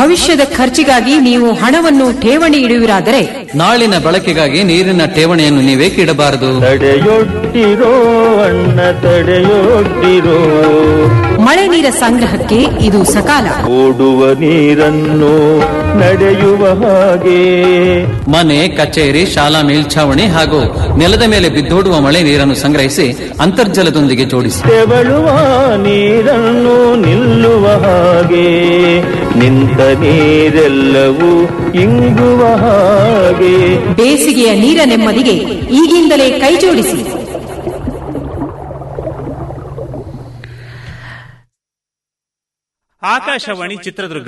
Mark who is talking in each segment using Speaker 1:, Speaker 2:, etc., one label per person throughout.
Speaker 1: ಭವಿಷ್ಯದ ಖರ್ಚಿಗಾಗಿ ನೀವು ಹಣವನ್ನು ಠೇವಣಿ ಇಡುವಿರಾದರೆ
Speaker 2: ನಾಳಿನ ಬಳಕೆಗಾಗಿ ನೀರಿನ ಠೇವಣಿಯನ್ನು ನೀವೇಕೆ ಇಡಬಾರದು
Speaker 3: ತಡೆಯೊಡ್ಡಿರೋ ಅಣ್ಣ ತಡೆಯೊಡ್ಡಿರೋ
Speaker 1: ಮಳೆ ನೀರ ಸಂಗ್ರಹಕ್ಕೆ ಇದು ಸಕಾಲ
Speaker 3: ಓಡುವ ನೀರನ್ನು ನಡೆಯುವ ಹಾಗೆ
Speaker 2: ಮನೆ ಕಚೇರಿ ಶಾಲಾ ಮೇಲ್ಛಾವಣಿ ಹಾಗೂ ನೆಲದ ಮೇಲೆ ಬಿದ್ದೋಡುವ ಮಳೆ ನೀರನ್ನು ಸಂಗ್ರಹಿಸಿ ಅಂತರ್ಜಲದೊಂದಿಗೆ ಜೋಡಿಸಿ
Speaker 3: ತೆವಳುವ ನೀರನ್ನು ನಿಲ್ಲುವ ಹಾಗೆ ನಿಂತ ನೀರೆಲ್ಲವೂ ಇಂಗುವ ಹಾಗೆ
Speaker 1: ಬೇಸಿಗೆಯ ನೀರ ನೆಮ್ಮದಿಗೆ ಈಗಿಂದಲೇ ಕೈಜೋಡಿಸಿ
Speaker 4: ಆಕಾಶವಾಣಿ ಚಿತ್ರದುರ್ಗ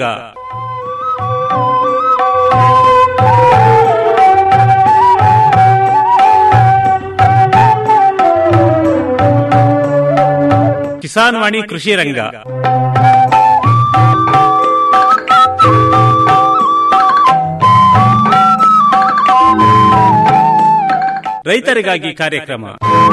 Speaker 4: ಕಿಸಾನ್ ವಾಣಿ ಕೃಷಿ ರಂಗ ರೈತರಿಗಾಗಿ ಕಾರ್ಯಕ್ರಮ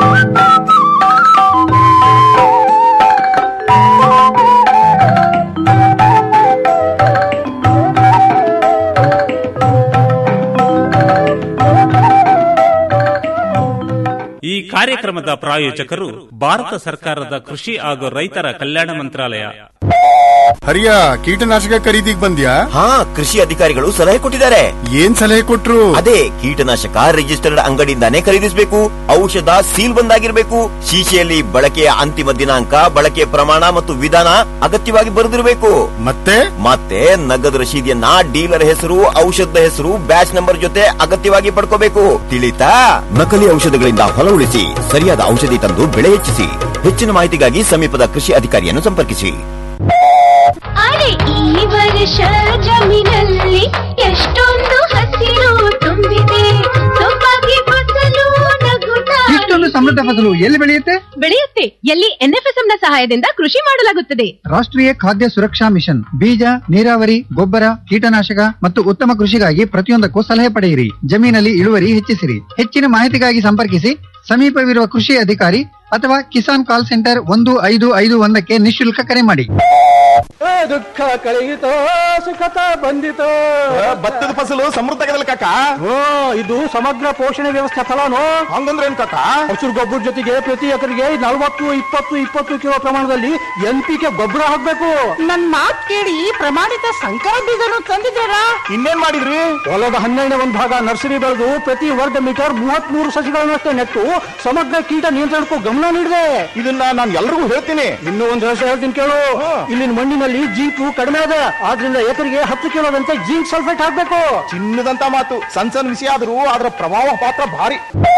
Speaker 4: ಈ ಕಾರ್ಯಕ್ರಮದ ಪ್ರಾಯೋಜಕರು ಭಾರತ ಸರ್ಕಾರದ ಕೃಷಿ ಹಾಗೂ ರೈತರ ಕಲ್ಯಾಣ ಮಂತ್ರಾಲಯ
Speaker 5: ಹರಿಯ ಕೀಟನಾಶಕ ಖರೀದಿಗ್ ಬಂದ್ಯಾ
Speaker 6: ಹಾ ಕೃಷಿ ಅಧಿಕಾರಿಗಳು ಸಲಹೆ ಕೊಟ್ಟಿದ್ದಾರೆ
Speaker 5: ಏನ್ ಸಲಹೆ ಕೊಟ್ರು
Speaker 6: ಅದೇ ಕೀಟನಾಶಕ ರಿಜಿಸ್ಟರ್ಡ್ ಅಂಗಡಿಯಿಂದಾನೇ ಖರೀದಿಸಬೇಕು ಔಷಧ ಸೀಲ್ ಬಂದಾಗಿರ್ಬೇಕು ಶೀಶೆಯಲ್ಲಿ ಬಳಕೆಯ ಅಂತಿಮ ದಿನಾಂಕ ಬಳಕೆಯ ಪ್ರಮಾಣ ಮತ್ತು ವಿಧಾನ ಅಗತ್ಯವಾಗಿ ಬರೆದಿರಬೇಕು
Speaker 5: ಮತ್ತೆ
Speaker 6: ಮತ್ತೆ ನಗದು ರಶೀದಿಯನ್ನ ಡೀಲರ್ ಹೆಸರು ಔಷಧದ ಹೆಸರು ಬ್ಯಾಚ್ ನಂಬರ್ ಜೊತೆ ಅಗತ್ಯವಾಗಿ ಪಡ್ಕೋಬೇಕು ತಿಳಿತಾ ನಕಲಿ ಔಷಧಗಳಿಂದ ಹೊಲ ಉಳಿಸಿ ಸರಿಯಾದ ಔಷಧಿ ತಂದು ಬೆಳೆ ಹೆಚ್ಚಿಸಿ ಹೆಚ್ಚಿನ ಮಾಹಿತಿಗಾಗಿ ಸಮೀಪದ ಕೃಷಿ ಅಧಿಕಾರಿಯನ್ನು ಸಂಪರ್ಕಿಸಿ
Speaker 7: ಅರೆ ಈ ವರ್ಷ ಜಮೀನಲ್ಲಿ ಎಷ್ಟೊಂದು ಹಸಿರು ತುಂಬಿದೆ ಸೊಬಗೆ ಫಸಲು ನಗುತ್ತಾ
Speaker 8: ಇಷ್ಟೊಂದು ಸಮೃದ್ಧ ಫಸಲು ಎಲ್ಲಿ ಬೆಳೆಯುತ್ತೆ
Speaker 7: ಬೆಳೆಯುತ್ತೆ ಎಲ್ಲಿ ಎನ್ಎಫ್ಎಸ್ಎಂ ನ ಸಹಾಯದಿಂದ ಕೃಷಿ ಮಾಡಲಾಗುತ್ತದೆ
Speaker 8: ರಾಷ್ಟ್ರೀಯ ಖಾದ್ಯ ಸುರಕ್ಷಾ ಮಿಷನ್ ಬೀಜ ನೀರಾವರಿ ಗೊಬ್ಬರ ಕೀಟನಾಶಕ ಮತ್ತು ಉತ್ತಮ ಕೃಷಿಗಾಗಿ ಪ್ರತಿಯೊಂದಕ್ಕೂ ಸಲಹೆ ಪಡೆಯಿರಿ ಜಮೀನಲ್ಲಿ ಇಳುವರಿ ಹೆಚ್ಚಿಸಿರಿ ಹೆಚ್ಚಿನ ಮಾಹಿತಿಗಾಗಿ ಸಂಪರ್ಕಿಸಿ ಸಮೀಪವಿರುವ ಕೃಷಿ ಅಧಿಕಾರಿ ಅಥವಾ ಕಿಸಾನ್ ಕಾಲ್ ಸೆಂಟರ್ ಒಂದು ಐದು ಐದು ಒಂದಕ್ಕೆ ನಿಶುಲ್ಕ ಕರೆ ಮಾಡಿ
Speaker 3: ದುಃಖ ಕಳೆಯಿತೋ ಸುಖತ ಬಂದಿತೋ
Speaker 5: ಭತ್ತದ ಫಸಲು ಸಮೃದ್ಧ ಆಗದಲ್ಲ ಕಾಕ
Speaker 3: ಓ ಇದು ಸಮಗ್ರ ಪೋಷಣೆ ವ್ಯವಸ್ಥೆ ಫಲಾನು
Speaker 5: ಹಂಗಂದ್ರೆ ಏನ್ ಕಾಕ
Speaker 3: ಹಸಿರು ಗೊಬ್ಬರ ಜೊತೆಗೆ ಪ್ರತಿ ಎಕರೆಗೆ ನಲವತ್ತು ಇಪ್ಪತ್ತು ಇಪ್ಪತ್ತು ಕಿಲೋ ಪ್ರಮಾಣದಲ್ಲಿ ಎನ್ ಪಿ ಕೆ ಗೊಬ್ಬರ ಹಾಕ್ಬೇಕು
Speaker 9: ನನ್ ಮಾತ್ ಕೇಳಿ ಪ್ರಮಾಣಿತ ಸಂಕರ ಬೀಜನು ತಂದಿದ್ದಾರಾ
Speaker 5: ಇನ್ನೇನ್ ಮಾಡಿದ್ರಿ
Speaker 3: ಹೊಲದ ಹನ್ನೆರಡನೇ ಒಂದು ಭಾಗ ನರ್ಸರಿ ಬೆಳೆದು ಪ್ರತಿ ವರ್ಗ ಮೀಟರ್ ಮೂವತ್ತ್ ಮೂರು ಸಸಿಗಳನ್ನಷ್ಟೇ ನೆಟ್ಟು ಸಮಗ್ರ ಕೀಟ ನಿಯಂತ್ರಣಕ್ಕೂ ಗಮನ ನೀಡಿದೆ
Speaker 5: ಇದನ್ನ ನಾನು ಎಲ್ರಿಗೂ ಹೇಳ್ತೀನಿ
Speaker 3: ಇನ್ನೂ ಒಂದು ರಹಸ್ಯ ಹೇಳ್ತೀನಿ ಕೇಳು ಇಲ್ಲಿನ ಮಣ್ಣಿನಲ್ಲಿ ಜೀಪು ಕಡಿಮೆ ಅದ ಆದ್ರಿಂದ ಎಕರೆಗೆ ಹತ್ತು ಕಿಲೋದಂತೆ ಜಿಂಕ್ ಸಲ್ಫೇಟ್ ಹಾಕ್ಬೇಕು
Speaker 5: ಚಿನ್ನದಂತ ಮಾತು ಸಣ್ಣ ಸಣ್ಣ ವಿಷಯ ಆದ್ರೂ ಅದರ ಪ್ರಭಾವ ಪಾತ್ರ ಭಾರಿ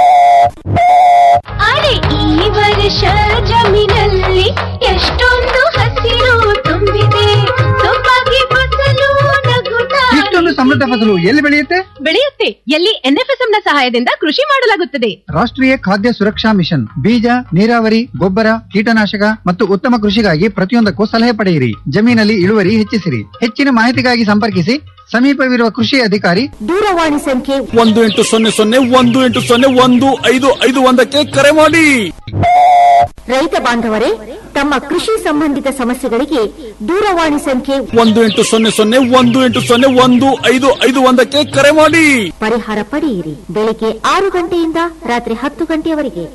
Speaker 7: ಅರೆ ಈ ವರ್ಷ ಜಮೀನಲ್ಲಿ ಎಷ್ಟೊಂದು ಹಸಿರು ತುಂಬಿದೆ ಸೊಬಗೆ ಫಸಲು ನಗುತ್ತಾ
Speaker 8: ಇಷ್ಟೊಂದು ಸಮೃದ್ಧ ಫಸಲು ಎಲ್ಲಿ ಬೆಳೆಯುತ್ತೆ
Speaker 7: ಬೆಳೆಯುತ್ತೆ ಎಲ್ಲಿ ಎನ್ಎಫ್ಎಸ್ಎಂ ನ ಸಹಾಯದಿಂದ ಕೃಷಿ ಮಾಡಲಾಗುತ್ತದೆ
Speaker 8: ರಾಷ್ಟ್ರೀಯ ಖಾದ್ಯ ಸುರಕ್ಷಾ ಮಿಷನ್ ಬೀಜ ನೀರಾವರಿ ಗೊಬ್ಬರ ಕೀಟನಾಶಕ ಮತ್ತು ಉತ್ತಮ ಕೃಷಿಗಾಗಿ ಪ್ರತಿಯೊಂದಕ್ಕೂ ಸಲಹೆ ಪಡೆಯಿರಿ ಜಮೀನಲ್ಲಿ ಇಳುವರಿ ಹೆಚ್ಚಿಸಿರಿ ಹೆಚ್ಚಿನ ಮಾಹಿತಿಗಾಗಿ ಸಂಪರ್ಕಿಸಿ ಸಮೀಪವಿರುವ ಕೃಷಿ ಅಧಿಕಾರಿ
Speaker 9: ದೂರವಾಣಿ ಸಂಖ್ಯೆ
Speaker 10: ಒಂದು ಎಂಟು ಸೊನ್ನೆ ಸೊನ್ನೆ ಒಂದು ಎಂಟು ಸೊನ್ನೆ ಒಂದು ಐದು ಐದು ಒಂದಕ್ಕೆ ಕರೆ ಮಾಡಿ
Speaker 9: ರೈತ ಬಾಂಧವರೇ ತಮ್ಮ ಕೃಷಿ ಸಂಬಂಧಿತ ಸಮಸ್ಯೆಗಳಿಗೆ ದೂರವಾಣಿ ಸಂಖ್ಯೆ
Speaker 10: ಒಂದು ಎಂಟು ಸೊನ್ನೆ ಸೊನ್ನೆ ಒಂದು ಎಂಟು ಸೊನ್ನೆ ಒಂದು ಐದು ಐದು ಒಂದಕ್ಕೆ ಕರೆ ಮಾಡಿ
Speaker 9: ಪರಿಹಾರ ಪಡೆಯಿರಿ ಬೆಳಿಗ್ಗೆ ಆರು ಗಂಟೆಯಿಂದ ರಾತ್ರಿ ಹತ್ತು ಗಂಟೆಯವರೆಗೆ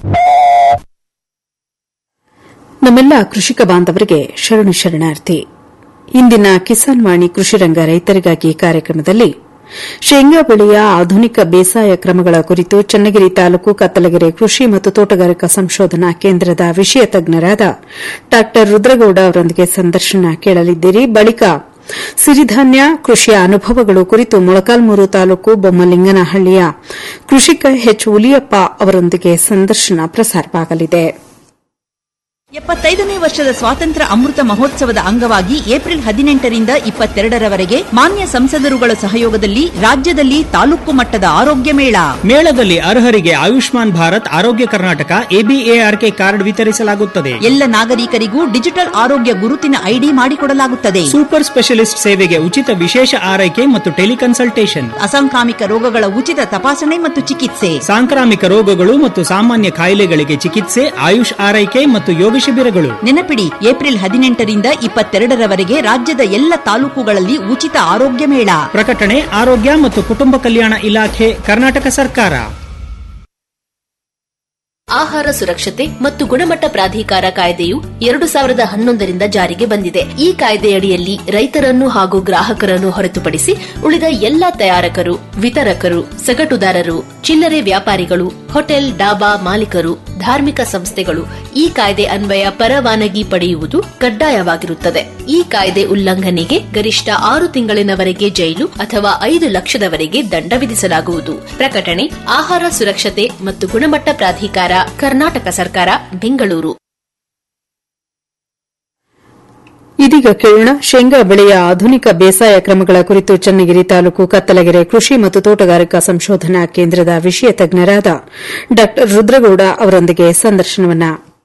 Speaker 11: ನಮ್ಮೆಲ್ಲ ಕೃಷಿಕ ಬಾಂಧವರಿಗೆ ಶರಣು ಶರಣಾರ್ಥಿ ಇಂದಿನ ಕಿಸಾನ್ ವಾಣಿ ಕೃಷಿ ರಂಗ ರೈತರಿಗಾಗಿ ಕಾರ್ಯಕ್ರಮದಲ್ಲಿ ಶೇಂಗಾ ಬೆಳೆಯ ಆಧುನಿಕ ಬೇಸಾಯ ಕ್ರಮಗಳ ಕುರಿತು ಚನ್ನಗಿರಿ ತಾಲೂಕು ಕತ್ತಲಗೆರೆ ಕೃಷಿ ಮತ್ತು ತೋಟಗಾರಿಕಾ ಸಂಶೋಧನಾ ಕೇಂದ್ರದ ವಿಷಯ ತಜ್ಞರಾದ ಡಾ ರುದ್ರಗೌಡ ಅವರೊಂದಿಗೆ ಸಂದರ್ಶನ ಕೇಳಲಿದ್ದೀರಿ ಬಳಿಕ ಸಿರಿಧಾನ್ಯ ಕೃಷಿಯ ಅನುಭವಗಳು ಕುರಿತು ಮೊಳಕಾಲ್ಮೂರು ತಾಲೂಕು ಬೊಮ್ಮಲಿಂಗನಹಳ್ಳಿಯ ಕೃಷಿಕ ಎಚ್ ಉಲಿಯಪ್ಪ ಅವರೊಂದಿಗೆ ಸಂದರ್ಶನ ಪ್ರಸಾರವಾಗಲಿದೆ
Speaker 12: ಎಪ್ಪತ್ತೈದನೇ ವರ್ಷದ ಸ್ವಾತಂತ್ರ್ಯ ಅಮೃತ ಮಹೋತ್ಸವದ ಅಂಗವಾಗಿ ಏಪ್ರಿಲ್ ಹದಿನೆಂಟರಿಂದ ಇಪ್ಪತ್ತೆರಡರವರೆಗೆ ಮಾನ್ಯ ಸಂಸದರುಗಳ ಸಹಯೋಗದಲ್ಲಿ ರಾಜ್ಯದಲ್ಲಿ ತಾಲೂಕು ಮಟ್ಟದ ಆರೋಗ್ಯ ಮೇಳ
Speaker 13: ಮೇಳದಲ್ಲಿ ಅರ್ಹರಿಗೆ ಆಯುಷ್ಮಾನ್ ಭಾರತ್ ಆರೋಗ್ಯ ಕರ್ನಾಟಕ ಎಬಿಎಆರ್ಕೆ ಕಾರ್ಡ್ ವಿತರಿಸಲಾಗುತ್ತದೆ
Speaker 12: ಎಲ್ಲ ನಾಗರಿಕರಿಗೂ ಡಿಜಿಟಲ್ ಆರೋಗ್ಯ ಗುರುತಿನ ಐಡಿ ಮಾಡಿಕೊಡಲಾಗುತ್ತದೆ
Speaker 13: ಸೂಪರ್ ಸ್ಪೆಷಲಿಸ್ಟ್ ಸೇವೆಗೆ ಉಚಿತ ವಿಶೇಷ ಆರೈಕೆ ಮತ್ತು ಟೆಲಿಕನ್ಸಲ್ಟೇಷನ್
Speaker 12: ಅಸಾಂಕ್ರಾಮಿಕ ರೋಗಗಳ ಉಚಿತ ತಪಾಸಣೆ ಮತ್ತು ಚಿಕಿತ್ಸೆ
Speaker 13: ಸಾಂಕ್ರಾಮಿಕ ರೋಗಗಳು ಮತ್ತು ಸಾಮಾನ್ಯ ಕಾಯಿಲೆಗಳಿಗೆ ಚಿಕಿತ್ಸೆ ಆಯುಷ್ ಆರೈಕೆ ಮತ್ತು ಯೋಗಶಾಸ್ತ್ರ ಶಿಬಿರಗಳು
Speaker 12: ನೆನಪಿಡಿ ಏಪ್ರಿಲ್ ಹದಿನೆಂಟರಿಂದ ಇಪ್ಪತ್ತೆರಡರವರೆಗೆ ರಾಜ್ಯದ ಎಲ್ಲ ತಾಲೂಕುಗಳಲ್ಲಿ ಉಚಿತ ಆರೋಗ್ಯ ಮೇಳ
Speaker 13: ಪ್ರಕಟಣೆ ಆರೋಗ್ಯ ಮತ್ತು ಕುಟುಂಬ ಕಲ್ಯಾಣ ಇಲಾಖೆ ಕರ್ನಾಟಕ ಸರ್ಕಾರ
Speaker 14: ಆಹಾರ ಸುರಕ್ಷತೆ ಮತ್ತು ಗುಣಮಟ್ಟ ಪ್ರಾಧಿಕಾರ ಕಾಯ್ದೆಯು ಎರಡು ಸಾವಿರದ ಹನ್ನೊಂದರಿಂದ ಜಾರಿಗೆ ಬಂದಿದೆ ಈ ಕಾಯ್ದೆಯಡಿಯಲ್ಲಿ ರೈತರನ್ನು ಹಾಗೂ ಗ್ರಾಹಕರನ್ನು ಹೊರತುಪಡಿಸಿ ಉಳಿದ ಎಲ್ಲಾ ತಯಾರಕರು ವಿತರಕರು ಸಗಟುದಾರರು ಚಿಲ್ಲರೆ ವ್ಯಾಪಾರಿಗಳು ಹೋಟೆಲ್ ಡಾಬಾ ಮಾಲೀಕರು ಧಾರ್ಮಿಕ ಸಂಸ್ಥೆಗಳು ಈ ಕಾಯ್ದೆ ಅನ್ವಯ ಪರವಾನಗಿ ಪಡೆಯುವುದು ಕಡ್ಡಾಯವಾಗಿರುತ್ತದೆ ಈ ಕಾಯ್ದೆ ಉಲ್ಲಂಘನೆಗೆ ಗರಿಷ್ಠ ಆರು ತಿಂಗಳಿನವರೆಗೆ ಜೈಲು ಅಥವಾ ಐದು ಲಕ್ಷದವರೆಗೆ ದಂಡ ವಿಧಿಸಲಾಗುವುದು ಪ್ರಕಟಣೆ ಆಹಾರ ಸುರಕ್ಷತೆ ಮತ್ತು ಗುಣಮಟ್ಟ ಪ್ರಾಧಿಕಾರ ಕರ್ನಾಟಕ ಸರ್ಕಾರ ಬೆಂಗಳೂರು
Speaker 11: ಇದೀಗ ಕೇಳೋಣ ಶೇಂಗಾ ಬೆಳೆಯ ಆಧುನಿಕ ಬೇಸಾಯ ಕ್ರಮಗಳ ಕುರಿತು ಚನ್ನಗಿರಿ ತಾಲೂಕು ಕತ್ತಲಗೆರೆ ಕೃಷಿ ಮತ್ತು ತೋಟಗಾರಿಕಾ ಸಂಶೋಧನಾ ಕೇಂದ್ರದ ವಿಷಯ ತಜ್ಞರಾದ ಡಾ ರುದ್ರಗೌಡ ಅವರೊಂದಿಗೆ ಸಂದರ್ಶನವನ್ನ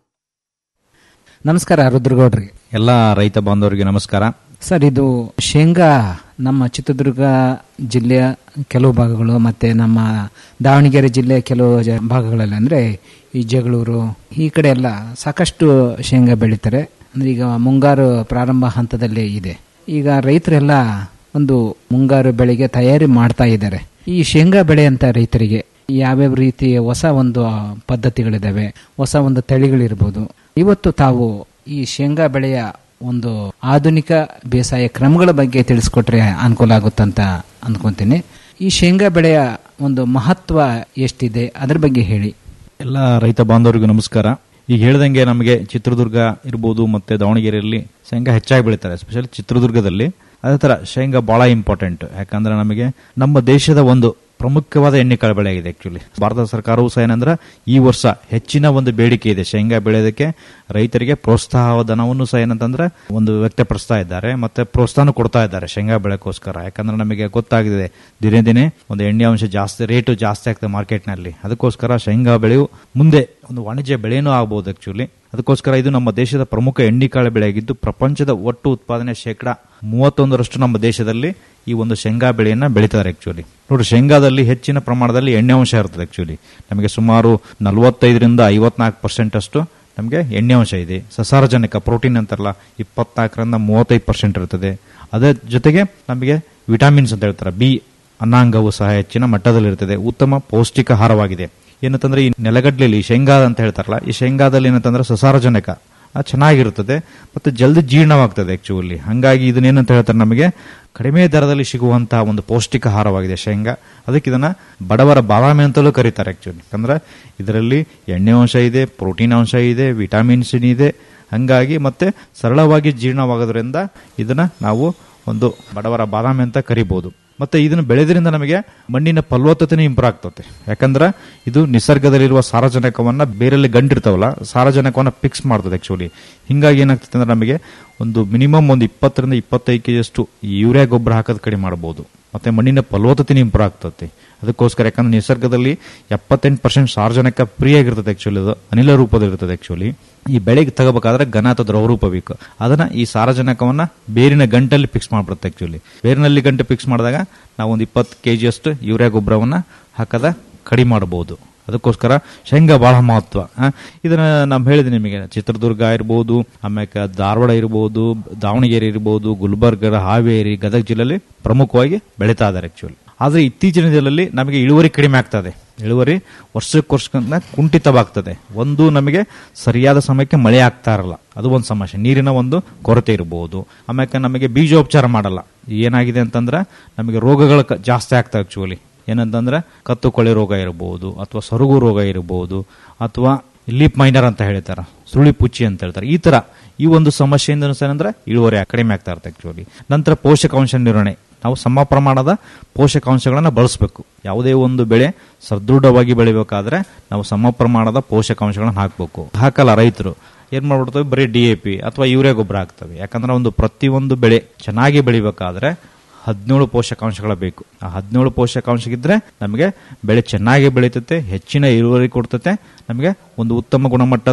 Speaker 15: ನಮಸ್ಕಾರ ರುದ್ರಗೌಡ್ರಿ
Speaker 16: ಎಲ್ಲ ರೈತ ಬಾಂಧವರಿಗೆ ನಮಸ್ಕಾರ
Speaker 15: ಸರ್ ಇದು ಶೇಂಗಾ ನಮ್ಮ ಚಿತ್ರದುರ್ಗ ಜಿಲ್ಲೆಯ ಕೆಲವು ಭಾಗಗಳು ಮತ್ತೆ ನಮ್ಮ ದಾವಣಗೆರೆ ಜಿಲ್ಲೆಯ ಕೆಲವು ಜ- ಭಾಗಗಳಲ್ಲಿ ಅಂದ್ರೆ ಈ ಜಗಳೂರು ಈ ಕಡೆ ಎಲ್ಲ ಸಾಕಷ್ಟು ಶೇಂಗಾ ಬೆಳೀತಾರೆ ಅಂದ್ರೆ ಈಗ ಮುಂಗಾರು ಪ್ರಾರಂಭ ಹಂತದಲ್ಲಿ ಇದೆ ಈಗ ರೈತರೆಲ್ಲ ಒಂದು ಮುಂಗಾರು ಬೆಳೆಗೆ ತಯಾರಿ ಮಾಡ್ತಾ ಇದ್ದಾರೆ ಈ ಶೇಂಗಾ ಬೆಳೆಯಂತ ರೈತರಿಗೆ ಯಾವ್ಯಾವ ರೀತಿಯ ಹೊಸ ಒಂದು ಪದ್ಧತಿಗಳಿದಾವೆ ಹೊಸ ಒಂದು ತಳಿಗಳಿರ್ಬೋದು ಇವತ್ತು ತಾವು ಈ ಶೇಂಗಾ ಬೆಳೆಯ ಒಂದು ಆಧುನಿಕ ಬೇಸಾಯ ಕ್ರಮಗಳ ಬಗ್ಗೆ ತಿಳಿಸ್ಕೊಟ್ರೆ ಅನುಕೂಲ ಆಗುತ್ತಂತ ಅನ್ಕೊಂತೀನಿ ಈ ಶೇಂಗಾ ಬೆಳೆಯ ಒಂದು ಮಹತ್ವ ಎಷ್ಟಿದೆ ಅದ್ರ ಬಗ್ಗೆ ಹೇಳಿ
Speaker 16: ಎಲ್ಲ ರೈತ ಬಾಂಧವರಿಗೂ ನಮಸ್ಕಾರ ಈಗ ಹೇಳ್ದಂಗೆ ನಮಗೆ ಚಿತ್ರದುರ್ಗ ಇರ್ಬೋದು ಮತ್ತೆ ದಾವಣಗೆರೆಯಲ್ಲಿ ಶೇಂಗಾ ಹೆಚ್ಚಾಗಿ ಬೆಳೀತಾರೆ ಎಸ್ಪೆಷಲಿ ಚಿತ್ರದುರ್ಗದಲ್ಲಿ ಅದೇ ತರ ಶೇಂಗಾ ಬಹಳ ಇಂಪಾರ್ಟೆಂಟ್ ಯಾಕಂದ್ರೆ ನಮಗೆ ನಮ್ಮ ದೇಶದ ಒಂದು ಪ್ರಮುಖವಾದ ಎಣ್ಣೆಕಾಳು ಬೆಳೆ ಆಗಿದೆ ಆಕ್ಚುಲಿ ಭಾರತ ಸರ್ಕಾರವು ಸಹ ಏನಂದ್ರೆ ಈ ವರ್ಷ ಹೆಚ್ಚಿನ ಒಂದು ಬೇಡಿಕೆ ಇದೆ ಶೇಂಗಾ ಬೆಳೆಯೋದಕ್ಕೆ ರೈತರಿಗೆ ಪ್ರೋತ್ಸಾಹ ಧನವನ್ನು ಸಹ ಏನಂತಂದ್ರೆ ಒಂದು ವ್ಯಕ್ತಪಡಿಸ್ತಾ ಇದ್ದಾರೆ ಮತ್ತೆ ಪ್ರೋತ್ಸಾಹ ಕೊಡ್ತಾ ಇದ್ದಾರೆ ಶೇಂಗಾ ಬೆಳೆಗೋಸ್ಕರ ಯಾಕಂದ್ರೆ ನಮಗೆ ಗೊತ್ತಾಗಿದೆ ದಿನೇ ದಿನೇ ಒಂದು ಎಣ್ಣೆ ಅಂಶ ಜಾಸ್ತಿ ರೇಟು ಜಾಸ್ತಿ ಆಗ್ತದೆ ಮಾರ್ಕೆಟ್ನಲ್ಲಿ ಅದಕ್ಕೋಸ್ಕರ ಶೇಂಗಾ ಬೆಳೆಯು ಮುಂದೆ ಒಂದು ವಾಣಿಜ್ಯ ಬೆಳೆನೂ ಆಗ್ಬೋದು ಆಕ್ಚುಲಿ ಅದಕ್ಕೋಸ್ಕರ ಇದು ನಮ್ಮ ದೇಶದ ಪ್ರಮುಖ ಎಣ್ಣಿಕಾಳು ಬೆಳೆಯಾಗಿದ್ದು ಪ್ರಪಂಚದ ಒಟ್ಟು ಉತ್ಪಾದನೆ ಶೇಕಡ ಮೂವತ್ತೊಂದರಷ್ಟು ನಮ್ಮ ದೇಶದಲ್ಲಿ ಈ ಒಂದು ಶೇಂಗಾ ಬೆಳೆಯನ್ನ ಬೆಳೀತಾರೆ ಆಕ್ಚುಲಿ ನೋಡಿ ಶೇಂಗಾದಲ್ಲಿ ಹೆಚ್ಚಿನ ಪ್ರಮಾಣದಲ್ಲಿ ಎಣ್ಣೆ ಅಂಶ ಇರ್ತದೆ ಆಕ್ಚುಲಿ ನಮಗೆ ಸುಮಾರು ನಲವತ್ತೈದರಿಂದ ಐವತ್ನಾಲ್ಕು ಪರ್ಸೆಂಟ್ ಅಷ್ಟು ನಮಗೆ ಎಣ್ಣೆ ಅಂಶ ಇದೆ ಸಸಾರಜನಕ ಪ್ರೋಟೀನ್ ಅಂತಾರಲ್ಲ ಇಪ್ಪತ್ನಾಲ್ಕರಿಂದ ಮೂವತ್ತೈದು ಪರ್ಸೆಂಟ್ ಇರ್ತದೆ ಅದರ ಜೊತೆಗೆ ನಮಗೆ ವಿಟಾಮಿನ್ಸ್ ಅಂತ ಹೇಳ್ತಾರೆ ಬಿ ಅನ್ನಾಂಗವು ಸಹ ಹೆಚ್ಚಿನ ಮಟ್ಟದಲ್ಲಿರ್ತದೆ ಉತ್ತಮ ಪೌಷ್ಟಿಕ ಆಹಾರವಾಗಿದೆ ಏನಂತಂದ್ರೆ ಈ ನೆಲಗಡ್ಲೆಯಲ್ಲಿ ಶೇಂಗಾ ಅಂತ ಹೇಳ್ತಾರಲ್ಲ ಈ ಶೇಂಗಾದಲ್ಲಿ ಏನಂತಂದ್ರೆ ಸಸಾರಜನಕ ಅದು ಚೆನ್ನಾಗಿರುತ್ತದೆ ಮತ್ತು ಜಲ್ದಿ ಜೀರ್ಣವಾಗ್ತದೆ ಆಕ್ಚುಲಿ ಹಂಗಾಗಿ ಇದನ್ನೇನಂತ ಹೇಳ್ತಾರೆ ನಮಗೆ ಕಡಿಮೆ ದರದಲ್ಲಿ ಸಿಗುವಂತಹ ಒಂದು ಪೌಷ್ಟಿಕ ಆಹಾರವಾಗಿದೆ ಶೇಂಗಾ ಅದಕ್ಕೆ ಇದನ್ನ ಬಡವರ ಬಾದಾಮಿ ಅಂತಲೂ ಕರೀತಾರೆ ಆಕ್ಚುಲಿ ಯಾಕಂದ್ರೆ ಇದರಲ್ಲಿ ಎಣ್ಣೆ ಅಂಶ ಇದೆ ಪ್ರೋಟೀನ್ ಅಂಶ ಇದೆ ವಿಟಾಮಿನ್ಸ್ ಇದೆ ಹಂಗಾಗಿ ಮತ್ತೆ ಸರಳವಾಗಿ ಜೀರ್ಣವಾಗೋದ್ರಿಂದ ಇದನ್ನ ನಾವು ಒಂದು ಬಡವರ ಬಾದಾಮಿ ಅಂತ ಕರಿಬಹುದು ಮತ್ತೆ ಇದನ್ನು ಬೆಳೆದ್ರಿಂದ ನಮಗೆ ಮಣ್ಣಿನ ಫಲವತ್ತತೆ ಇಂಪ್ರೂವ್ ಆಗ್ತದೆ ಯಾಕಂದ್ರೆ ಇದು ನಿಸರ್ಗದಲ್ಲಿರುವ ಸಾರಜನಕವನ್ನ ಬೇರೆಲ್ಲಿ ಗಂಟಿರ್ತಾವಲ್ಲ ಸಾರಜನಕವನ್ನ ಫಿಕ್ಸ್ ಮಾಡ್ತದೆ ಆಕ್ಚುಲಿ ಹಿಂಗಾಗಿ ಏನಾಗ್ತದೆ ಅಂದ್ರೆ ನಮಗೆ ಒಂದು ಮಿನಿಮಮ್ ಒಂದು ಇಪ್ಪತ್ತರಿಂದ ಇಪ್ಪತ್ತೈದು ಕೆಜಿಯಷ್ಟು ಯೂರಿಯಾ ಗೊಬ್ಬರ ಹಾಕೋದು ಕಡಿಮೆ ಮಾಡಬಹುದು ಮತ್ತೆ ಮಣ್ಣಿನ ಫಲವತ್ತತೆ ಇಂಪ್ರೂವ್ ಆಗ್ತದೆ ಅದಕ್ಕೋಸ್ಕರ ಯಾಕಂದ್ರೆ ನಿಸರ್ಗದಲ್ಲಿ ಎಪ್ಪತ್ತೆಂಟು ಪರ್ಸೆಂಟ್ ಸಾರ್ವಜನಿಕ ಫ್ರೀ ಆಗಿರ್ತದೆ ಆಕ್ಚುಲಿ ಅದು ಅನಿಲ ರೂಪದಲ್ಲಿರ್ತದೆ ಆಕ್ಚುಲಿ ಈ ಬೆಳೆಗೆ ತಗೋಬೇಕಾದ್ರೆ ಘನ ಅಥವಾ ದ್ರವ ರೂಪ ಬೇಕು ಅದನ್ನ ಈ ಸಾರಜನಕವನ್ನ ಬೇರಿನ ಗಂಟಲ್ಲಿ ಫಿಕ್ಸ್ ಮಾಡ್ಬಿಡುತ್ತೆ ಆಕ್ಚುಲಿ ಬೇರಿನಲ್ಲಿ ಗಂಟೆ ಫಿಕ್ಸ್ ಮಾಡಿದಾಗ ನಾವು ಒಂದು ಇಪ್ಪತ್ತು ಕೆಜಿ ಅಷ್ಟು ಯೂರಿಯಾ ಗೊಬ್ಬರವನ್ನ ಹಾಕದ ಕಡಿಮೆ ಮಾಡಬಹುದು ಅದಕ್ಕೋಸ್ಕರ ಶೇಂಗಾ ಬಹಳ ಮಹತ್ವ ಆ, ಇದನ್ನ ನಾವು ಹೇಳಿದೆ ನಿಮಗೆ ಚಿತ್ರದುರ್ಗ ಇರ್ಬೋದು ಆಮ್ಯಾಕೆ ಧಾರವಾಡ ಇರ್ಬೋದು ದಾವಣಗೆರೆ ಇರ್ಬೋದು ಗುಲ್ಬರ್ಗ ಹಾವೇರಿ ಗದಗ ಜಿಲ್ಲೆಯಲ್ಲಿ ಪ್ರಮುಖವಾಗಿ ಬೆಳೀತಾ ಇದ್ದಾರೆ ಆಕ್ಚುಲಿ ಆದ್ರೆ ಇತ್ತೀಚಿನ ದಿನದಲ್ಲಿ ನಮಗೆ ಇಳುವರಿ ಕಡಿಮೆ ಆಗ್ತದೆ ಇಳುವರಿ ವರ್ಷಕ್ಕೋಸ್ಕರ ಕುಂಠಿತವಾಗ್ತದೆ ಒಂದು ನಮಗೆ ಸರಿಯಾದ ಸಮಯಕ್ಕೆ ಮಳೆ ಆಗ್ತಾ ಇರಲ್ಲ ಅದು ಒಂದು ಸಮಸ್ಯೆ ನೀರಿನ ಒಂದು ಕೊರತೆ ಇರಬಹುದು ಆಮ್ಯಾಕೆ ನಮಗೆ ಬೀಜೋಪಚಾರ ಮಾಡಲ್ಲ ಏನಾಗಿದೆ ಅಂತಂದ್ರೆ ನಮಗೆ ರೋಗಗಳು ಕ- ಜಾಸ್ತಿ ಆಗ್ತವೆ ಆಕ್ಚುಲಿ ಏನಂತಂದ್ರೆ ಕತ್ತು ಕೊಳೆ ರೋಗ ಇರಬಹುದು ಅಥವಾ ಸೊರಗು ರೋಗ ಇರಬಹುದು ಅಥವಾ ಲೀಪ್ ಮೈನರ್ ಅಂತ ಹೇಳ್ತಾರೆ ಸುಳಿ ಪುಚ್ಚಿ ಅಂತ ಹೇಳ್ತಾರೆ ಈ ತರ ಈ ಒಂದು ಸಮಸ್ಯೆಯಿಂದ ಏನಂದ್ರೆ ಇಳುವರಿ ಕಡಿಮೆ ಆಗ್ತಾ ಇರುತ್ತೆ ಆಕ್ಚುಲಿ ನಂತರ ಪೋಷಕಾಂಶ ನಿರ್ವಹಣೆ ನಾವು ಸಮ ಪ್ರಮಾಣದ ಪೋಷಕಾಂಶಗಳನ್ನು ಬಳಸಬೇಕು ಯಾವುದೇ ಒಂದು ಬೆಳೆ ಸದೃಢವಾಗಿ ಬೆಳಿಬೇಕಾದ್ರೆ ನಾವು ಸಮ ಪ್ರಮಾಣದ ಪೋಷಕಾಂಶಗಳನ್ನು ಹಾಕಬೇಕು ಹಾಕಲ್ಲ ರೈತರು ಏನ್ ಮಾಡ್ಬಿಡ್ತವೆ ಬರೀ ಡಿ ಎ ಪಿ ಅಥವಾ ಯೂರಿಯಾ ಗೊಬ್ಬರ ಹಾಕ್ತವೆ ಯಾಕಂದ್ರೆ ಒಂದು ಪ್ರತಿಯೊಂದು ಬೆಳೆ ಚೆನ್ನಾಗಿ ಬೆಳಿಬೇಕಾದ್ರೆ ಹದಿನೇಳು ಪೋಷಕಾಂಶಗಳ ಬೇಕು ಆ ಹದಿನೇಳು ಪೋಷಕಾಂಶಗಿದ್ರೆ ನಮಗೆ ಬೆಳೆ ಚೆನ್ನಾಗಿ ಬೆಳೀತತೆ ಹೆಚ್ಚಿನ ಇಳುವರಿ ಕೊಡ್ತತೆ ನಮಗೆ ಒಂದು ಉತ್ತಮ ಗುಣಮಟ್ಟದ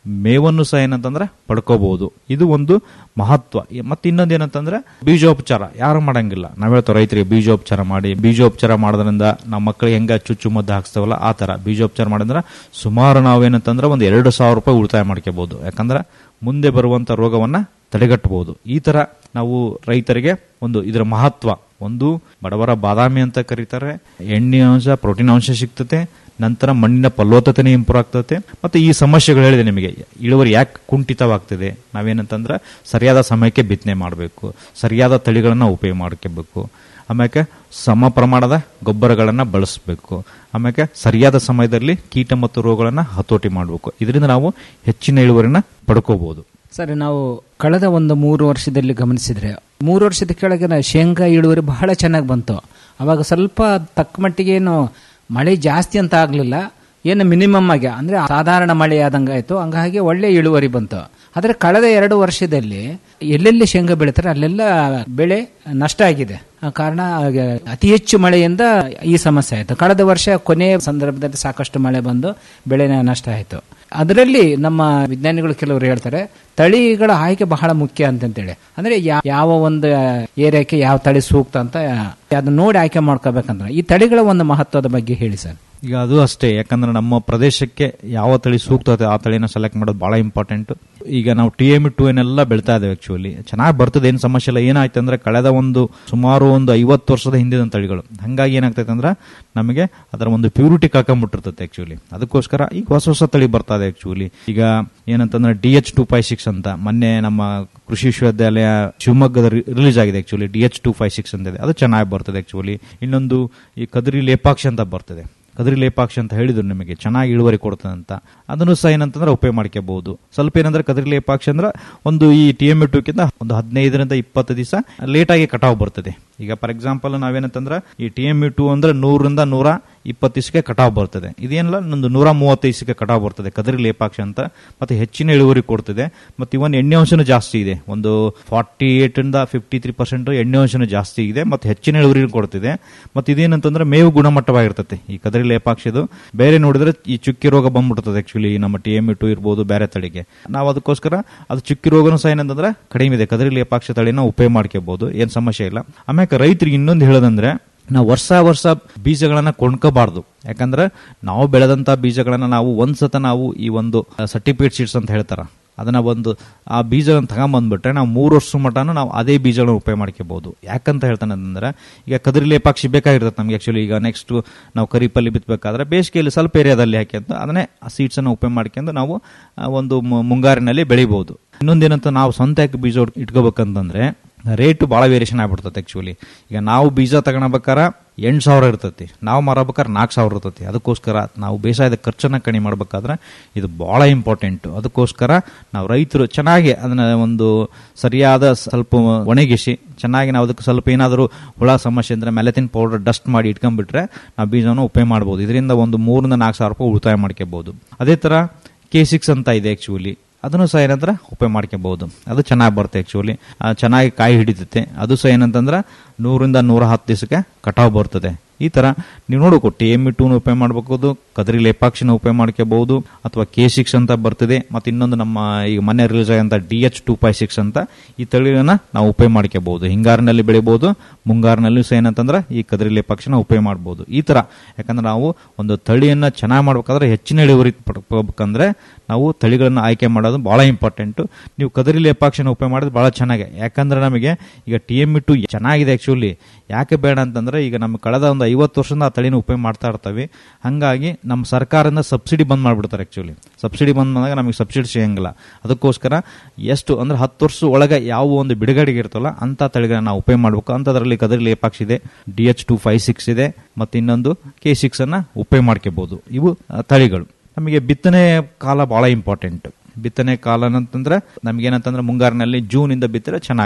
Speaker 16: ಮೇವನ್ನು ಸಹ ಏನಂತಂದ್ರೆ ಪಡ್ಕೋಬಹುದು ಇದು ಒಂದು ಮಹತ್ವ ಮತ್ತೆ ಇನ್ನೊಂದು ಏನಂತಂದ್ರೆ ಬೀಜೋಪಚಾರ ಯಾರು ಮಾಡಂಗಿಲ್ಲ ನಾವ್ ಹೇಳ್ತೇವೆ ರೈತರಿಗೆ ಬೀಜೋಪಚಾರ ಮಾಡಿ ಬೀಜೋಪಚಾರ ಮಾಡೋದ್ರಿಂದ ನಮ್ಮ ಮಕ್ಕಳಿಗೆ ಹೆಂಗ ಚುಚ್ಚು ಮದ್ದು ಹಾಕ್ಸ್ತೇವಲ್ಲ ಆ ತರ ಬೀಜೋಪಚಾರ ಮಾಡಿದ್ರೆ ಸುಮಾರು ನಾವೇನಂತಂದ್ರೆ ಒಂದು ಎರಡು ಸಾವಿರ ರೂಪಾಯಿ ಉಳಿತಾಯ ಮಾಡ್ಕೋಬಹುದು ಯಾಕಂದ್ರೆ ಮುಂದೆ ಬರುವಂತ ರೋಗವನ್ನ ತಡೆಗಟ್ಟಬಹುದು ಈ ತರ ನಾವು ರೈತರಿಗೆ ಒಂದು ಇದರ ಮಹತ್ವ ಒಂದು ಬಡವರ ಬಾದಾಮಿ ಅಂತ ಕರೀತಾರೆ ಎಣ್ಣೆ ಅಂಶ ಪ್ರೋಟೀನ್ ಅಂಶ ಸಿಗ್ತತೆ ನಂತರ ಮಣ್ಣಿನ ಫಲವತ್ತತೆ ಇಂಪ್ರೂವ್ ಆಗ್ತದೆ ಮತ್ತೆ ಈ ಸಮಸ್ಯೆಗಳು ಹೇಳಿದೆ ನಿಮಗೆ ಇಳುವರಿ ಯಾಕೆ ಕುಂಠಿತವಾಗ್ತದೆ ನಾವೇನಂತಂದ್ರೆ ಸರಿಯಾದ ಸಮಯಕ್ಕೆ ಬಿತ್ತನೆ ಮಾಡಬೇಕು ಸರಿಯಾದ ತಳಿಗಳನ್ನ ಉಪಯೋಗ ಮಾಡ್ಕೋಬೇಕು ಆಮೇಲೆ ಸಮ ಪ್ರಮಾಣದ ಗೊಬ್ಬರಗಳನ್ನ ಬಳಸಬೇಕು ಆಮೇಲೆ ಸರಿಯಾದ ಸಮಯದಲ್ಲಿ ಕೀಟ ಮತ್ತು ರೋಗಗಳನ್ನ ಹತೋಟಿ ಮಾಡಬೇಕು ಇದರಿಂದ ನಾವು ಹೆಚ್ಚಿನ ಇಳುವರಿನ ಪಡ್ಕೋಬಹುದು
Speaker 15: ಸರಿ ನಾವು ಕಳೆದ ಒಂದು ಮೂರು ವರ್ಷದಲ್ಲಿ ಗಮನಿಸಿದ್ರೆ ಮೂರು ವರ್ಷದ ಕೆಳಗೆ ನಾವು ಶೇಂಗಾ ಇಳುವರಿ ಬಹಳ ಚೆನ್ನಾಗಿ ಬಂತು ಅವಾಗ ಸ್ವಲ್ಪ ತಕ್ಕ ಮಟ್ಟಿಗೆ ಏನು ಮಳೆ ಜಾಸ್ತಿ ಅಂತ ಆಗಲಿಲ್ಲ ಏನು ಮಿನಿಮಮ್ ಆಗಿ ಅಂದ್ರೆ ಸಾಧಾರಣ ಮಳೆ ಆದಂಗೆ ಆಯ್ತು ಹಂಗಾಗಿ ಒಳ್ಳೆ ಇಳುವರಿ ಬಂತು ಆದರೆ ಕಳೆದ ಎರಡು ವರ್ಷದಲ್ಲಿ ಎಲ್ಲೆಲ್ಲಿ ಶೇಂಗಾ ಬೆಳೀತಾರೆ ಅಲ್ಲೆಲ್ಲ ಬೆಳೆ ನಷ್ಟ ಆಗಿದೆ ಆ ಕಾರಣ ಆಗ ಅತಿ ಹೆಚ್ಚು ಮಳೆಯಿಂದ ಈ ಸಮಸ್ಯೆ ಆಯಿತು ಕಳೆದ ವರ್ಷ ಕೊನೆಯ ಸಂದರ್ಭದಲ್ಲಿ ಸಾಕಷ್ಟು ಮಳೆ ಬಂದು ಬೆಳೆ ನಷ್ಟ ಆಯಿತು ಅದರಲ್ಲಿ ನಮ್ಮ ವಿಜ್ಞಾನಿಗಳು ಕೆಲವರು ಹೇಳ್ತಾರೆ ತಳಿಗಳ ಆಯ್ಕೆ ಬಹಳ ಮುಖ್ಯ ಅಂತಂತೇಳಿ ಅಂದ್ರೆ ಯಾ- ಯಾವ ಒಂದು ಏರಿಯಾಕ್ಕೆ ಯಾವ ತಳಿ ಸೂಕ್ತ ಅಂತ ಅದನ್ನ ನೋಡಿ ಆಯ್ಕೆ ಮಾಡ್ಕೋಬೇಕಂದ್ರೆ ಈ ತಳಿಗಳ ಒಂದು ಮಹತ್ವದ ಬಗ್ಗೆ ಹೇಳಿ ಸರ್
Speaker 16: ಈಗ ಅದು ಅಷ್ಟೇ ಯಾಕಂದ್ರೆ ನಮ್ಮ ಪ್ರದೇಶಕ್ಕೆ ಯಾವ ತಳಿ ಸೂಕ್ತ ಇದೆ ಆ ತಳಿನ ಸೆಲೆಕ್ಟ್ ಮಾಡೋದು ಬಹಳ ಇಂಪಾರ್ಟೆಂಟ್ ಈಗ ನಾವು ಟಿ ಎಮ್ ಟು ಏನೆಲ್ಲ ಬೆಳ್ತಾ ಇದ್ದೇವೆ ಆಕ್ಚುಲಿ ಚೆನ್ನಾಗಿ ಬರ್ತದೆ ಏನು ಸಮಸ್ಯೆ ಇಲ್ಲ ಏನಾಯ್ತು ಅಂದ್ರೆ ಕಳೆದ ಒಂದು ಸುಮಾರು ಒಂದು ಐವತ್ತು ವರ್ಷದ ಹಿಂದಿನ ತಳಿಗಳು ಹಂಗಾಗಿ ಏನಾಗ್ತೈತೆ ಅಂದ್ರೆ ನಮಗೆ ಅದರ ಒಂದು ಪ್ಯೂರಿಟಿ ಕಳ್ಕೊಂಡ್ಬಿಟ್ಟಿರ್ತೈತೆ ಆಕ್ಚುಲಿ ಅದಕ್ಕೋಸ್ಕರ ಈಗ ಹೊಸ ಹೊಸ ತಳಿ ಬರ್ತಾ ಇದೆ ಆಕ್ಚುಲಿ ಈಗ ಏನಂತಂದ್ರೆ D H two five six ಅಂತ ಮೊನ್ನೆ ನಮ್ಮ ಕೃಷಿ ವಿಶ್ವವಿದ್ಯಾಲಯ ಶಿವಮೊಗ್ಗದ ರಿಲೀಸ್ ಆಗಿದೆ actually D H two five six ಅಂತ ಇದೆ ಅದು ಚೆನ್ನಾಗಿ ಬರ್ತದೆ ಆಕ್ಚುಲಿ ಇನ್ನೊಂದು ಈ ಕದ್ರಿ ಲೇಪಾಕ್ಷಿ ಅಂತ ಬರ್ತದೆ ಕದ್ರಿ ಲೇಪಾಕ್ಷಿ ಅಂತ ಹೇಳಿದ್ರು ನಿಮಗೆ ಚೆನ್ನಾಗಿ ಇಳುವರಿ ಕೊಡ್ತದೆ ಅಂತ ಅದನ್ನು ಸಹ ಏನಂತಂದ್ರೆ ಉಪಯೋಗ ಮಾಡ್ಕೋಬಹುದು ಸ್ವಲ್ಪ ಏನಂದ್ರೆ ಕದ್ರಿ ಲೇಪಾಕ್ಷಿ ಅಂದ್ರೆ ಒಂದು ಈ ಟಿ ಎಮ್ ಟೂಕ್ಕಿಂತ ಒಂದು ಹದಿನೈದರಿಂದ ಇಪ್ಪತ್ತು ದಿವಸ ಲೇಟ್ ಆಗಿ ಕಟಾವ್ ಬರ್ತದೆ ಈಗ ಫಾರ್ ಎಕ್ಸಾಂಪಲ್ ನಾವೇನಂತಂದ್ರೆ ಈ ಟಿ ಎಮ್ ಟೂ ಅಂದ್ರೆ ನೂರರಿಂದ ನೂರ ಇಪ್ಪತ್ತು ದಿವಸಕ್ಕೆ ಕಟಾವ್ ಬರ್ತದೆ ಇದೇನಿಲ್ಲ ಒಂದು ನೂರ ಮೂವತ್ತು ದಿವಸಕ್ಕೆ ಕಟಾವ್ ಬರ್ತದೆ ಕದ್ರಿ ಲೇಪಾಕ್ಷಿ ಅಂತ ಮತ್ತೆ ಹೆಚ್ಚಿನ ಇಳುವರಿ ಕೊಡ್ತದೆ ಮತ್ತೆ ಇವನ್ ಎಣ್ಣೆ ಅಂಶನೂ ಜಾಸ್ತಿ ಇದೆ ಒಂದು ಫಾರ್ಟಿ ಏಟ್ ಇಂದ ಫಿಫ್ಟಿ ತ್ರೀ ಪರ್ಸೆಂಟ್ ಎಣ್ಣೆ ಅಂಶನೂ ಜಾಸ್ತಿ ಇದೆ ಮತ್ತೆ ಹೆಚ್ಚಿನ ಇಳುವರಿ ಕೊಡ್ತಿದೆ ಮತ್ತೆ ಇದೇನಂತಂದ್ರೆ ಮೇವು ಗುಣಮಟ್ಟವಾಗಿರ್ತದೆ ಈ ಕದರಿ ಲೇಪಾಕ್ಷಿದು ಬೇರೆ ನೋಡಿದ್ರೆ ಈ ಚುಕ್ಕಿ ರೋಗ ಬಂದ್ಬಿಡ್ತದೆ ಆಕ್ಚುಲಿ ನಮ್ಮ ಟಿ ಎಮ್ ಟು ಇರ್ಬೋದು ಬೇರೆ ತಳಿಗೆ ನಾವು ಅದಕ್ಕೋಸ್ಕರ ಅದು ಚುಕ್ಕಿ ರೋಗನೂ ಸಹ ಏನಂತಂದ್ರೆ ಕಡಿಮೆ ಇದೆ ಕದರಿ ಲೇಪಾಕ್ಷಿ ತಳಿನ ಉಪಯೋಗ ಮಾಡ್ಕೋಬಹುದು ಏನ್ ಸಮಸ್ಯೆ ಇಲ್ಲ ಆಮೇಲೆ ರೈತರಿಗೆ ಇನ್ನೊಂದು ಹೇಳೋದಂದ್ರೆ ನಾವು ವರ್ಷ ವರ್ಷ ಬೀಜಗಳನ್ನ ಕೊಂಡ್ಕೋಬಾರ್ದು ಯಾಕಂದ್ರೆ ನಾವು ಬೆಳೆದಂತ ಬೀಜಗಳನ್ನ ನಾವು ಒಂದ್ಸತ ನಾವು ಈ ಒಂದು ಸರ್ಟಿಫಿಕೇಟ್ ಶೀಟ್ಸ್ ಅಂತ ಹೇಳ್ತಾರ ಅದನ್ನ ಒಂದು ಆ ಬೀಜಗಳನ್ನ ತಗೊಂಬಂದ್ಬಿಟ್ರೆ ನಾವು ಮೂರು ವರ್ಷ ಮಟನು ನಾವು ಅದೇ ಬೀಜಗಳನ್ನ ಉಪಯೋಗ ಮಾಡ್ಕೋಬಹುದು ಯಾಕಂತ ಹೇಳ್ತಾನೆ ಅಂದ್ರೆ ಈಗ ಕದ್ರಿ ಲೇಪಾಕ್ಷಿ ಬೇಕಾಗಿರ್ತದೆ ನಮ್ಗೆ ಆಕ್ಚುಲಿ ಈಗ ನೆಕ್ಸ್ಟ್ ನಾವು ಕರಿಪಲ್ಲಿ ಬಿತ್ತಬೇಕಾದ್ರೆ ಬೇಸಿಗೆಯಲ್ಲಿ ಸ್ವಲ್ಪ ಏರಿಯಾದಲ್ಲಿ ಹಾಕ್ಯಂತ ಅದನ್ನೇ ಆ ಸೀಡ್ಸ್ ಅನ್ನು ಉಪಯೋಗ ಮಾಡ್ಕೊಂಡು ನಾವು ಆ, ಒಂದು ಮು- ಮುಂಗಾರಿನಲ್ಲಿ ಬೆಳಿಬಹುದು ಇನ್ನೊಂದೇನಂತ ನಾವು ಸ್ವಂತ ಯಾಕೆ ಬೀಜ ಇಟ್ಕೋಬೇಕಂತಂದ್ರೆ ರೇಟು ಭಾಳ ವೇರಿಯೇಷನ್ ಆಗ್ಬಿಡ್ತದೆ ಆಕ್ಚುಲಿ ಈಗ ನಾವು ಬೀಜ ತಗೊಳಬೇಕಾರ ಎಂಟು ಸಾವಿರ ಇರ್ತೈತಿ ನಾವು ಮಾರಬೇಕಾದ್ರೆ ನಾಲ್ಕು ಸಾವಿರ ಇರ್ತೈತಿ ಅದಕ್ಕೋಸ್ಕರ ನಾವು ಬೇಸಾಯದ ಖರ್ಚನ್ನ ಕಡಿಮೆ ಮಾಡ್ಬೇಕಾದ್ರೆ ಇದು ಭಾಳ ಇಂಪಾರ್ಟೆಂಟ್ ಅದಕ್ಕೋಸ್ಕರ ನಾವು ರೈತರು ಚೆನ್ನಾಗಿ ಅದನ್ನ ಒಂದು ಸರಿಯಾದ ಸ್ವಲ್ಪ ಒಣಗಿಸಿ ಚೆನ್ನಾಗಿ ನಾವು ಅದಕ್ಕೆ ಸ್ವಲ್ಪ ಏನಾದರೂ ಹುಳ ಸಮಸ್ಯೆ ಅಂದ್ರೆ ಮೆಲತಿನ್ ಪೌಡರ್ ಡಸ್ಟ್ ಮಾಡಿ ಇಟ್ಕೊಂಡ್ಬಿಟ್ರೆ ನಾವು ಬೀಜವನ್ನು ಉಪಯೋಗ ಮಾಡ್ಬೋದು ಇದರಿಂದ ಒಂದು ಮೂರರಿಂದ ನಾಲ್ಕು ಸಾವಿರ ರೂಪಾಯಿ ಉಳಿತಾಯ ಮಾಡ್ಕೋಬಹುದು ಅದೇ ಥರ ಕೆ ಸಿಕ್ಸ್ ಅಂತ ಇದೆ ಆಕ್ಚುಲಿ ಅದನ್ನು ಸಹ ಏನಂದ್ರೆ ಉಪಯೋಗ ಮಾಡ್ಕೋಬಹುದು ಅದು ಚೆನ್ನಾಗಿ ಬರುತ್ತೆ ಆಕ್ಚುಲಿ ಚೆನ್ನಾಗಿ ಕಾಯಿ ಹಿಡಿತೈತೆ ಅದು ಸಹ ಏನಂತಂದ್ರೆ ನೂರಿಂದ ನೂರ ಹತ್ತು ದಿವಸಕ್ಕೆ ಕಟಾವ್ ಬರ್ತದೆ ಈ ತರ ನೀವು ನೋಡಬೇಕು ಟಿ ಎಮ್ ಟೂನು ಉಪಯೋಗ ಮಾಡಬಹುದು ಕದ್ರಿ ಲೇಪಾಕ್ಷಿನ ಉಪಯೋಗ ಮಾಡ್ಕೋಬಹುದು ಅಥವಾ ಕೆ ಸಿಕ್ಸ್ ಅಂತ ಬರ್ತದೆ ಮತ್ತೆ ಇನ್ನೊಂದು ನಮ್ಮ ಈಗ ಮೊನ್ನೆ ರಿಲೀಸ್ ಆಗಂತ D H two five six ಅಂತ ಈ ತಳಿಗಳನ್ನ ನಾವು ಉಪಯೋಗ ಮಾಡ್ಕೋಬಹುದು ಹಿಂಗಾರಿನಲ್ಲಿ ಬೆಳಿಬಹುದು ಮುಂಗಾರಿನಲ್ಲೂ ಸಹ ಏನಂತಂದ್ರೆ ಈ ಕದ್ರಿ ಲೇಪಾಕ್ಷಿನ ಉಪಯೋಗ ಮಾಡಬಹುದು ಈ ತರ ಯಾಕಂದ್ರೆ ನಾವು ಒಂದು ತಳಿಯನ್ನ ಚೆನ್ನಾಗಿ ಮಾಡ್ಬೇಕಾದ್ರೆ ಹೆಚ್ಚಿನ ಇಳುವರಿ ಪಡ್ಕೋಬೇಕಂದ್ರೆ ನಾವು ತಳಿಗಳನ್ನ ಆಯ್ಕೆ ಮಾಡೋದು ಬಹಳ ಇಂಪಾರ್ಟೆಂಟ್ ನೀವು ಕದರಿ ಲೇಪಾಕ್ಷಿನ ಉಪಯೋಗ ಮಾಡೋದು ಬಹಳ ಚೆನ್ನಾಗಿ ಯಾಕಂದ್ರೆ ನಮಗೆ ಈಗ ಟಿ ಎಮ್ ಟು ಚೆನ್ನಾಗಿದೆ ಆಕ್ಚುಲಿ ಯಾಕೆ ಬೇಡ ಅಂತಂದ್ರೆ ಈಗ ನಮ್ಮ ಕಳೆದ ಒಂದು ಐವತ್ತು ವರ್ಷದಿಂದ ಆ ತಳಿನ ಉಪಯೋಗ ಮಾಡ್ತಾ ಇರ್ತೀವಿ ಹಂಗಾಗಿ ನಮ್ಮ ಸರ್ಕಾರದಿಂದ ಸಬ್ಸಿಡಿ ಬಂದ್ ಮಾಡ್ಬಿಡ್ತಾರೆ ಆಕ್ಚುಲಿ ಸಬ್ಸಿಡಿ ಬಂದ್ ಬಂದಾಗ ನಮಗೆ ಸಬ್ಸಿಡಿ ಸಿಗಂಗಿಲ್ಲ ಅದಕ್ಕೋಸ್ಕರ ಎಷ್ಟು ಅಂದ್ರೆ ಹತ್ತು ವರ್ಷ ಒಳಗೆ ಯಾವ ಒಂದು ಬಿಡುಗಡೆಗೆ ಇರ್ತಲ್ಲ ಅಂತ ತಳಿಗಳನ್ನ ನಾವು ಉಪಯೋಗ ಮಾಡಬೇಕು ಅಂತದ್ರಲ್ಲಿ ಕದರಿ ಲೇಪಾಕ್ಷಿ ಇದೆ D H two five six ಇದೆ ಮತ್ತೆ ಇನ್ನೊಂದು ಕೆ ಸಿಕ್ಸ್ ಅನ್ನ ಉಪಯೋಗ ಮಾಡ್ಕೋಬಹುದು ಇವು ಆ, ತಳಿಗಳು ನಮಗೆ ಬಿತ್ತನೆ ಕಾಲ ಬಹಳ ಇಂಪಾರ್ಟೆಂಟ್ ಬಿತ್ತನೆ ಕಾಲ ಅಂತಂದ್ರೆ ನಮ್ಗೇನಂತಂದ್ರೆ ಮುಂಗಾರಿನಲ್ಲಿ ಜೂನ್ ಇಂದ ಬಿತ್ತರೆ ಚೆನ್ನಾಗ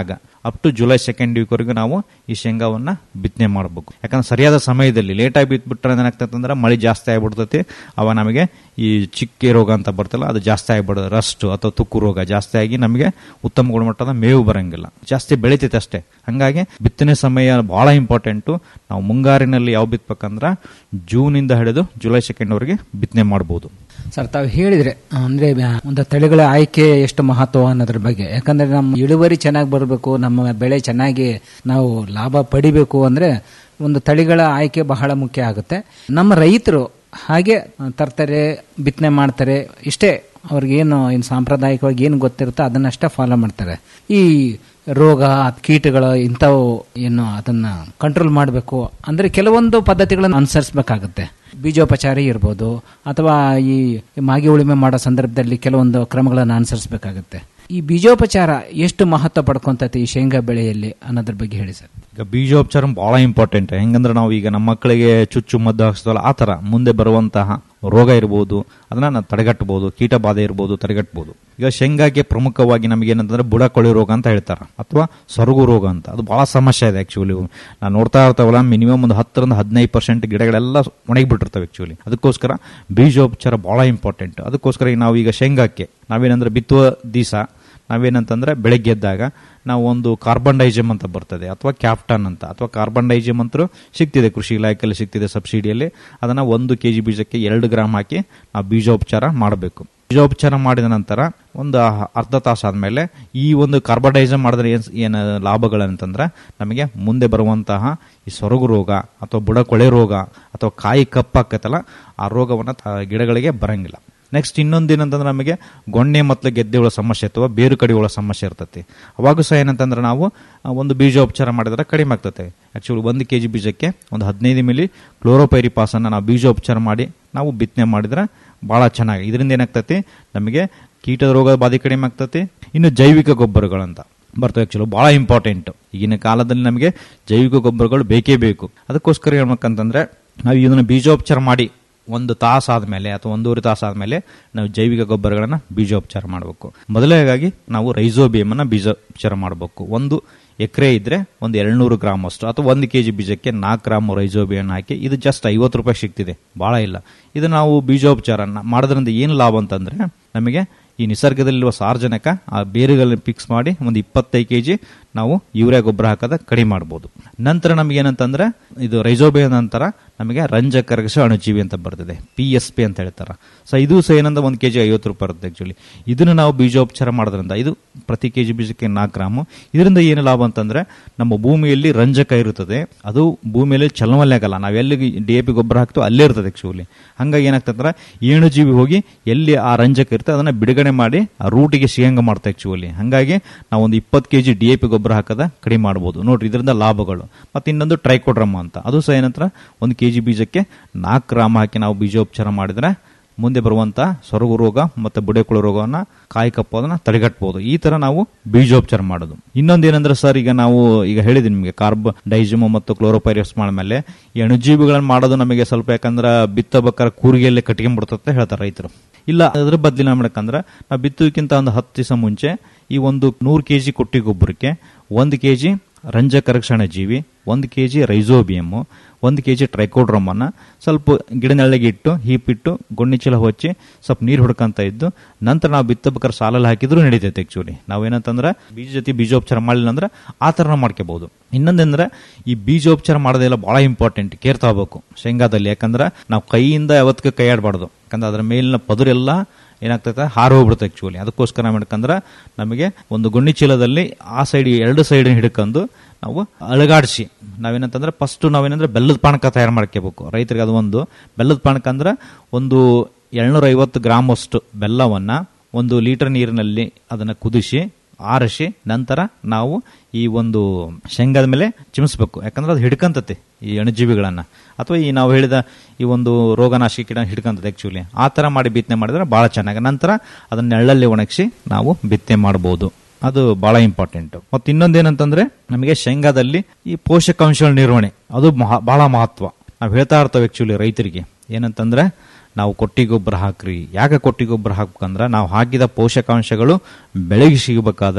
Speaker 16: ಅಪ್ ಟು ಜುಲೈ ಸೆಕೆಂಡ್ ವೀಕ್ವರೆಗೂ ನಾವು ಈ ಶೇಂಗಾವನ್ನ ಬಿತ್ತನೆ ಮಾಡಬೇಕು ಯಾಕಂದ್ರೆ ಸರಿಯಾದ ಸಮಯದಲ್ಲಿ ಲೇಟಾಗಿ ಬಿತ್ಬಿಟ್ರೆ ಏನಾಗ್ತದೆ ಅಂದ್ರೆ ಮಳೆ ಜಾಸ್ತಿ ಆಗ್ಬಿಡ್ತೈತಿ ಅವಾಗ ನಮಗೆ ಈ ಚಿಕ್ಕೆ ರೋಗ ಅಂತ ಬರ್ತಲ್ಲ ಅದು ಜಾಸ್ತಿ ಆಗ್ಬಿಡೋದು ರಸ್ಟ್ ಅಥವಾ ತುಕ್ಕು ರೋಗ ಜಾಸ್ತಿ ಆಗಿ ನಮಗೆ ಉತ್ತಮ ಗುಣಮಟ್ಟದ ಮೇವು ಬರಂಗಿಲ್ಲ ಜಾಸ್ತಿ ಬೆಳಿತೈತೆ ಅಷ್ಟೇ ಹಂಗಾಗಿ ಬಿತ್ತನೆ ಸಮಯ ಬಹಳ ಇಂಪಾರ್ಟೆಂಟು ನಾವು ಮುಂಗಾರಿನಲ್ಲಿ ಯಾವ ಬಿತ್ತಬೇಕಂದ್ರೆ ಜೂನಿಂದ ಹಿಡಿದು ಜುಲೈ ಸೆಕೆಂಡ್ ವರೆಗೆ ಬಿತ್ತನೆ ಮಾಡ್ಬೋದು
Speaker 15: ಸರ್ ತಾವು ಹೇಳಿದ್ರೆ ಅಂದ್ರೆ ಬ್ಯಾ- ಒಂದು ತಳಿಗಳ ಆಯ್ಕೆ ಎಷ್ಟು ಮಹತ್ವ ಅನ್ನೋದ್ರ ಬಗ್ಗೆ ಯಾಕಂದ್ರೆ ನಮ್ಮ ಇಳುವರಿ ಚೆನ್ನಾಗಿ ಬರಬೇಕು ನಮ್ಮ ಬೆಳೆ ಚೆನ್ನಾಗಿ ನಾವು ಲಾಭ ಪಡಿಬೇಕು ಅಂದ್ರೆ ಒಂದು ತಳಿಗಳ ಆಯ್ಕೆ ಬಹಳ ಮುಖ್ಯ ಆಗುತ್ತೆ ನಮ್ಮ ರೈತರು ಹಾಗೆ ತರ್ತಾರೆ ಬಿತ್ತನೆ ಮಾಡ್ತಾರೆ ಇಷ್ಟೇ ಅವ್ರಿಗೇನು ಏನು ಸಾಂಪ್ರದಾಯಿಕವಾಗಿ ಏನು ಗೊತ್ತಿರುತ್ತೋ ಅದನ್ನಷ್ಟೇ ಫಾಲೋ ಮಾಡ್ತಾರೆ ಈ ರೋಗ ಕೀಟಗಳು ಇಂಥವು ಏನು ಅದನ್ನ ಕಂಟ್ರೋಲ್ ಮಾಡಬೇಕು ಅಂದ್ರೆ ಕೆಲವೊಂದು ಪದ್ಧತಿಗಳನ್ನು ಅನುಸರಿಸಬೇಕಾಗುತ್ತೆ ಬೀಜೋಪಚಾರ ಇರ್ಬೋದು ಅಥವಾ ಈ ಮಾಗಿ ಉಳುಮೆ ಮಾಡೋ ಸಂದರ್ಭದಲ್ಲಿ ಕೆಲವೊಂದು ಕ್ರಮಗಳನ್ನು ಅನುಸರಿಸಬೇಕಾಗುತ್ತೆ ಈ ಬೀಜೋಪಚಾರ ಎಷ್ಟು ಮಹತ್ವ ಪಡ್ಕೊಂತೈತಿ ಈ ಶೇಂಗಾ ಬೆಳೆಯಲ್ಲಿ ಅನ್ನೋದ್ರ ಬಗ್ಗೆ ಹೇಳಿ ಸರ್
Speaker 16: ಈಗ ಬೀಜೋಪಚಾರ ಬಹಳ ಇಂಪಾರ್ಟೆಂಟ್ ಹೆಂಗಂದ್ರೆ ನಾವು ಈಗ ನಮ್ಮ ಮಕ್ಕಳಿಗೆ ಚುಚ್ಚು ಮದ್ದು ಹಾಕ್ಸ್ತೀವಲ್ಲ ಆ ಥರ ಮುಂದೆ ಬರುವಂತಹ ರೋಗ ಇರ್ಬೋದು ಅದನ್ನ ನಾವು ತಡೆಗಟ್ಟಬಹುದು ಕೀಟ ಬಾಧೆ ಇರ್ಬೋದು ತಡೆಗಟ್ಟಬಹುದು ಈಗ ಶೇಂಗಾಗೆ ಪ್ರಮುಖವಾಗಿ ನಮಗೆ ಏನಂತಂದ್ರೆ ಬುಡ ಕೊಳೆ ರೋಗ ಅಂತ ಹೇಳ್ತಾರೆ ಅಥವಾ ಸೊರಗು ರೋಗ ಅಂತ ಅದು ಬಹಳ ಸಮಸ್ಯೆ ಇದೆ ಆಕ್ಚುಲಿ ನಾವು ನೋಡ್ತಾ ಇರ್ತಾವಲ್ಲ ಮಿನಿಮಮ್ ಒಂದು ಹತ್ತರಿಂದ ಹದಿನೈದು ಪರ್ಸೆಂಟ್ ಗಿಡಗಳೆಲ್ಲ ಒಣಗಿಬಿಟ್ಟಿರ್ತವೆ ಆಕ್ಚುಲಿ ಅದಕ್ಕೋಸ್ಕರ ಬೀಜೋಪಚಾರ ಬಹಳ ಇಂಪಾರ್ಟೆಂಟ್ ಅದಕ್ಕೋಸ್ಕರ ಈಗ ನಾವು ಈಗ ಶೇಂಗಾಕ್ಕೆ ನಾವೇನಂದ್ರೆ ಬಿತ್ತುವ ದಿವಸ ನಾವೇನಂತಂದ್ರೆ ಬೆಳಗ್ಗೆ ಎದ್ದಾಗ ನಾವು ಒಂದು ಕಾರ್ಬನ್ ಡೈಜಮ್ ಅಂತ ಬರ್ತದೆ ಅಥವಾ ಕ್ಯಾಪ್ಟನ್ ಅಂತ ಅಥವಾ ಕಾರ್ಬನ್ ಡೈಜಮ್ ಅಂತೂ ಸಿಗ್ತಿದೆ ಕೃಷಿ ಇಲಾಖೆಯಲ್ಲಿ ಸಿಗ್ತಿದೆ ಸಬ್ಸಿಡಿಯಲ್ಲಿ ಅದನ್ನ ಒಂದು ಕೆ ಜಿ ಬೀಜಕ್ಕೆ ಎರಡು ಗ್ರಾಮ್ ಹಾಕಿ ನಾವು ಬೀಜೋಪಚಾರ ಮಾಡಬೇಕು ಬೀಜೋಪಚಾರ ಮಾಡಿದ ನಂತರ ಒಂದು ಅರ್ಧ ತಾಸು ಆದಮೇಲೆ ಈ ಒಂದು ಕಾರ್ಬಡೈಸಮ್ ಮಾಡಿದ್ರೆ ಏನು ಏನು ಲಾಭಗಳಂತಂದ್ರೆ ನಮಗೆ ಮುಂದೆ ಬರುವಂತಹ ಈ ಸೊರಗು ರೋಗ ಅಥವಾ ಬುಡ ಕೊಳೆ ರೋಗ ಅಥವಾ ಕಾಯಿ ಕಪ್ಪಾಕತ್ತಲ್ಲ ಆ ರೋಗವನ್ನು ಗಿಡಗಳಿಗೆ ಬರಂಗಿಲ್ಲ ನೆಕ್ಸ್ಟ್ ಇನ್ನೊಂದು ಏನಂತಂದ್ರೆ ನಮಗೆ ಗೊಣ್ಣೆ ಮತ್ತು ಗೆದ್ದೆಗಳ ಸಮಸ್ಯೆ ಅಥವಾ ಬೇರು ಕಡಿಯುವ ಸಮಸ್ಯೆ ಇರ್ತೈತಿ ಅವಾಗೂ ಸಹ ಏನಂತಂದ್ರೆ ನಾವು ಆ, ಒಂದು ಬೀಜೋಪಚಾರ ಮಾಡಿದ್ರೆ ಕಡಿಮೆ ಆಗ್ತದೆ ಆಕ್ಚುಲಿ ಒಂದು ಕೆ ಜಿ ಬೀಜಕ್ಕೆ ಒಂದು ಹದಿನೈದು ಮಿಲಿ ಕ್ಲೋರೋಪೈರಿಪಾಸನ್ನು ನಾವು ಬೀಜೋಪಚಾರ ಮಾಡಿ ನಾವು ಬಿತ್ತನೆ ಮಾಡಿದ್ರೆ ಭಾಳ ಚೆನ್ನಾಗಿ ಇದರಿಂದ ಏನಾಗ್ತೈತಿ ನಮಗೆ ಕೀಟದ ರೋಗ ಬಾಧೆ ಕಡಿಮೆ ಆಗ್ತೈತಿ ಇನ್ನು ಜೈವಿಕ ಗೊಬ್ಬರಗಳಂತ ಬರ್ತವೆ ಆಕ್ಚುಲಿ ಬಹಳ ಇಂಪಾರ್ಟೆಂಟ್ ಈಗಿನ ಕಾಲದಲ್ಲಿ ನಮಗೆ ಜೈವಿಕ ಗೊಬ್ಬರಗಳು ಬೇಕೇ ಬೇಕು ಅದಕ್ಕೋಸ್ಕರ ಹೇಳ್ಬೇಕಂತಂದ್ರೆ ನಾವು ಇದನ್ನು ಬೀಜೋಪಚಾರ ಮಾಡಿ ಒಂದು ತಾಸು ಆದಮೇಲೆ ಅಥವಾ ಒಂದೂವರೆ ತಾಸು ಆದಮೇಲೆ ನಾವು ಜೈವಿಕ ಗೊಬ್ಬರಗಳನ್ನು ಬೀಜೋಪಚಾರ ಮಾಡಬೇಕು ಮೊದಲನೇದಾಗಿ ನಾವು ರೈಸೋಬಿಯಮನ್ನು ಬೀಜೋಪಚಾರ ಮಾಡಬೇಕು ಒಂದು ಎಕರೆ ಇದ್ರೆ ಒಂದು ಎರಡ್ನೂರು ಗ್ರಾಮ್ ಅಷ್ಟು ಅಥವಾ ಒಂದು ಕೆ ಜಿ ಬೀಜಕ್ಕೆ ನಾಲ್ಕು ಗ್ರಾಮ್ ರೈಸೋಬಿಯನ್ ಹಾಕಿ ಇದು ಜಸ್ಟ್ ಐವತ್ತು ರೂಪಾಯಿ ಸಿಗ್ತಿದೆ ಭಾಳ ಇಲ್ಲ ಇದು ನಾವು ಬೀಜೋಪಚಾರ ಮಾಡೋದ್ರಿಂದ ಏನು ಲಾಭ ಅಂತಂದ್ರೆ ನಮಗೆ ಈ ನಿಸರ್ಗದಲ್ಲಿರುವ ಸಾರ್ವಜನಿಕ ಆ ಬೇರುಗಳನ್ನು ಫಿಕ್ಸ್ ಮಾಡಿ ಒಂದು ಇಪ್ಪತ್ತೈದು ಕೆ ಜಿ ನಾವು ಯೂರಿಯಾ ಗೊಬ್ಬರ ಹಾಕೋದ ಕಡಿಮೆ ಮಾಡ್ಬೋದು ನಂತರ ನಮಗೆ ಏನಂತಂದ್ರೆ ಇದು ರೈಸೋಬಿಯ ನಂತರ ನಮಗೆ ರಂಜಕರಗಿಸ ಅಣುಜೀವಿ ಅಂತ ಬರ್ತದೆ ಪಿ ಎಸ್ ಪಿ ಅಂತ ಹೇಳ್ತಾರೆ ಸೊ ಇದು ಸಹ ಏನಂದ್ರೆ ಒಂದು ಕೆಜಿ ಐವತ್ತು ರೂಪಾಯಿ ಇರುತ್ತೆ ಆಕ್ಚುಲಿ ಇದನ್ನು ನಾವು ಬೀಜೋಪಚಾರ ಮಾಡೋದ್ರಿಂದ ಇದು ಪ್ರತಿ ಕೆಜಿ ಬೀಜಕ್ಕೆ ನಾಲ್ಕು ಗ್ರಾಮು ಇದರಿಂದ ಏನು ಲಾಭ ಅಂತಂದ್ರೆ ನಮ್ಮ ಭೂಮಿಯಲ್ಲಿ ರಂಜಕ ಇರುತ್ತದೆ ಅದು ಭೂಮಿಯಲ್ಲಿ ಚಲನವಲ್ಲೇ ಆಗಲ್ಲ ನಾವು ಎಲ್ಲಿ ಡಿ ಎ ಪಿ ಗೊಬ್ಬರ ಹಾಕ್ತೀವೋ ಅಲ್ಲೇ ಇರ್ತದೆ ಆಕ್ಚುಲಿ ಹಂಗಾಗಿ ಏನಾಗ್ತಂದ್ರೆ ಏಣುಜೀವಿ ಹೋಗಿ ಎಲ್ಲಿ ಆ ರಂಜಕ ಇರುತ್ತೆ ಅದನ್ನ ಬಿಡುಗಡೆ ಮಾಡಿ ಆ ರೂಟಿಗೆ ಸಿಗಂಗ ಮಾಡ್ತಾ ಆಕ್ಚುಲಿ ಹಂಗಾಗಿ ನಾವು ಒಂದು ಇಪ್ಪತ್ತು ಕೆಜಿ ಡಿ ಎ ಪಿ ಗೊಬ್ಬರ ಹಾಕದ ಕಡಿಮೆ ಮಾಡ್ಬೋದು ನೋಡ್ರಿ ಇದರಿಂದ ಲಾಭಗಳು ಮತ್ತೆ ಇನ್ನೊಂದು ಟ್ರೈಕೋಡ್ರಮ್ ಅಂತ ಅದು ಸಹ ಏನಂತ್ರ ಒಂದು ಕೆಜಿ ಬೀಜಕ್ಕೆ ನಾಲ್ಕು ಗ್ರಾಮ್ ಹಾಕಿ ನಾವು ಬೀಜೋಪಚಾರ ಮಾಡಿದ್ರೆ ಮುಂದೆ ಬರುವಂತ ಸೊರಗು ರೋಗ ಮತ್ತೆ ಬುಡೆಕುಳು ರೋಗವನ್ನ ಕಾಯಿ ಕಪ್ಪೋದನ್ನ ತಡೆಗಟ್ಟಬಹುದು ಈ ತರ ನಾವು ಬೀಜೋಪಚಾರ ಮಾಡೋದು ಇನ್ನೊಂದು ಏನಂದ್ರೆ ಸರ್ ಈಗ ನಾವು ಈಗ ಹೇಳಿದೀನಿ ನಿಮಗೆ ಕಾರ್ಬ್ ಡೈಜಮ್ ಮತ್ತು ಕ್ಲೋರೋಪೈರಿಯಸ್ ಮಾಡ್ಮೇಲೆ ಈ ಅಣುಜೀವಿಗಳನ್ನ ಮಾಡೋದು ನಮಗೆ ಸ್ವಲ್ಪ ಯಾಕಂದ್ರೆ ಬಿತ್ತಬೇಕಾದ್ರೆ ಕೂರಿಗೆಯಲ್ಲಿ ಕಟ್ಕೊಂಡ್ಬಿಡ್ತಂತ ಹೇಳ್ತಾರೆ ರೈತರು ಇಲ್ಲ ಅದ್ರ ಬದಲಿ ನಾವು ಮಾಡಕ್ಕಂದ್ರೆ ನಾವು ಬಿತ್ತೋದಕ್ಕಿಂತ ಒಂದು ಹತ್ತು ದಿವಸ ಮುಂಚೆ ಈ ಒಂದು ನೂರು ಕೆ ಜಿ ಕೊಟ್ಟಿ ಗೊಬ್ಬರಕ್ಕೆ ಒಂದು ಕೆ ಜಿ ರಂಜಕರಕ್ಷಣ ಜೀವಿ ಒಂದು ಕೆ ಜಿ ರೈಸೋಬಿಯಮ್ಮು ಒಂದು ಕೆ ಜಿ ಟ್ರೈಕೋಡ್ರಮನ್ನು ಸ್ವಲ್ಪ ಗಿಡ ನೆರಳಿಗೆ ಇಟ್ಟು ಹೀಪಿಟ್ಟು ಗೊಣ್ಣಿ ಚೀಲ ಹೊಚ್ಚಿ ಸ್ವಲ್ಪ ನೀರು ಹುಡ್ಕಂತ ಇದ್ದು ನಂತರ ನಾವು ಬಿತ್ತಬೇಕಾದ್ರೆ ಸಾಲಲ್ಲಿ ಹಾಕಿದ್ರು ನಡೀತೈತೆ ಆಕ್ಚುಲಿ ನಾವೇನಂತಂದ್ರೆ ಬೀಜ ಜೊತೆ ಬೀಜೋಪಚಾರ ಮಾಡಲಿಲ್ಲ ಅಂದ್ರೆ ಆ ಥರ ನಾವು ಮಾಡ್ಕೋಬಹುದು ಇನ್ನೊಂದಂದ್ರೆ ಈ ಬೀಜೋಪಚಾರ ಮಾಡೋದೆಲ್ಲ ಬಹಳ ಇಂಪಾರ್ಟೆಂಟ್ ಕೇರ್ ತಗೋಬೇಕು ಶೇಂಗಾದಲ್ಲಿ ಯಾಕಂದ್ರೆ ನಾವು ಕೈಯಿಂದ ಯಾವತ್ತಿಗೆ ಕೈ ಆಡಬಾರ್ದು ಯಾಕಂದ್ರೆ ಅದರ ಮೇಲಿನ ಪದುರೆಲ್ಲ ಏನಾಗ್ತೈತೆ ಹಾರು ಹೋಗ್ಬಿಡುತ್ತೆ ಆಕ್ಚುಲಿ ಅದಕ್ಕೋಸ್ಕರ ಮಾಡ್ಕಂದ್ರೆ ನಮಗೆ ಒಂದು ಗುಣ್ಣಿ ಚೀಲದಲ್ಲಿ ಆ ಸೈಡ್ ಎರಡು ಸೈಡ್ ಹಿಡ್ಕೊಂಡು ನಾವು ಅಳಗಾಡಿಸಿ ನಾವೇನಂತಂದ್ರೆ ಫಸ್ಟ್ ನಾವೇನಂದ್ರೆ ಬೆಲ್ಲದ ಪಾನಕ ತಯಾರು ಮಾಡ್ಕೋಬೇಕು ರೈತರಿಗೆ ಅದು ಒಂದು ಬೆಲ್ಲದ ಪಾನಕ ಅಂದ್ರೆ ಒಂದು ಏಳ್ನೂರ ಐವತ್ತು ಗ್ರಾಮ್ ಅಷ್ಟು ಬೆಲ್ಲವನ್ನ ಒಂದು ಲೀಟರ್ ನೀರಿನಲ್ಲಿ ಅದನ್ನ ಕುದಿಸಿ ಆರಿಸಿ ನಂತರ ನಾವು ಈ ಒಂದು ಶೇಂಗಾದ ಮೇಲೆ ಚಿಮಿಸ್ಬೇಕು ಯಾಕಂದ್ರೆ ಅದು ಹಿಡ್ಕಂತತೆ ಈ ಅಣುಜೀವಿಗಳನ್ನ ಅಥವಾ ಈ ನಾವು ಹೇಳಿದ ಈ ಒಂದು ರೋಗನಾಶಕ ಕೀಟ ಹಿಡ್ಕಂತದೆ ಆಕ್ಚುಲಿ ಆ ತರ ಮಾಡಿ ಬಿತ್ತನೆ ಮಾಡಿದ್ರೆ ಬಹಳ ಚೆನ್ನಾಗಿ ನಂತರ ಅದನ್ನ ನೆರಳಲ್ಲಿ ಒಣಗಿಸಿ ನಾವು ಬಿತ್ತನೆ ಮಾಡಬಹುದು ಅದು ಬಹಳ ಇಂಪಾರ್ಟೆಂಟ್ ಮತ್ತೆ ಇನ್ನೊಂದೇನಂತಂದ್ರೆ ನಮಗೆ ಶೇಂಗಾದಲ್ಲಿ ಈ ಪೋಷಕಾಂಶಗಳ ನಿರ್ವಹಣೆ ಅದು ಮಹಾ- ಬಹಳ ಮಹತ್ವ ನಾವು ಹೇಳ್ತಾ ಇರ್ತೇವೆ ಆಕ್ಚುಲಿ ರೈತರಿಗೆ ಏನಂತಂದ್ರೆ ನಾವು ಕೊಟ್ಟಿ ಗೊಬ್ಬರ ಹಾಕ್ರಿ ಯಾಕೆ ಕೊಟ್ಟಿ ಗೊಬ್ಬರ ಹಾಕ್ಬೇಕಂದ್ರೆ ನಾವು ಹಾಕಿದ ಪೋಷಕಾಂಶಗಳು ಬೆಳೆಗೆ ಸಿಗಬೇಕಾದ್ರೆ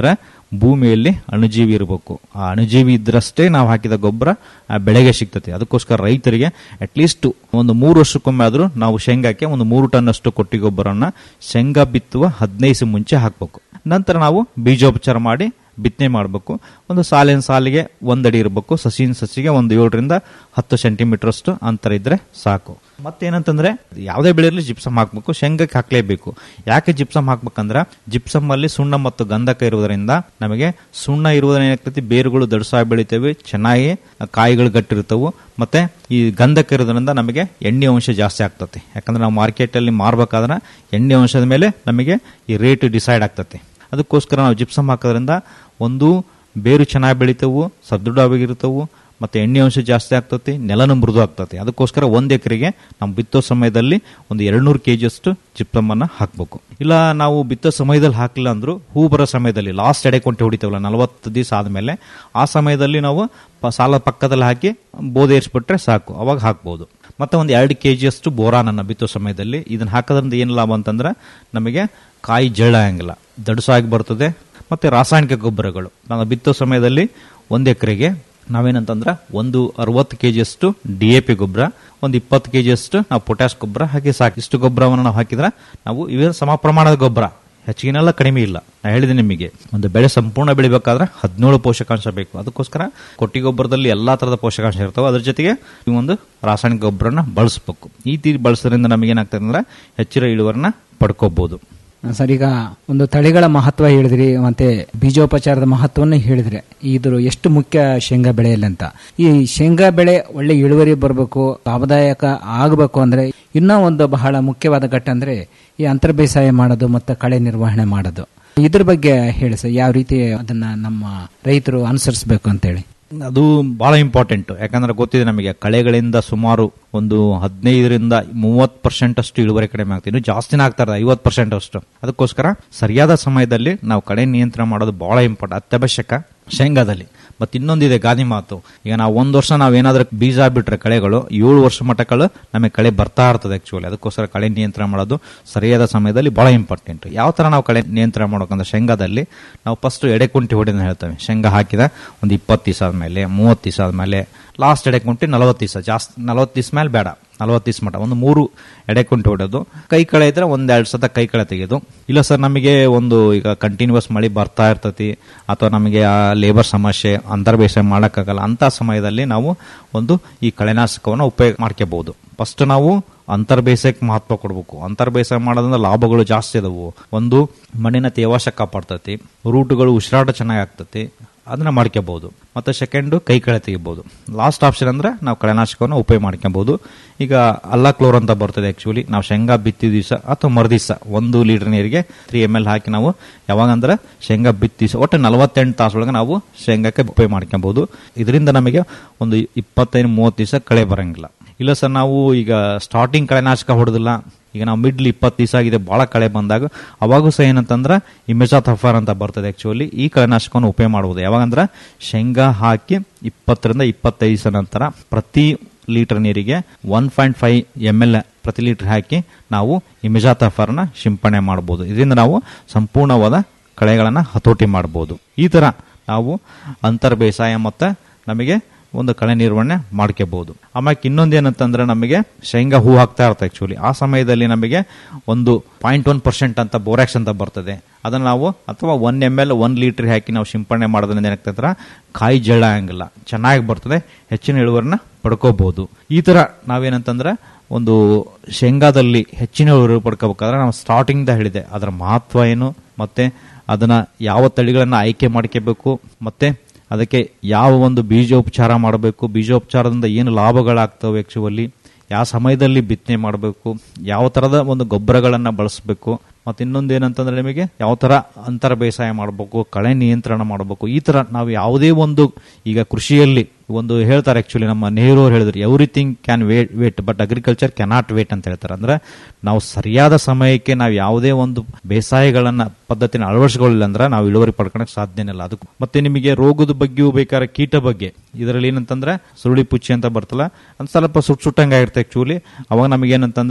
Speaker 16: ಭೂಮಿಯಲ್ಲಿ ಅಣುಜೀವಿ ಇರಬೇಕು ಆ ಅಣುಜೀವಿ ಇದ್ರಷ್ಟೇ ನಾವು ಹಾಕಿದ ಗೊಬ್ಬರ ಆ ಬೆಳೆಗೆ ಸಿಗ್ತದೆ ಅದಕ್ಕೋಸ್ಕರ ರೈತರಿಗೆ ಅಟ್ಲೀಸ್ಟ್ ಒಂದು ಮೂರು ವರ್ಷಕ್ಕೊಮ್ಮೆ ಆದರೂ ನಾವು ಶೇಂಗಾಕ್ಕೆ ಒಂದು ಮೂರು ಟನ್ ಅಷ್ಟು ಕೊಟ್ಟಿ ಗೊಬ್ಬರನ್ನ ಶೇಂಗಾ ಬಿತ್ತುವ ಹದಿನೈದು ಮುಂಚೆ ಹಾಕಬೇಕು ನಂತರ ನಾವು ಬೀಜೋಪಚಾರ ಮಾಡಿ ಬಿತ್ತನೆ ಮಾಡಬೇಕು ಒಂದು ಸಾಲಿನ ಸಾಲಿಗೆ ಒಂದಡಿ ಇರಬೇಕು ಸಸಿನ ಸಸಿಗೆ ಒಂದು ಏಳರಿಂದ ಹತ್ತು ಸೆಂಟಿಮೀಟರ್ ಅಷ್ಟು ಅಂತರ ಇದ್ರೆ ಸಾಕು ಮತ್ತೇನಂತಂದ್ರೆ ಯಾವುದೇ ಬೆಳೆಯಲ್ಲಿ ಜಿಪ್ಸಮ್ ಹಾಕಬೇಕು ಶೇಂಗಕ್ಕೆ ಹಾಕ್ಲೇಬೇಕು ಯಾಕೆ ಜಿಪ್ಸಮ್ ಹಾಕ್ಬೇಕಂದ್ರೆ ಜಿಪ್ಸಮ್ ಅಲ್ಲಿ ಸುಣ್ಣ ಮತ್ತು ಗಂಧಕ ಇರುವುದರಿಂದ ನಮಗೆ ಸುಣ್ಣ ಇರುವುದರಿಂದ ಏನಾಗ್ತೈತಿ ಬೇರುಗಳು ದಡಸಾಗಿ ಬೆಳಿತೇವೆ ಚೆನ್ನಾಗಿ ಕಾಯಿಗಳು ಗಟ್ಟಿರ್ತವು ಮತ್ತೆ ಈ ಗಂಧಕ ಇರೋದ್ರಿಂದ ನಮಗೆ ಎಣ್ಣೆ ಅಂಶ ಜಾಸ್ತಿ ಆಗ್ತದೆ ಯಾಕಂದ್ರೆ ನಾವು ಮಾರ್ಕೆಟಲ್ಲಿ ಮಾರ್ಬೇಕಾದ್ರೆ ಎಣ್ಣೆ ಅಂಶದ ಮೇಲೆ ನಮಗೆ ಈ ರೇಟ್ ಡಿಸೈಡ್ ಆಗ್ತದೆ ಅದಕ್ಕೋಸ್ಕರ ನಾವು ಜಿಪ್ಸಮ್ ಹಾಕೋದ್ರಿಂದ ಒಂದು ಬೇರು ಚೆನ್ನಾಗಿ ಬೆಳಿತವು ಸದೃಢವಾಗಿರ್ತವು ಮತ್ತೆ ಎಣ್ಣೆ ಅಂಶ ಜಾಸ್ತಿ ಆಗ್ತತಿ ನೆಲನು ಮೃದು ಆಗ್ತತಿ ಅದಕ್ಕೋಸ್ಕರ ಒಂದ್ ಎಕರೆಗೆ ನಾವು ಬಿತ್ತೋ ಸಮಯದಲ್ಲಿ ಒಂದು ಎರಡ್ನೂರು ಕೆ ಅಷ್ಟು ಜಿಪ್ಸಮ್ ಅನ್ನ ಹಾಕ್ಬೇಕು ಇಲ್ಲ ನಾವು ಬಿತ್ತೋ ಸಮಯದಲ್ಲಿ ಹಾಕಿಲ್ಲ ಅಂದ್ರೂ ಹೂ ಬರೋ ಸಮಯದಲ್ಲಿ ಲಾಸ್ಟ್ ಎಡೆ ಕೊಂಟೆ ಹೊಡಿತೇವಲ್ಲ ನಲವತ್ತು ದಿವಸ ಆದ್ಮೇಲೆ ಆ ಸಮಯದಲ್ಲಿ ನಾವು ಪ- ಸಾಲ ಪಕ್ಕದಲ್ಲಿ ಹಾಕಿ ಬೋಧೇರಿಸ್ಬಿಟ್ರೆ ಸಾಕು ಅವಾಗ ಹಾಕ್ಬೋದು ಮತ್ತೆ ಒಂದು ಎರಡು ಕೆ ಅಷ್ಟು ಬೋರಾನನ್ನ ಬಿತ್ತೋ ಸಮಯದಲ್ಲಿ ಇದನ್ನ ಹಾಕೋದ್ರಿಂದ ಏನು ಲಾಭ ಅಂತಂದ್ರೆ ನಮಗೆ ಕಾಯಿ ಜಳ ಆಗಂಗಿಲ್ಲ ದಡಸಾಗಿ ಬರ್ತದೆ ಮತ್ತೆ ರಾಸಾಯನಿಕ ಗೊಬ್ಬರಗಳು ನಾವು ಬಿತ್ತೋ ಸಮಯದಲ್ಲಿ ಒಂದು ಎಕರೆಗೆ ನಾವೇನಂತಂದ್ರೆ ಒಂದು ಅರವತ್ತು ಕೆ ಅಷ್ಟು ಡಿ ಎ ಪಿ ಗೊಬ್ಬರ ಒಂದು ಇಪ್ಪತ್ತು ಕೆ ಅಷ್ಟು ನಾವು ಪೊಟ್ಯಾಸ್ ಗೊಬ್ಬರ ಹಾಕಿ ಸಾಕು ಇಷ್ಟು ಗೊಬ್ಬರವನ್ನು ನಾವು ಹಾಕಿದ್ರೆ ನಾವು ಇವೇ ಸಮ ಪ್ರಮಾಣದ ಗೊಬ್ಬರ ಹೆಚ್ಚಿಗೆನೆಲ್ಲ ಕಡಿಮೆ ಇಲ್ಲ ನಾ ಹೇಳಿದೆ ನಿಮಗೆ ಒಂದು ಬೆಳೆ ಸಂಪೂರ್ಣ ಬೆಳಿಬೇಕಾದ್ರೆ ಹದಿನೇಳು ಪೋಷಕಾಂಶ ಬೇಕು ಅದಕ್ಕೋಸ್ಕರ ಕೊಟ್ಟಿ ಗೊಬ್ಬರದಲ್ಲಿ ಎಲ್ಲಾ ತರದ ಪೋಷಕಾಂಶ ಇರ್ತಾವೆ ಅದ್ರ ಜೊತೆಗೆ ಈ ಒಂದು ರಾಸಾಯನಿಕ ಗೊಬ್ಬರನ ಬಳಸಬೇಕು ಈ ತೀರಿ ಬಳಸೋದ್ರಿಂದ ನಮಗೆ ಏನಾಗ್ತದೆ ಅಂದ್ರೆ ಹೆಚ್ಚಿನ ಇಳುವರಿನ ಪಡ್ಕೋಬಹುದು
Speaker 15: ಸರ್ ಈಗ ಒಂದು ತಳಿಗಳ ಮಹತ್ವ ಹೇಳಿದ್ರಿ ಮತ್ತೆ ಬೀಜೋಪಚಾರದ ಮಹತ್ವವನ್ನು ಹೇಳಿದ್ರೆ ಇದ್ರ ಎಷ್ಟು ಮುಖ್ಯ ಶೇಂಗಾ ಬೆಳೆಯಲ್ಲಿ ಅಂತ ಈ ಶೇಂಗಾ ಬೆಳೆ ಒಳ್ಳೆ ಇಳುವರಿ ಬರಬೇಕು ಲಾಭದಾಯಕ ಆಗಬೇಕು ಅಂದ್ರೆ ಇನ್ನೂ ಒಂದು ಬಹಳ ಮುಖ್ಯವಾದ ಘಟ್ಟ ಅಂದ್ರೆ ಈ ಅಂತರ ಬೇಸಾಯ ಮಾಡೋದು ಮತ್ತೆ ಕಳೆ ನಿರ್ವಹಣೆ ಮಾಡೋದು ಇದ್ರ ಬಗ್ಗೆ ಹೇಳಿ ಸರ್ ಯಾವ ರೀತಿ ಅದನ್ನ ನಮ್ಮ ರೈತರು ಅನುಸರಿಸಬೇಕು ಅಂತೇಳಿ
Speaker 16: ಅದು ಬಹಳ ಇಂಪಾರ್ಟೆಂಟ್ ಯಾಕಂದ್ರೆ ಗೊತ್ತಿದೆ ನಮಗೆ ಕಳೆಗಳಿಂದ ಸುಮಾರು ಒಂದು ಹದಿನೈದರಿಂದ ಮೂವತ್ತು ಪರ್ಸೆಂಟ್ ಅಷ್ಟು ಇಳುವರಿ ಕಡಿಮೆ ಆಗ್ತದೆ ಇನ್ನು ಜಾಸ್ತಿನೇ ಆಗ್ತಾ ಇರೋದು ಐವತ್ತು ಪರ್ಸೆಂಟ್ ಅಷ್ಟು ಅದಕ್ಕೋಸ್ಕರ ಸರಿಯಾದ ಸಮಯದಲ್ಲಿ ನಾವು ಕಳೆ ನಿಯಂತ್ರಣ ಮಾಡೋದು ಬಹಳ ಇಂಪಾರ್ಟೆಂಟ್ ಅತ್ಯವಶ್ಯಕ ಶೇಂಗಾದಲ್ಲಿ ಮತ್ತೆ ಇನ್ನೊಂದಿದೆ ಗಾದಿ ಮಾತು ಈಗ ನಾವು ಒಂದ್ ವರ್ಷ ನಾವ್ ಏನಾದ್ರೂ ಬೀಜ ಬಿಟ್ರೆ ಕಳೆಗಳು ಏಳು ವರ್ಷ ಮಟ್ಟಗಳು ನಮಗೆ ಕಳೆ ಬರ್ತಾ ಇರ್ತದೆ ಆಕ್ಚುಲಿ ಅದಕ್ಕೋಸ್ಕರ ಕಳೆ ನಿಯಂತ್ರಣ ಮಾಡೋದು ಸರಿಯಾದ ಸಮಯದಲ್ಲಿ ಬಹಳ ಇಂಪಾರ್ಟೆಂಟ್ ಯಾವ ತರ ನಾವು ಕಳೆ ನಿಯಂತ್ರಣ ಮಾಡೋಕಂದ್ರೆ ಶೇಂಗಾದಲ್ಲಿ ನಾವು ಫಸ್ಟ್ ಎಡೆಕುಂಟಿ ಹೊಡೆದ ಹೇಳ್ತೇವೆ ಶೇಂಗಾ ಹಾಕಿದ ಒಂದು ಇಪ್ಪತ್ತು ದಿವಸ ಆದ್ಮೇಲೆ ಮೂವತ್ತು ದಿವಸ ಆದ್ಮೇಲೆ ಲಾಸ್ಟ್ ಎಡೆಕುಂಟಿ ನಲವತ್ತು ದಿವಸ ಜಾಸ್ತಿ ನಲವತ್ತು ದಿವಸ ಮೇಲೆ ಬೇಡ ನಲವತ್ತು ದಿವಸ ಮಟ ಒಂದು ಮೂರು ಎಡೆಕುಂಟಿ ಹೊಡೆದು ಕೈ ಕಳೆ ಇದ್ರೆ ಒಂದೆರಡು ಸತ ಕೈ ಕಳೆ ತೆಗೆಯೋದು ಇಲ್ಲ ಸರ್ ನಮಗೆ ಒಂದು ಈಗ ಕಂಟಿನ್ಯೂಸ್ ಮಳೆ ಬರ್ತಾ ಇರ್ತತಿ ಅಥವಾ ನಮಗೆ ಆ ಲೇಬರ್ ಸಮಸ್ಯೆ ಅಂತರ್ಬೇಸಾಯ ಮಾಡೋಕ್ಕಾಗಲ್ಲ ಅಂತ ಸಮಯದಲ್ಲಿ ನಾವು ಒಂದು ಈ ಕಳೆನಾಶಕವನ್ನು ಉಪಯೋಗ ಮಾಡ್ಕೋಬಹುದು ಫಸ್ಟ್ ನಾವು ಅಂತರ್ ಬೇಸಾಯಕ್ಕೆ ಮಹತ್ವ ಕೊಡಬೇಕು ಅಂತರ್ ಬೇಸಾಯ ಮಾಡೋದ್ರಿಂದ ಲಾಭಗಳು ಜಾಸ್ತಿ ಅದಾವು ಒಂದು ಮಣ್ಣಿನ ತೇವಾಂಶ ಕಾಪಾಡ್ತತಿ ರೂಟುಗಳು ಉಸಿರಾಟ ಚೆನ್ನಾಗಿ ಆಗ್ತತಿ ಅದನ್ನ ಮಾಡ್ಕೋಬಹುದು ಮತ್ತೆ ಸೆಕೆಂಡ್ ಕೈ ಕಳೆ ತೆಗಿಬಹುದು ಲಾಸ್ಟ್ ಆಪ್ಷನ್ ಅಂದ್ರೆ ನಾವು ಕಳೆನಾಶಕವನ್ನು ಉಪಯೋಗ ಮಾಡ್ಕೊಬಹುದು ಈಗ ಅಲ್ಲ ಕ್ಲೋರ್ ಅಂತ ಬರ್ತದೆ ಆಕ್ಚುಲಿ ನಾವು ಶೇಂಗಾ ಬಿತ್ತಿದ ದಿವಸ ಅಥವಾ ಮರುದಿವಸ ಒಂದು ಲೀಟರ್ ನೀರಿಗೆ ತ್ರೀ ಎಮ್ ಎಲ್ ಹಾಕಿ ನಾವು ಯಾವಾಗಂದ್ರೆ ಶೇಂಗಾ ಬಿತ್ತಿ ದಿವಸ ಒಟ್ಟು ನಲವತ್ತೆಂಟು ತಾಸೊಳಗೆ ನಾವು ಶೇಂಗಾಕ್ಕೆ ಉಪಯೋಗ ಮಾಡ್ಕೊಬಹುದು ಇದರಿಂದ ನಮಗೆ ಒಂದು ಇಪ್ಪತ್ತೈದು ಮೂವತ್ತು ದಿವಸ ಕಳೆ ಬರಂಗಿಲ್ಲ ಇಲ್ಲ ಸರ್ ನಾವು ಈಗ ಸ್ಟಾರ್ಟಿಂಗ್ ಕಳೆನಾಶಕ ಹೊಡೆದಿಲ್ಲ ಈಗ ನಾವು ಮಿಡ್ಲ್ ಇಪ್ಪತ್ತು ದಿವಸ ಆಗಿದೆ ಬಹಳ ಕಳೆ ಬಂದಾಗ ಅವಾಗೂ ಸಹ ಏನಂತಂದ್ರೆ ಇಮೆಜಾತ್ ಹಫರ್ ಅಂತ ಬರ್ತದೆ ಆಕ್ಚುಲಿ ಈ ಕಳೆನಾಶಕವನ್ನು ಉಪಯೋಗ ಮಾಡಬಹುದು ಯಾವಾಗಂದ್ರೆ ಶೇಂಗಾ ಹಾಕಿ ಇಪ್ಪತ್ತರಿಂದ ಇಪ್ಪತ್ತೈದು ದಿವಸ ನಂತರ ಪ್ರತಿ ಲೀಟರ್ ನೀರಿಗೆ one point five M L ಪ್ರತಿ ಲೀಟರ್ ಹಾಕಿ ನಾವು ಇಮೆಜಾತ್ ಹಫರ್ನ ಸಿಂಪಡಣೆ ಮಾಡಬಹುದು ಇದರಿಂದ ನಾವು ಸಂಪೂರ್ಣವಾದ ಕಳೆಗಳನ್ನು ಹತೋಟಿ ಮಾಡಬಹುದು ಈ ತರ ನಾವು ಅಂತರ್ ಬೇಸಾಯ ಮತ್ತೆ ನಮಗೆ ಒಂದು ಕಳೆ ನಿರ್ವಹಣೆ ಮಾಡ್ಕೋಬಹುದು ಆಮೇಲೆ ಇನ್ನೊಂದು ಏನಂತಂದ್ರೆ ನಮಗೆ ಶೇಂಗಾ ಹೂ ಹಾಕ್ತಾ ಇರುತ್ತೆ ಆಕ್ಚುಲಿ ಆ ಸಮಯದಲ್ಲಿ ನಮಗೆ ಒಂದು ಪಾಯಿಂಟ್ ಒನ್ ಪರ್ಸೆಂಟ್ ಅಂತ ಬೋರಾಕ್ಸ್ ಅಂತ ಬರ್ತದೆ ಅದನ್ನ ನಾವು ಅಥವಾ one M L one litre ಹಾಕಿ ನಾವು ಸಿಂಪಡಣೆ ಮಾಡೋದ್ರಿಂದ ಏನಾಗ್ತಂದ್ರೆ ಕಾಯಿ ಜಳ ಆಗಂಗಿಲ್ಲ ಚೆನ್ನಾಗಿ ಬರ್ತದೆ ಹೆಚ್ಚಿನ ಇಳುವರಿನ ಪಡ್ಕೋಬಹುದು ಈ ತರ ನಾವೇನಂತಂದ್ರೆ ಒಂದು ಶೇಂಗಾದಲ್ಲಿ ಹೆಚ್ಚಿನ ಇಳುವರಿ ಪಡ್ಕೋಬೇಕಾದ್ರೆ ನಾವು ಸ್ಟಾರ್ಟಿಂಗ್ ದ ಹೇಳಿದೆ ಅದರ ಮಹತ್ವ ಏನು ಮತ್ತೆ ಅದನ್ನ ಯಾವ ತಳಿಗಳನ್ನ ಆಯ್ಕೆ ಮಾಡ್ಕೋಬೇಕು ಮತ್ತೆ ಅದಕ್ಕೆ ಯಾವ ಒಂದು ಬೀಜೋಪಚಾರ ಮಾಡಬೇಕು ಬೀಜೋಪಚಾರದಿಂದ ಏನು ಲಾಭಗಳಾಗ್ತವೆ ಆಕ್ಚುಲಿ ಯಾವ ಸಮಯದಲ್ಲಿ ಬಿತ್ತನೆ ಮಾಡಬೇಕು ಯಾವ ತರದ ಒಂದು ಗೊಬ್ಬರಗಳನ್ನ ಬಳಸಬೇಕು ಮತ್ತೆ ಇನ್ನೊಂದು ಏನಂತಂದ್ರೆ ನಿಮಗೆ ಯಾವ ತರ ಅಂತರ ಬೇಸಾಯ ಮಾಡಬೇಕು ಕಳೆ ನಿಯಂತ್ರಣ ಮಾಡಬೇಕು ಈ ತರ ನಾವು ಯಾವುದೇ ಒಂದು ಈಗ ಕೃಷಿಯಲ್ಲಿ ಒಂದು ಹೇಳ್ತಾರೆ ಆಕ್ಚುಲಿ ನಮ್ಮ ನೆಹರು ಅವ್ರು ಹೇಳಿದ್ರು everything can wait wait but agriculture cannot wait ಅಂತ ಹೇಳ್ತಾರೆ ಅಂದ್ರೆ ನಾವು ಸರಿಯಾದ ಸಮಯಕ್ಕೆ ನಾವು ಯಾವುದೇ ಒಂದು ಬೇಸಾಯಗಳನ್ನ ಪದ್ಧತಿನ ಅಳವಡಿಸಿಕೊಳ್ಳಿಲ್ಲ ಅಂದ್ರೆ ನಾವು ಇಳುವರಿ ಪಡ್ಕೊಳಕ್ ಸಾಧ್ಯನೇ ಇಲ್ಲ ಅದಕ್ಕೆ ಮತ್ತೆ ನಿಮಗೆ ರೋಗದ ಬಗ್ಗೆಯೂ ಬೇಕಾದ್ರೆ ಕೀಟ ಬಗ್ಗೆ ಇದರಲ್ಲಿ ಏನಂತಂದ್ರೆ ಸುರುಳಿ ಪುಚ್ಚಿ ಅಂತ ಬರ್ತಲ್ಲ ಅದು ಸ್ವಲ್ಪ ಸುಟ್ ಸುಟ್ಟಂಗಾಗಿರುತ್ತೆ ಆಕ್ಚುಲಿ ಅವಾಗ ನಮಗೆ ಏನಂತಂದ್ರೆ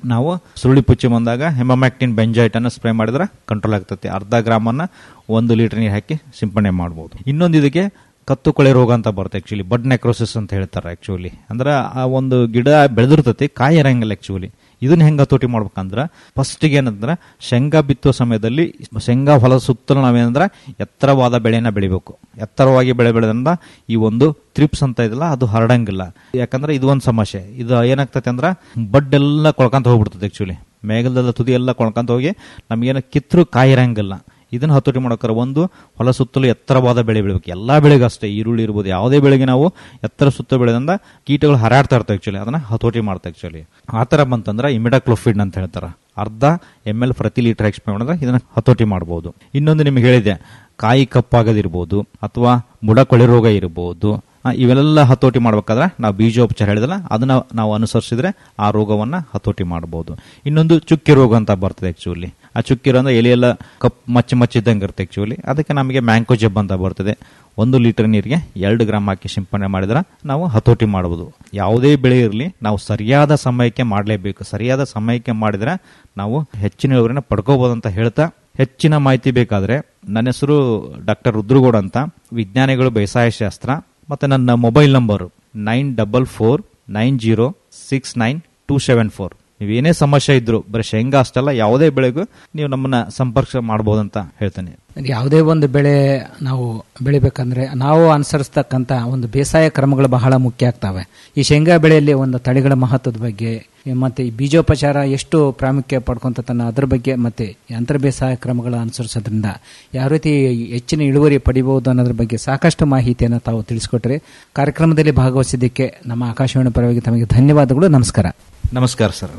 Speaker 16: ನಾವು ಸುರುಳಿ ಪುಚ್ಚಿ ಬಂದಾಗ ಹೆಮಮ್ಯಾಕ್ಟಿನ್ ಬೆಂಜೈಟ್ ಅನ್ನು ಸ್ಪ್ರೇ ಮಾಡಿದ್ರೆ ಕಂಟ್ರೋಲ್ ಆಗ್ತೈತಿ ಅರ್ಧ ಗ್ರಾಮನ್ನ ಒಂದು ಲೀಟರ್ ನೀರು ಹಾಕಿ ಸಿಂಪಡಣೆ ಮಾಡ್ಬೋದು ಇನ್ನೊಂದು ಇದಕ್ಕೆ ಕತ್ತು ಕೊಳೆ ರೋಗ ಅಂತ ಬರುತ್ತೆ ಆಕ್ಚುಲಿ ಬಡ್ ನೆಕ್ರೋಸಿಸ್ ಅಂತ ಹೇಳ್ತಾರೆ ಆಕ್ಚುಲಿ ಅಂದ್ರೆ ಆ ಒಂದು ಗಿಡ ಬೆಳೆದಿರ್ತತಿ ಕಾಯಿ ಇರಂಗಿಲ್ಲ ಆಕ್ಚುಲಿ ಇದನ್ನ ಹೆಂಗ ಹತೋಟಿ ಮಾಡ್ಬೇಕಂದ್ರ ಫಸ್ಟಿಗೆ ಏನಂದ್ರೆ ಶೇಂಗಾ ಬಿತ್ತುವ ಸಮಯದಲ್ಲಿ ಶೇಂಗಾ ಹೊಲ ಸುತ್ತಲೂ ನಾವೇನಂದ್ರೆ ಎತ್ತರವಾದ ಬೆಳೆನ ಬೆಳಿಬೇಕು ಎತ್ತರವಾಗಿ ಬೆಳೆ ಬೆಳೆದ್ರಿಂದ ಈ ಒಂದು ತ್ರಿಪ್ಸ್ ಅಂತ ಇದಲ್ಲ ಅದು ಹರಡಂಗಿಲ್ಲ ಯಾಕಂದ್ರೆ ಇದು ಒಂದು ಸಮಸ್ಯೆ ಇದು ಏನಾಗ್ತೈತೆ ಅಂದ್ರೆ ಬಡ್ ಎಲ್ಲ ಕೊಳ್ಕೊಂತ ಹೋಗ್ಬಿಡ್ತದೆ ಆಕ್ಚುಲಿ ಮೇಘದಲ್ಲ ತುದಿ ಎಲ್ಲ ಕೊಳ್ಕೊಂತ ಹೋಗಿ ನಮಗೇನು ಕಿತ್ರು ಕಾಯಿ ಇರಂಗಿಲ್ಲ ಇದನ್ನ ಹತೋಟಿ ಮಾಡೋಕ್ಕಾರ ಒಂದು ಹೊಲ ಸುತ್ತಲೂ ಎತ್ತರವಾದ ಬೆಳೆ ಬೆಳಿಬೇಕು ಎಲ್ಲಾ ಬೆಳೆಗೂ ಅಷ್ಟೇ ಈರುಳ್ಳಿ ಇರ್ಬೋದು ಯಾವುದೇ ಬೆಳೆಗೆ ನಾವು ಎತ್ತರ ಸುತ್ತ ಬೆಳೆದಿಂದ ಕೀಟಗಳು ಹರಾಡ್ತಾ ಇರ್ತವೆ ಆಕ್ಚುಲಿ ಅದನ್ನ ಹತೋಟಿ ಮಾಡ್ತಾ ಆಕ್ಚುಲಿ ಆ ತರ ಬಂತಂದ್ರೆ ಇಮಿಡಾಕ್ಲೋಫಿಡ್ ಅಂತ ಹೇಳ್ತಾರೆ ಅರ್ಧ ಎಮ್ ಎಲ್ ಪ್ರತಿ ಲೀಟರ್ ಎಕ್ಸ್ಪೆ ಮಾಡಿದ್ರೆ ಇದನ್ನ ಹತೋಟಿ ಮಾಡಬಹುದು ಇನ್ನೊಂದು ನಿಮ್ಗೆ ಹೇಳಿದೆ ಕಾಯಿ ಕಪ್ಪಾಗದಿರ್ಬೋದು ಅಥವಾ ಬುಡ ಕೊಳೆ ರೋಗ ಇರಬಹುದು ಆ, ಇವೆಲ್ಲ ಹತೋಟಿ ಮಾಡ್ಬೇಕಾದ್ರೆ ನಾವು ಬೀಜೋಪಚಾರ ಹೇಳಿದಲ್ಲ ಅದನ್ನ ನಾವು ಅನುಸರಿಸಿದ್ರೆ ಆ ರೋಗವನ್ನ ಹತೋಟಿ ಮಾಡಬಹುದು ಇನ್ನೊಂದು ಚುಕ್ಕಿ ರೋಗ ಅಂತ ಬರ್ತದೆ ಆಕ್ಚುಲಿ ಆ ಚುಕ್ಕಿ ರೋಗ ಅಂದ್ರೆ ಎಲೆ ಎಲ್ಲ ಕಪ್ ಮಚ್ಚಿ ಮಚ್ಚಿದ್ದಂಗೆ ಇರುತ್ತೆ ಆಕ್ಚುಲಿ ಅದಕ್ಕೆ ನಮಗೆ ಮ್ಯಾಂಕೋ ಜಬ್ ಅಂತ ಬರ್ತದೆ ಒಂದು ಲೀಟರ್ ನೀರಿಗೆ ಎರಡು ಗ್ರಾಮ್ ಹಾಕಿ ಸಿಂಪಡಣೆ ಮಾಡಿದ್ರೆ ನಾವು ಹತೋಟಿ ಮಾಡಬಹುದು ಯಾವುದೇ ಬೆಳೆ ಇರಲಿ ನಾವು ಸರಿಯಾದ ಸಮಯಕ್ಕೆ ಮಾಡಲೇಬೇಕು ಸರಿಯಾದ ಸಮಯಕ್ಕೆ ಮಾಡಿದ್ರೆ ನಾವು ಹೆಚ್ಚಿನ ಇಳುವರಿನ ಪಡ್ಕೋಬಹುದು ಅಂತ ಹೇಳ್ತಾ ಹೆಚ್ಚಿನ ಮಾಹಿತಿ ಬೇಕಾದ್ರೆ ನನ್ನ ಹೆಸರು ಡಾಕ್ಟರ್ ರುದ್ರಗೌಡ ಅಂತ ವಿಜ್ಞಾನಿಗಳು ಬೇಸಾಯ ಶಾಸ್ತ್ರ ಮತ್ತೆ ನನ್ನ mobile number nine double four nine zero six nine two seven four ನೀವೇನೇ ಸಮಸ್ಯೆ ಇದ್ರು ಬರೀ ಶೇಂಗಾ ಅಷ್ಟಲ್ಲ ಯಾವುದೇ ಬೆಳೆಗೂ ನೀವು ನಮ್ಮನ್ನ ಸಂಪರ್ಕ ಮಾಡಬಹುದಂತ ಹೇಳ್ತೇನೆ
Speaker 15: ಯಾವುದೇ ಒಂದು ಬೆಳೆ ನಾವು ಬೆಳಿಬೇಕಂದ್ರೆ ನಾವು ಅನುಸರಿಸ್ತಕ್ಕಂಥ ಒಂದು ಬೇಸಾಯ ಕ್ರಮಗಳು ಬಹಳ ಮುಖ್ಯ ಆಗ್ತವೆ ಈ ಶೇಂಗಾ ಬೆಳೆಯಲ್ಲಿ ಒಂದು ತಳಿಗಳ ಮಹತ್ವದ ಬಗ್ಗೆ ಮತ್ತೆ ಈ ಬೀಜೋಪಚಾರ ಎಷ್ಟು ಪ್ರಾಮುಖ್ಯ ಪಡ್ಕೊಂತನ್ನ ಅದ್ರ ಬಗ್ಗೆ ಮತ್ತೆ ಈ ಅಂತರ ಬೇಸಾಯ ಕ್ರಮಗಳ ಅನುಸರಿಸೋದ್ರಿಂದ ಯಾವ ರೀತಿ ಹೆಚ್ಚಿನ ಇಳುವರಿ ಪಡಿಬಹುದು ಅನ್ನೋದ್ರ ಬಗ್ಗೆ ಸಾಕಷ್ಟು ಮಾಹಿತಿಯನ್ನು ತಾವು ತಿಳಿಸ್ಕೊಟ್ರಿ ಕಾರ್ಯಕ್ರಮದಲ್ಲಿ ಭಾಗವಹಿಸಿದ್ದಕ್ಕೆ ನಮ್ಮ ಆಕಾಶವಾಣಿ ಪರವಾಗಿ ತಮಗೆ ಧನ್ಯವಾದಗಳು ನಮಸ್ಕಾರ
Speaker 16: ನಮಸ್ಕಾರ ಸರ್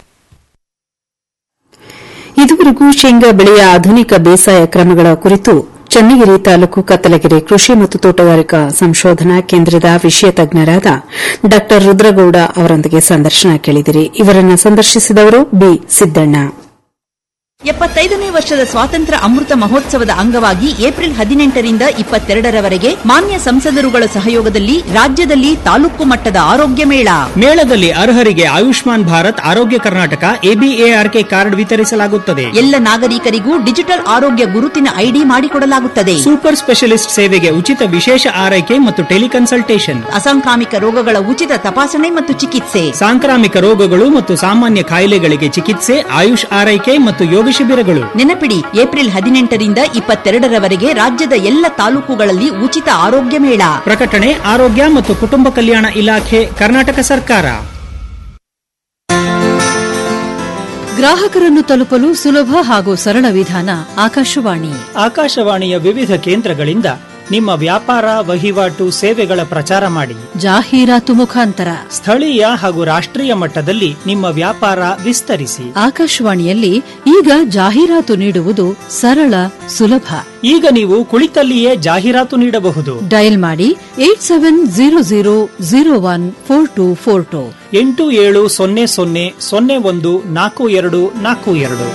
Speaker 11: ಇದುವರೆಗೂ ಶೇಂಗಾ ಬೆಳೆಯ ಆಧುನಿಕ ಬೇಸಾಯ ಕ್ರಮಗಳ ಕುರಿತು ಚನ್ನಗಿರಿ ತಾಲೂಕು ಕತ್ತಲಗೆರೆ ಕೃಷಿ ಮತ್ತು ತೋಟಗಾರಿಕಾ ಸಂಶೋಧನಾ ಕೇಂದ್ರದ ವಿಷಯ ತಜ್ಞರಾದ ಡಾ ರುದ್ರಗೌಡ ಅವರೊಂದಿಗೆ ಸಂದರ್ಶನ ಕೇಳಿದಿರಿ ಇವರನ್ನು ಸಂದರ್ಶಿಸಿದವರು ಬಿ ಸಿದ್ದಣ್ಣ
Speaker 12: ಎಪ್ಪತ್ತೈದನೇ ವರ್ಷದ ಸ್ವಾತಂತ್ರ್ಯ ಅಮೃತ ಮಹೋತ್ಸವದ ಅಂಗವಾಗಿ ಏಪ್ರಿಲ್ ಹದಿನೆಂಟರಿಂದ ಇಪ್ಪತ್ತೆರಡರವರೆಗೆ ಮಾನ್ಯ ಸಂಸದರುಗಳ ಸಹಯೋಗದಲ್ಲಿ ರಾಜ್ಯದಲ್ಲಿ ತಾಲೂಕು ಮಟ್ಟದ ಆರೋಗ್ಯ ಮೇಳ
Speaker 13: ಮೇಳದಲ್ಲಿ ಅರ್ಹರಿಗೆ ಆಯುಷ್ಮಾನ್ ಭಾರತ್ ಆರೋಗ್ಯ ಕರ್ನಾಟಕ ಎಬಿಎಆರ್ಕೆ ಕಾರ್ಡ್ ವಿತರಿಸಲಾಗುತ್ತದೆ
Speaker 12: ಎಲ್ಲ ನಾಗರಿಕರಿಗೂ ಡಿಜಿಟಲ್ ಆರೋಗ್ಯ ಗುರುತಿನ ಐಡಿ ಮಾಡಿಕೊಡಲಾಗುತ್ತದೆ
Speaker 13: ಸೂಪರ್ ಸ್ಪೆಷಲಿಸ್ಟ್ ಸೇವೆಗೆ ಉಚಿತ ವಿಶೇಷ ಆರೈಕೆ ಮತ್ತು ಟೆಲಿಕನ್ಸಲ್ಟೇಷನ್
Speaker 12: ಅಸಾಂಕ್ರಾಮಿಕ ರೋಗಗಳ ಉಚಿತ ತಪಾಸಣೆ ಮತ್ತು ಚಿಕಿತ್ಸೆ
Speaker 13: ಸಾಂಕ್ರಾಮಿಕ ರೋಗಗಳು ಮತ್ತು ಸಾಮಾನ್ಯ ಕಾಯಿಲೆಗಳಿಗೆ ಚಿಕಿತ್ಸೆ ಆಯುಷ್ ಆರೈಕೆ ಮತ್ತು ಯೋಗ ಶಿಬಿರಗಳು
Speaker 12: ನೆನಪಿಡಿ ಏಪ್ರಿಲ್ ಹದಿನೆಂಟರಿಂದ ಇಪ್ಪತ್ತೆರಡರವರೆಗೆ ರಾಜ್ಯದ ಎಲ್ಲ ತಾಲೂಕುಗಳಲ್ಲಿ ಉಚಿತ ಆರೋಗ್ಯ ಮೇಳ
Speaker 13: ಪ್ರಕಟಣೆ ಆರೋಗ್ಯ ಮತ್ತು ಕುಟುಂಬ ಕಲ್ಯಾಣ ಇಲಾಖೆ ಕರ್ನಾಟಕ ಸರ್ಕಾರ
Speaker 17: ಗ್ರಾಹಕರನ್ನು ತಲುಪಲು ಸುಲಭ ಹಾಗೂ ಸರಳ ವಿಧಾನ ಆಕಾಶವಾಣಿ
Speaker 13: ಆಕಾಶವಾಣಿಯ ವಿವಿಧ ಕೇಂದ್ರಗಳಿಂದ ನಿಮ್ಮ ವ್ಯಾಪಾರ ವಹಿವಾಟು ಸೇವೆಗಳ ಪ್ರಚಾರ ಮಾಡಿ
Speaker 17: ಜಾಹೀರಾತು ಮುಖಾಂತರ
Speaker 13: ಸ್ಥಳೀಯ ಹಾಗೂ ರಾಷ್ಟ್ರೀಯ ಮಟ್ಟದಲ್ಲಿ ನಿಮ್ಮ ವ್ಯಾಪಾರ ವಿಸ್ತರಿಸಿ
Speaker 17: ಆಕಾಶವಾಣಿಯಲ್ಲಿ ಈಗ ಜಾಹೀರಾತು ನೀಡುವುದು ಸರಳ ಸುಲಭ
Speaker 13: ಈಗ ನೀವು ಕುಳಿತಲ್ಲಿಯೇ ಜಾಹೀರಾತು ನೀಡಬಹುದು
Speaker 17: ಡಯಲ್ ಮಾಡಿ eight seven zero zero zero one four two four two
Speaker 13: ಎಂಟು ಏಳು ಸೊನ್ನೆ ಸೊನ್ನೆ ಸೊನ್ನೆ ಒಂದು ನಾಲ್ಕು ಎರಡು ನಾಲ್ಕು ಎರಡು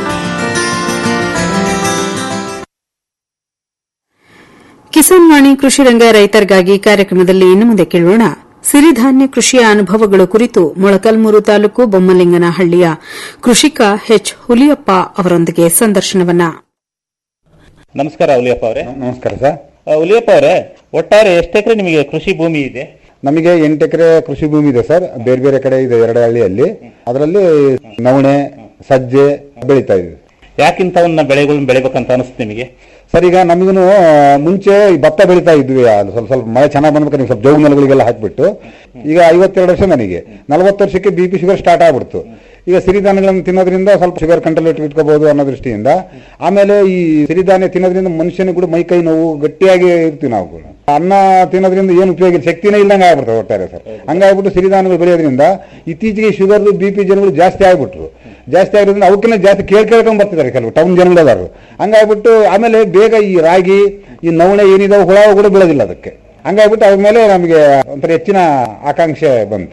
Speaker 11: ಕಿಸಾನ್ ವಾಣಿ ಕೃಷಿ ರಂಗ ರೈತರಿಗಾಗಿ ಕಾರ್ಯಕ್ರಮದಲ್ಲಿ ಇನ್ನು ಮುಂದೆ ಕೇಳೋಣ ಸಿರಿಧಾನ್ಯ ಕೃಷಿಯ ಅನುಭವಗಳ ಕುರಿತು ಮೊಳಕಲ್ಮೂರು ತಾಲೂಕು ಬೊಮ್ಮಲಿಂಗನಹಳ್ಳಿಯ ಕೃಷಿಕ ಎಚ್ ಹುಲಿಯಪ್ಪ ಅವರೊಂದಿಗೆ ಸಂದರ್ಶನವನ್ನ
Speaker 18: ನಮಸ್ಕಾರ ಹುಲಿಯಪ್ಪ ಅವರೇ
Speaker 19: ನಮಸ್ಕಾರ ಸರ್
Speaker 18: ಹುಲಿಯಪ್ಪ ಅವರೇ ಒಟ್ಟಾರೆ ಎಷ್ಟು ಎಕರೆ ನಿಮಗೆ ಕೃಷಿ ಭೂಮಿ ಇದೆ
Speaker 19: ನಮಗೆ ಎಂಟು ಎಕರೆ ಕೃಷಿ ಭೂಮಿ ಇದೆ ಸರ್ ಬೇರೆ ಬೇರೆ ಕಡೆ ಇದೆ ಎರಡು ಹಳ್ಳಿಯಲ್ಲಿ ಅದರಲ್ಲಿ ನವಣೆ ಸಜ್ಜೆ ಬೆಳೀತಾ ಇದ್ವಿ
Speaker 18: ಯಾಕಿಂತವನ್ನ ಬೆಳೆಗಳನ್ನ ಬೆಳಿಬೇಕಂತ ಅನಿಸ್ತು ನಿಮಗೆ
Speaker 19: ಸರ್ ಈಗ ನಮಗೂ ಮುಂಚೆ ಈ ಭತ್ತ ಬೆಳೀತಾ ಇದ್ವಿ ಅದು ಸ್ವಲ್ಪ ಸ್ವಲ್ಪ ಮಳೆ ಚೆನ್ನಾಗಿ ಬಂದ್ಬೇಕಾದ್ರೆ ಸ್ವಲ್ಪ ಜೋಗ ನೆಲಗಳಿಗೆಲ್ಲ ಹಾಕ್ಬಿಟ್ಟು ಈಗ ಐವತ್ತೆರಡು ವರ್ಷ ನನಗೆ ನಲವತ್ತು ವರ್ಷಕ್ಕೆ ಬಿ ಪಿ ಶುಗರ್ ಸ್ಟಾರ್ಟ್ ಆಗ್ಬಿಡ್ತು ಈಗ ಸಿರಿಧಾನ್ಯಗಳನ್ನು ತಿನ್ನೋದ್ರಿಂದ ಸ್ವಲ್ಪ ಶುಗರ್ ಕಂಟ್ರೋಲ್ ಇಟ್ಕೋಬಹುದು ಅನ್ನೋ ದೃಷ್ಟಿಯಿಂದ ಆಮೇಲೆ ಈ ಸಿರಿಧಾನ್ಯ ತಿನ್ನೋದ್ರಿಂದ ಮನುಷ್ಯನಿಗೆ ಕೂಡ ಮೈ ಕೈ ನೋವು ಗಟ್ಟಿಯಾಗಿ ಇರ್ತೀವಿ ನಾವು ಕೂಡ ಅನ್ನ ತಿನ್ನೋದ್ರಿಂದ ಏನು ಉಪಯೋಗ ಇಲ್ಲ ಶಕ್ತಿನೇ ಇಲ್ಲಂಗೆ ಆಗ್ಬಿಡ್ತದೆ ಒಟ್ಟಾರೆ ಸರ್ ಹಂಗಾಗ್ಬಿಟ್ಟು ಸಿರಿಧಾನ್ಯಗಳು ಬೆಳೆಯೋದ್ರಿಂದ ಇತ್ತೀಚೆಗೆ ಶುಗರ್ ಬಿ ಪಿ ಜನಗಳು ಜಾಸ್ತಿ ಆಗ್ಬಿಟ್ರು ಜಾಸ್ತಿ ಆಗಿರೋದ್ರಿಂದ ಅವಕ್ಕಿಂತ ಜಾಸ್ತಿ ಕೇಳ್ ಕೇಳ್ಕೊಂಡ್ ಬರ್ತಿದ್ದಾರೆ ಕೆಲವು ಟೌನ್ ಜನಗಳದಾರು ಹಂಗಾಗ್ಬಿಟ್ಟು ಆಮೇಲೆ ಬೇಗ ಈ ರಾಗಿ ಈ ನವಣೆ ಏನಿದಾವೆ ಹುಳ ಕೂಡ ಬೀಳೋದಿಲ್ಲ ಅದಕ್ಕೆ ಹಂಗಾಗ್ಬಿಟ್ಟು ಅದ್ರ ಮೇಲೆ ನಮಗೆ ಒಂಥರ ಹೆಚ್ಚಿನ ಆಕಾಂಕ್ಷೆ ಬಂತು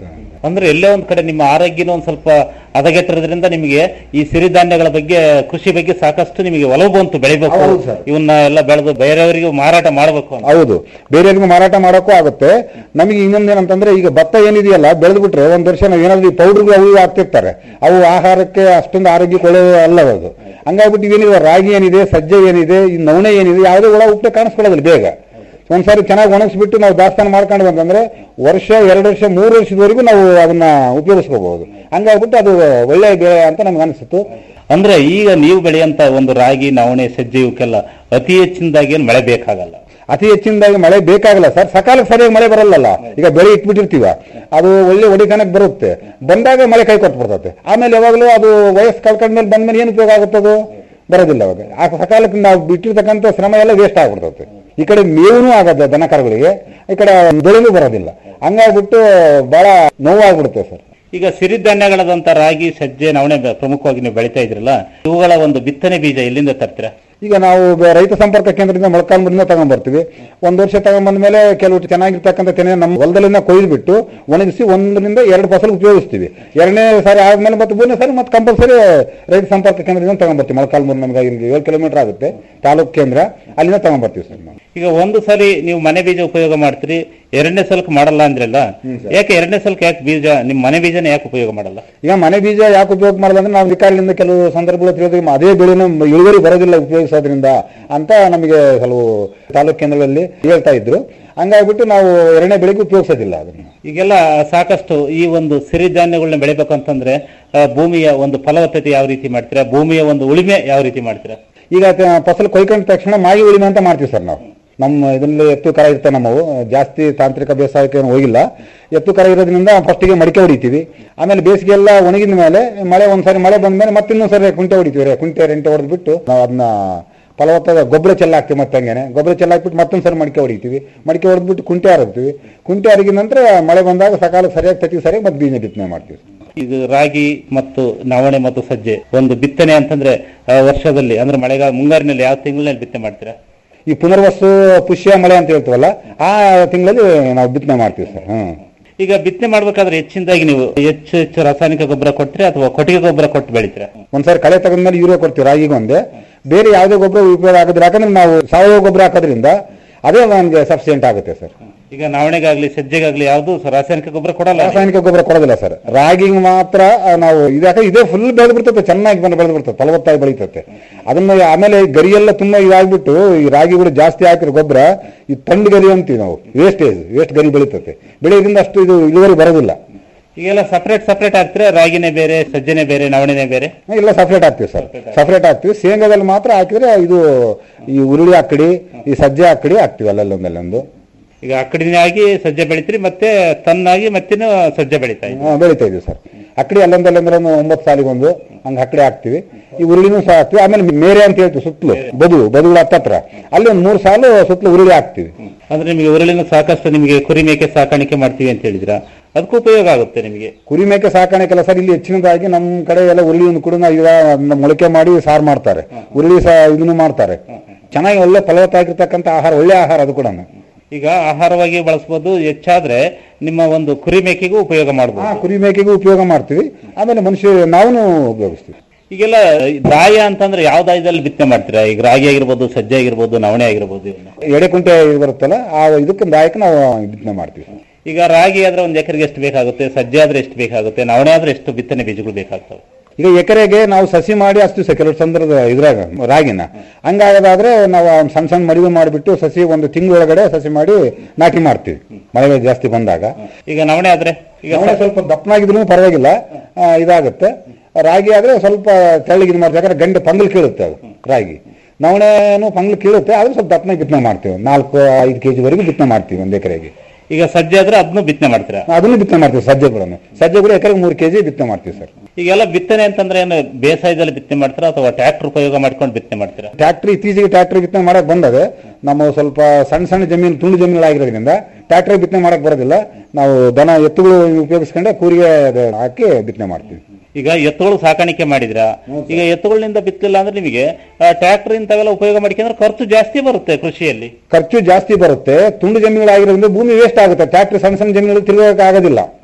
Speaker 18: ಅಂದ್ರೆ ಎಲ್ಲೇ ಒಂದ್ ಕಡೆ ನಿಮ್ಮ ಆರೋಗ್ಯನೂ ಒಂದ್ ಸ್ವಲ್ಪ ಹದಗೆಟ್ಟಿರೋದ್ರಿಂದ ನಿಮಗೆ ಈ ಸಿರಿಧಾನ್ಯಗಳ ಬಗ್ಗೆ ಕೃಷಿ ಬಗ್ಗೆ ಸಾಕಷ್ಟು ನಿಮಗೆ ಒಲವು ಬಂತು ಬೆಳಿಬೇಕು
Speaker 19: ಹೌದು ಸರ್.
Speaker 18: ಇವನ್ನ ಎಲ್ಲ ಬೆಳೆದು ಬೇರೆಯವರಿಗೂ ಮಾರಾಟ ಮಾಡಬೇಕು ಅಂತ
Speaker 19: ಹೌದು ಬೇರೆಯವ್ರಿಗೂ ಮಾರಾಟ ಮಾಡೋಕ್ಕೂ ಆಗುತ್ತೆ ನಮಗೆ ಇನ್ನೊಂದು ಏನಂತಂದ್ರೆ ಈಗ ಭತ್ತ ಏನಿದೆಯಲ್ಲ ಬೆಳೆದು ಬಿಟ್ರೆ ಒಂದ್ ವರ್ಷ ನಾವು ಏನಾದ್ರು ಪೌಡರ್ಗಳು ಅವು ಇವು ಹಾಕ್ತಿರ್ತಾರೆ ಅವು ಆಹಾರಕ್ಕೆ ಅಷ್ಟೊಂದು ಆರೋಗ್ಯಕ್ಕೆ ಒಳ್ಳೆಯ ಅಲ್ಲ ಅದು ಹಂಗಾಗ್ಬಿಟ್ಟು ಏನಿದೆ ರಾಗಿ ಏನಿದೆ ಸಜ್ಜೆ ಏನಿದೆ ಈ ನವಣೆ ಏನಿದೆ ಯಾವುದೇ ಹುಳ ಉಪ್ಪೆ ಕಾಣಿಸ್ಕೊಳ್ಳೋದಿಲ್ಲ ಬೇಗ ಒಂದ್ಸಾರಿ ಚೆನ್ನಾಗಿ ಒಣಗಿಸ್ಬಿಟ್ಟು ನಾವು ದಾಸ್ತಾನು ಮಾಡ್ಕೊಂಡು ಬಂತಂದ್ರೆ ವರ್ಷ ಎರಡು ವರ್ಷ ಮೂರು ವರ್ಷದವರೆಗೂ ನಾವು ಅದನ್ನ ಉಪಯೋಗಿಸ್ಕೋಬಹುದು ಹಂಗಾಗ್ಬಿಟ್ಟು ಅದು ಒಳ್ಳೆಯ ಬೆಳೆ ಅಂತ ನಮ್ಗೆ ಅನಿಸುತ್ತು
Speaker 18: ಅಂದ್ರೆ ಈಗ ನೀವು ಬೆಳೆಯಂತ ಒಂದು ರಾಗಿ ನವಣೆ ಸಜ್ಜೆ ಇವಕ್ಕೆಲ್ಲ ಅತಿ ಹೆಚ್ಚಿನದಾಗಿ ಏನ್ ಮಳೆ ಬೇಕಾಗಲ್ಲ
Speaker 19: ಅತಿ ಹೆಚ್ಚಿನದಾಗಿ ಮಳೆ ಬೇಕಾಗಲ್ಲ ಸರ್ ಸಕಾಲಕ್ಕೆ ಸರಿಯಾಗಿ ಮಳೆ ಬರಲ್ಲಲ್ಲ ಈಗ ಬೆಳೆ ಇಟ್ಬಿಟ್ಟಿರ್ತೀವ ಅದು ಒಳ್ಳೆ ಒಡಿತನಕ್ಕೆ ಬರುತ್ತೆ ಬಂದಾಗ ಮಳೆ ಕೈ ಕೊಟ್ಟು ಬರ್ತದೆ ಆಮೇಲೆ ಯಾವಾಗಲೂ ಅದು ವಯಸ್ಸು ಕಳ್ಕೊಂಡ್ಮೇಲೆ ಬಂದ್ಮೇಲೆ ಏನು ಉಪಯೋಗ ಆಗುತ್ತದು ಬರೋದಿಲ್ಲ ಅವಾಗ ಆ ಸಕಾಲಕ್ಕೆ ನಾವು ಬಿಟ್ಟಿರ್ತಕ್ಕಂಥ ಶ್ರಮ ಎಲ್ಲ ವೇಸ್ಟ್ ಆಗ್ಬಿಡ್ತದೆ ಈ ಕಡೆ ಮೇವೂ ಆಗತ್ತೆ ದನ ಕರುಗಳಿಗೆ ಈ ಕಡೆ ಬೆಳೆನೂ ಬರೋದಿಲ್ಲ ಹಂಗಾಗ್ಬಿಟ್ಟು ಬಹಳ ನೋವಾಗ್ಬಿಡುತ್ತೆ ಸರ್
Speaker 18: ಈಗ ಸಿರಿಧಾನ್ಯಗಳಾದಂತ ರಾಗಿ ಸಜ್ಜೆ ನವಣೆ ಬೆ- ಪ್ರಮುಖವಾಗಿ ನೀವು ಬೆಳಿತಾ ಇದ್ರಲ್ಲ ಇವುಗಳ ಒಂದು ಬಿತ್ತನೆ ಬೀಜ ಎಲ್ಲಿಂದ ತರ್ತೀರಾ
Speaker 19: ಈಗ ನಾವು ಬೆ- ರೈತ ಸಂಪರ್ಕ ಕೇಂದ್ರದಿಂದ ಮೊಳಕಾಲ್ಮೂರಿನ ತಗೊಂಡ್ಬರ್ತೀವಿ ಒಂದ್ ವರ್ಷ ತಗೊಂಡ್ಬಂದ ಮೇಲೆ ಕೆಲವು ಚೆನ್ನಾಗಿರ್ತಕ್ಕಂಥ ತೆನೆ ನಮ್ಮ ಹೊಲದಲ್ಲಿನ ಕೊಯ್ದು ಬಿಟ್ಟು ಒಣಗಿಸಿ ಒಂದರಿಂದ ಎರಡು ಫಸಲು ಉಪಯೋಗಿಸ್ತೀವಿ ಎರಡನೇ ಸಾರಿ ಆದ್ಮೇಲೆ ಮತ್ತೆ ಮೂರನೇ ಸಾರಿ ಮತ್ತೆ ಕಂಪಲ್ಸರಿ ರೈತ ಸಂಪರ್ಕ ಕೇಂದ್ರದಿಂದ ತಗೊಂಡ್ಬರ್ತೀವಿ ಮೊಳಕಾಲ್ಮೂರು ನಮ್ಗೆ ಇಲ್ಲಿ ಏಳು ಕಿಲೋಮೀಟರ್ ಆಗುತ್ತೆ ತಾಲೂಕು ಕೇಂದ್ರ ಅಲ್ಲಿಂದ ತಗೊಂಡ್ಬರ್ತೀವಿ ಸರ್ ನಾವು
Speaker 18: ಈಗ ಒಂದು ಸರಿ ನೀವು ಮನೆ ಬೀಜ ಉಪಯೋಗ ಮಾಡ್ತೀರಿ ಎರಡನೇ ಸಲಕ್ಕೆ ಮಾಡಲ್ಲ ಅಂದ್ರಲ್ಲ ಯಾಕೆ ಎರಡನೇ ಸಲಕ್ಕೆ ಯಾಕೆ ಬೀಜ ನಿಮ್ಮ ಮನೆ ಬೀಜನ ಯಾಕೆ ಉಪಯೋಗ ಮಾಡಲ್ಲ
Speaker 19: ಈಗ ಮನೆ ಬೀಜ ಯಾಕೆ ಉಪಯೋಗ ಮಾಡಲ್ಲ ಅಂದ್ರೆ ನಾವು ಅಧಿಕಾರಿಗಳಿಂದ ಕೆಲವು ಸಂದರ್ಭಗಳು ತಿಳಿದ್ವಿ ಅದೇ ಬೆಳೆನ ಇಳುವರಿ ಬರೋದಿಲ್ಲ ಉಪಯೋಗಿಸೋದ್ರಿಂದ ಅಂತ ನಮಗೆ ಕೆಲವು ತಾಲೂಕು ಕೇಂದ್ರಗಳಲ್ಲಿ ಹೇಳ್ತಾ ಇದ್ರು ಹಂಗಾಗ್ಬಿಟ್ಟು ನಾವು ಎರಡನೇ ಬೆಳೆಗೆ ಉಪಯೋಗಿಸೋದಿಲ್ಲ ಅದನ್ನ
Speaker 18: ಈಗೆಲ್ಲ ಸಾಕಷ್ಟು ಈ ಒಂದು ಸಿರಿಧಾನ್ಯಗಳನ್ನ ಬೆಳಿಬೇಕಂತಂದ್ರೆ ಆ, ಭೂಮಿಯ ಒಂದು ಫಲವತ್ತತೆ ಯಾವ ರೀತಿ ಮಾಡ್ತೀರಾ ಭೂಮಿಯ ಒಂದು ಉಳಿಮೆ ಯಾವ ರೀತಿ ಮಾಡ್ತೀರಾ
Speaker 19: ಈಗ ತ- ಫಸಲು ಕೊಯ್ಕೊಂಡ ತಕ್ಷಣ ಮಾಗಿ ಉಳಿಮೆ ಅಂತ ಮಾಡ್ತೀವಿ ಸರ್ ನಾವು ನಮ್ಮ ಇದರಲ್ಲಿ ಎತ್ತು ಕರ ಇರ್ತವೆ ನಮ್ಮವು ಜಾಸ್ತಿ ತಾಂತ್ರಿಕ ಬೇಸಾಯಕ್ಕೆ ಏನು ಹೋಗಿಲ್ಲ ಎತ್ತು ಕರ ಇರೋದ್ರಿಂದ ಫಸ್ಟಿಗೆ ಮಡಿಕೆ ಹೊಡಿತೀವಿ ಆಮೇಲೆ ಬೇಸಿಗೆ ಎಲ್ಲ ಒಣಗಿದ ಮೇಲೆ ಮಳೆ ಒಂದ್ಸರಿ ಮಳೆ ಬಂದ ಮೇಲೆ ಮತ್ತೆ ಇನ್ನೊಂದ್ಸರಿ ಕುಂಟೆ ಹೊಡಿತೀವಿ ರೀ. ಕುಂಟೆ ರೆಂಟೆ ಹೊಡೆದ್ಬಿಟ್ಟು ನಾವು ಅದನ್ನ ಫಲವತ್ತಾದ ಗೊಬ್ಬರ ಚೆಲ್ಲಾಕ್ತೀವಿ ಮತ್ತೆ ಹಂಗೇನೆ ಗೊಬ್ಬರ ಚೆಲ್ಲಾಕ್ಬಿಟ್ಟು ಮತ್ತೊಂದ್ಸರಿ ಮಡಿಕೆ ಹೊಡಿತೀವಿ ಮಡಿಕೆ ಹೊಡೆದ್ಬಿಟ್ಟು ಕುಂಟೆ ಹರಗ್ತೀವಿ ಕುಂಟೆ ಹರಗಿದ ನಂತರ ಮಳೆ ಬಂದಾಗ ಸಕಾಲ ಸರಿಯಾಗಿ ತಟ್ಟಿ ಸರಿಯಾಗಿ ಮತ್ತೆ ಬೀಜ ಬಿತ್ತನೆ ಮಾಡ್ತೀವಿ
Speaker 18: ಇದು ರಾಗಿ ಮತ್ತು ನವಣೆ ಮತ್ತು ಸಜ್ಜೆ ಒಂದು ಬಿತ್ತನೆ ಅಂತಂದ್ರೆ ಆ, ವರ್ಷದಲ್ಲಿ ಅಂದ್ರೆ ಮಳೆಗಾಲ ಮುಂಗಾರಿನಲ್ಲಿ ಯಾವ ತಿಂಗಳಲ್ಲಿ ಬಿತ್ತನೆ ಮಾಡ್ತೀರಾ
Speaker 19: ಈ ಪುನರ್ವಸು ಪುಷ್ಯ ಮಳೆ ಅಂತ ಹೇಳ್ತೀವಲ್ಲ ಆ ತಿಂಗಳಲ್ಲಿ ನಾವು ಬಿತ್ತನೆ ಮಾಡ್ತೀವಿ ಸರ್ ಹ್ಮ್
Speaker 18: ಈಗ ಬಿತ್ತನೆ ಮಾಡ್ಬೇಕಾದ್ರೆ ಹೆಚ್ಚಿನದಾಗಿ ನೀವು ಹೆಚ್ಚು ಹೆಚ್ಚು ರಾಸಾಯನಿಕ ಗೊಬ್ಬರ ಕೊಡ್ತೀರಾ ಅಥವಾ ಕೊಟ್ಟಿಗೆ ಗೊಬ್ಬರ ಕೊಟ್ಟು ಬೆಳಿತೀರಾ
Speaker 19: ಒಂದ್ಸಾರಿ ಕಳೆ ತಗೊಂಡ್ಮೇಲೆ ಯೂರಿಯಾ ಕೊಡ್ತೀವಿ ರಾಗಿಗೆ ಒಂದೇ ಬೇರೆ ಯಾವುದೇ ಗೊಬ್ಬರ ಉಪಯೋಗ ಆಗೋದಿಲ್ಲ ಯಾಕಂದ್ರೆ ನಾವು ಸಾವಯವ ಗೊಬ್ಬರ ಹಾಕೋದ್ರಿಂದ ಅದೇ ನಮಗೆ ಸಫಿಸಿಯೆಂಟ್ ಆಗುತ್ತೆ ಸರ್
Speaker 18: ಈಗ ನವಣೆಗಾಗ್ಲಿ ಸಜ್ಜೆಗಾಗ್ಲಿ ಯಾವುದು ರಾಸಾಯನಿಕ ಗೊಬ್ಬರ ಕೊಡಲ್ಲ
Speaker 19: ರಾಸಾಯನಿಕ ಗೊಬ್ಬರ ಕೊಡೋದಿಲ್ಲ ಸರ್ ರಾಗಿಗೆ ಮಾತ್ರ ಆ, ನಾವು ಇದಾಕ ಇದೇ ಫುಲ್ ಬೆಳೆದು ಬಿಡ್ತದೆ ಚೆನ್ನಾಗಿ ಬಂದು ಬೆಳೆದು ಬಿಡ್ತದೆ ಫಲವತ್ತಾಗಿ ಬೆಳೀತದೆ ಅದನ್ನ ಆಮೇಲೆ ಗರಿಯೆಲ್ಲ ತುಂಬಾ ಇದಾಗ್ಬಿಟ್ಟು ಈ ರಾಗಿಗಳು ಜಾಸ್ತಿ ಹಾಕಿರೋ ಗೊಬ್ಬರ ಈ ತಂಡು ಗರಿ ಅಂತೀವಿ ನಾವು ವೇಸ್ಟೇಜ್ ವೇಸ್ಟ್ ಗರಿ ಬೆಳೀತದೆ ಬೆಳೆಯೋದ್ರಿಂದ ಅಷ್ಟು ಇದು ಇಳುವರಿ ಬರೋದಿಲ್ಲ
Speaker 18: ಈಗೆಲ್ಲ ಸಪರೇಟ್ ಸಪರೇಟ್ ಹಾಕ್ತೀರಾ ರಾಗಿನೇ ಬೇರೆ ಸಜ್ಜೆನೆ ಬೇರೆ ನವಣೆನೇ ಬೇರೆ
Speaker 19: ಇಲ್ಲ ಸಪ್ರೇಟ್ ಹಾಕ್ತೀವಿ ಸರ್ ಸಪ್ರೇಟ್ ಹಾಕ್ತೀವಿ ಶೇಂಗಾದಲ್ಲಿ ಮಾತ್ರ ಹಾಕಿದ್ರೆ ಇದು ಈ ಉರುಳಿ ಹಾಕಡಿ ಈ ಸಜ್ಜೆ ಹಾಕಡಿ ಹಾಕ್ತಿವಿ ಅಲ್ಲಲ್ಲೊಂದಲ್ಲೊಂದು
Speaker 18: ಈಗ ಅಕ್ಕಡಿನೇ ಆಗಿ ಸಜ್ಜೆ ಬೆಳಿತೀರಿ ಮತ್ತೆ ತನ್ನಾಗಿ ಮತ್ತೇನು ಸಜ್ಜೆ ಬೆಳಿತಾ ಇದ್ದೀವಿ
Speaker 19: ಹಾ, ಬೆಳಿತಾ ಇದೀವಿ ಸರ್ ಅಕ್ಕಡಿ ಅಲ್ಲೊಂದಲ್ಲಂದ್ರೆ ಒಂದು ಒಂಬತ್ತು ಸಾಲಿಗೆ ಒಂದು ಹಂಗೆ ಅಕ್ಕಡಿ ಹಾಕ್ತಿವಿ ಈ ಉರುಳಿನೂ ಸಹ ಹಾಕ್ತಿವಿ ಆಮೇಲೆ ಮೇರೆ ಅಂತ ಹೇಳ್ತೀವಿ ಸುತ್ತಲೂ ಬದು ಬದುಗಳು ಹತ್ತತ್ರ ಅಲ್ಲಿ ಒಂದು ಮೂರು ಸಾಲು ಸುತ್ತಲೂ ಉರುಳಿ ಹಾಕ್ತಿವಿ
Speaker 18: ಅಂದ್ರೆ ನಿಮಗೆ ಉರುಳಿನ ಸಾಕಷ್ಟು ನಿಮಗೆ ಕುರಿ ಮೇಕೆ ಸಾಕಾಣಿಕೆ ಮಾಡ್ತೀವಿ ಅಂತ ಹೇಳಿದ್ರ ಅದಕ್ಕೂ ಉಪಯೋಗ ಆಗುತ್ತೆ ನಿಮಗೆ
Speaker 19: ಕುರಿ ಮೇಕೆ ಸಾಕಾಣಿಕೆಲ್ಲ ಸರ್ ಇಲ್ಲಿ ಹೆಚ್ಚಿನದಾಗಿ ನಮ್ಮ ಕಡೆ ಎಲ್ಲ ಉರುಳಿಯನ್ನು ಕೂಡ ನಾವು ಈಗ ಅದನ್ನ ಮೊಳಕೆ ಮಾಡಿ ಸಾರು ಮಾಡ್ತಾರೆ ಉರುಳಿ ಸಹ ಇದನ್ನು ಮಾಡ್ತಾರೆ ಚೆನ್ನಾಗಿ ಒಳ್ಳೆ ಫಲವತ್ತಾಗಿರ್ತಕ್ಕಂಥ ಆಹಾರ ಒಳ್ಳೆ ಆಹಾರ ಅದು ಕೂಡ
Speaker 18: ಈಗ ಆಹಾರವಾಗಿ ಬಳಸಬಹುದು ಹೆಚ್ಚಾದ್ರೆ ನಿಮ್ಮ ಒಂದು ಕುರಿ ಮೇಕೆಗೂ ಉಪಯೋಗ ಮಾಡಬಹುದು
Speaker 19: ಕುರಿ ಮೇಕೆಗೂ ಉಪಯೋಗ ಮಾಡ್ತೀವಿ ಆಮೇಲೆ ಮನುಷ್ಯ ನಾವು ಉಪಯೋಗಿಸ್ತೀವಿ
Speaker 18: ಈಗೆಲ್ಲ ದಾಯ ಅಂತಂದ್ರೆ ಯಾವ ದಾಯದಲ್ಲಿ ಬಿತ್ತನೆ ಮಾಡ್ತೀರಾ ಈಗ ರಾಗಿ ಆಗಿರ್ಬೋದು ಸಜ್ಜೆ ಆಗಿರ್ಬೋದು ನವಣೆ ಆಗಿರ್ಬೋದು ಇವನ್ನ
Speaker 19: ಎಡೆ ಕುಂಟೆ ಬರುತ್ತಲ್ಲ ಆ ಇದಕ್ಕೆ ದಾಯಕ ನಾವು ಬಿತ್ತನೆ ಮಾಡ್ತೀವಿ
Speaker 18: ಈಗ ರಾಗಿ ಆದ್ರೆ ಒಂದ್ ಎಕರೆಗೆ ಎಷ್ಟು ಬೇಕಾಗುತ್ತೆ ಸಜ್ಜೆ ಆದ್ರೆ ಎಷ್ಟು ಬೇಕಾಗುತ್ತೆ ನವಣೆ ಆದ್ರೆ ಎಷ್ಟು ಬಿತ್ತನೆ ಬೀಜಗಳು ಬೇಕಾಗ್ತವೆ
Speaker 19: ಈಗ ಎಕರೆಗೆ ನಾವು ಸಸಿ ಮಾಡಿ ಅಷ್ಟು ಕೆಲವು ಸಂದರ್ಭದ ಇದ್ರಾಗ ರಾಗಿನ ಹಂಗಾಗೋದಾದ್ರೆ ನಾವು ಅವ್ನ್ ಸಣ್ಣ ಸಣ್ಣ ಮಡಿವೆ ಮಾಡಿಬಿಟ್ಟು ಸಸಿ ಒಂದು ತಿಂಗಳೊಳಗಡೆ ಸಸಿ ಮಾಡಿ ನಾಟಿ ಮಾಡ್ತೀವಿ ಮಳೆ ಜಾಸ್ತಿ ಬಂದಾಗ
Speaker 18: ಈಗ ನವಣೆ ಆದ್ರೆ ಈಗ
Speaker 19: ನವಣೆ ಸ್ವಲ್ಪ ದಪ್ಪನಾಗಿದ್ರು ಪರವಾಗಿಲ್ಲ ಆ, ಇದಾಗುತ್ತೆ ರಾಗಿ ಆದ್ರೆ ಸ್ವಲ್ಪ ತೆಳ್ಳಗೆ ಇದು ಮಾಡ್ತೀವಿ ಯಾಕಂದ್ರೆ ಗಂಟೆ ಪಂಗಲ್ ಕೀಳುತ್ತೆ ಅದು ರಾಗಿ ನವಣೆನು ಪಂಗಲ್ ಕೀಳುತ್ತೆ ಆದ್ರೆ ಸ್ವಲ್ಪ ದಪ್ಪನಾಗಿ ಬಿತ್ತನೆ ಮಾಡ್ತೀವಿ ನಾಲ್ಕು ಐದು ಕೆಜಿ ವರೆಗೂ ಬಿತ್ತನೆ ಮಾಡ್ತೀವಿ ಒಂದು ಎಕರೆಗೆ
Speaker 18: ಈಗ ಸಜ್ಜೆ ಆದ್ರೆ ಅದನ್ನು ಬಿತ್ತನೆ ಮಾಡ್ತೀರಾ
Speaker 19: ಅದನ್ನು ಬಿತ್ತನೆ ಮಾಡ್ತೀವಿ ಸಜ್ಜೆಗಳನ್ನು ಸಜ್ಜೆಗಳು ಎಕರೆಗೆ ಮೂರು ಕೆಜಿ ಬಿತ್ತನೆ ಮಾಡ್ತೀವಿ ಸರ್
Speaker 18: ಈಗೆಲ್ಲ ಬಿತ್ತನೆ ಅಂತಂದ್ರೆ ಏನು ಬೇಸಾಯದಲ್ಲಿ ಬಿತ್ತನೆ ಮಾಡ್ತೀರಾ ಅಥವಾ ಟ್ರ್ಯಾಕ್ಟರ್ ಉಪಯೋಗ ಮಾಡ್ಕೊಂಡು ಬಿತ್ತನೆ ಮಾಡ್ತೀರಾ
Speaker 19: ಟ್ರ್ಯಾಕ್ಟರ್ ಇತ್ತೀಚೆಗೆ ಟ್ರ್ಯಾಕ್ಟರ್ ಬಿತ್ತನೆ ಮಾಡಕ್ ಬಂದದೆ ನಮ್ಮ ಸ್ವಲ್ಪ ಸಣ್ಣ ಸಣ್ಣ ಜಮೀನು ತುಂಡು ಜಮೀನು ಆಗಿರೋದ್ರಿಂದ ಟ್ರ್ಯಾಕ್ಟರ್ ಬಿತ್ತನೆ ಮಾಡಕ್ ಬರೋದಿಲ್ಲ ನಾವು ದನ ಎತ್ತುಗಳು ಉಪಯೋಗಿಸ್ಕೊಂಡೆ ಕೂರಿಗೆ ಅದು ಹಾಕಿ ಬಿತ್ತನೆ ಮಾಡ್ತೀವಿ
Speaker 18: ಈಗ ಎತ್ತುಗಳು ಸಾಕಾಣಿಕೆ ಮಾಡಿದ್ರ ಈಗ ಎತ್ತುಗಳಿಂದ ಬಿತ್ತಲಿಲ್ಲ ಅಂದ್ರೆ ನಿಮಗೆ ಟ್ರ್ಯಾಕ್ಟರ್ ಇಂಥವೆಲ್ಲ ಉಪಯೋಗ ಮಾಡ್ಕೊಂಡ್ರೆ ಖರ್ಚು ಜಾಸ್ತಿ ಬರುತ್ತೆ ಕೃಷಿಯಲ್ಲಿ
Speaker 19: ಖರ್ಚು ಜಾಸ್ತಿ ಬರುತ್ತೆ ತುಂಡು ಜಮೀನುಗಳಾಗಿರೋದ್ರಿಂದ ಭೂಮಿ ವೇಸ್ಟ್ ಆಗುತ್ತೆ ಟ್ರ್ಯಾಕ್ಟರ್ ಸಣ್ಣ ಸಣ್ಣ ಜಮೀನುಗಳು ತಿರುಗಕ್ಕೆ ಆಗೋದಿಲ್ಲ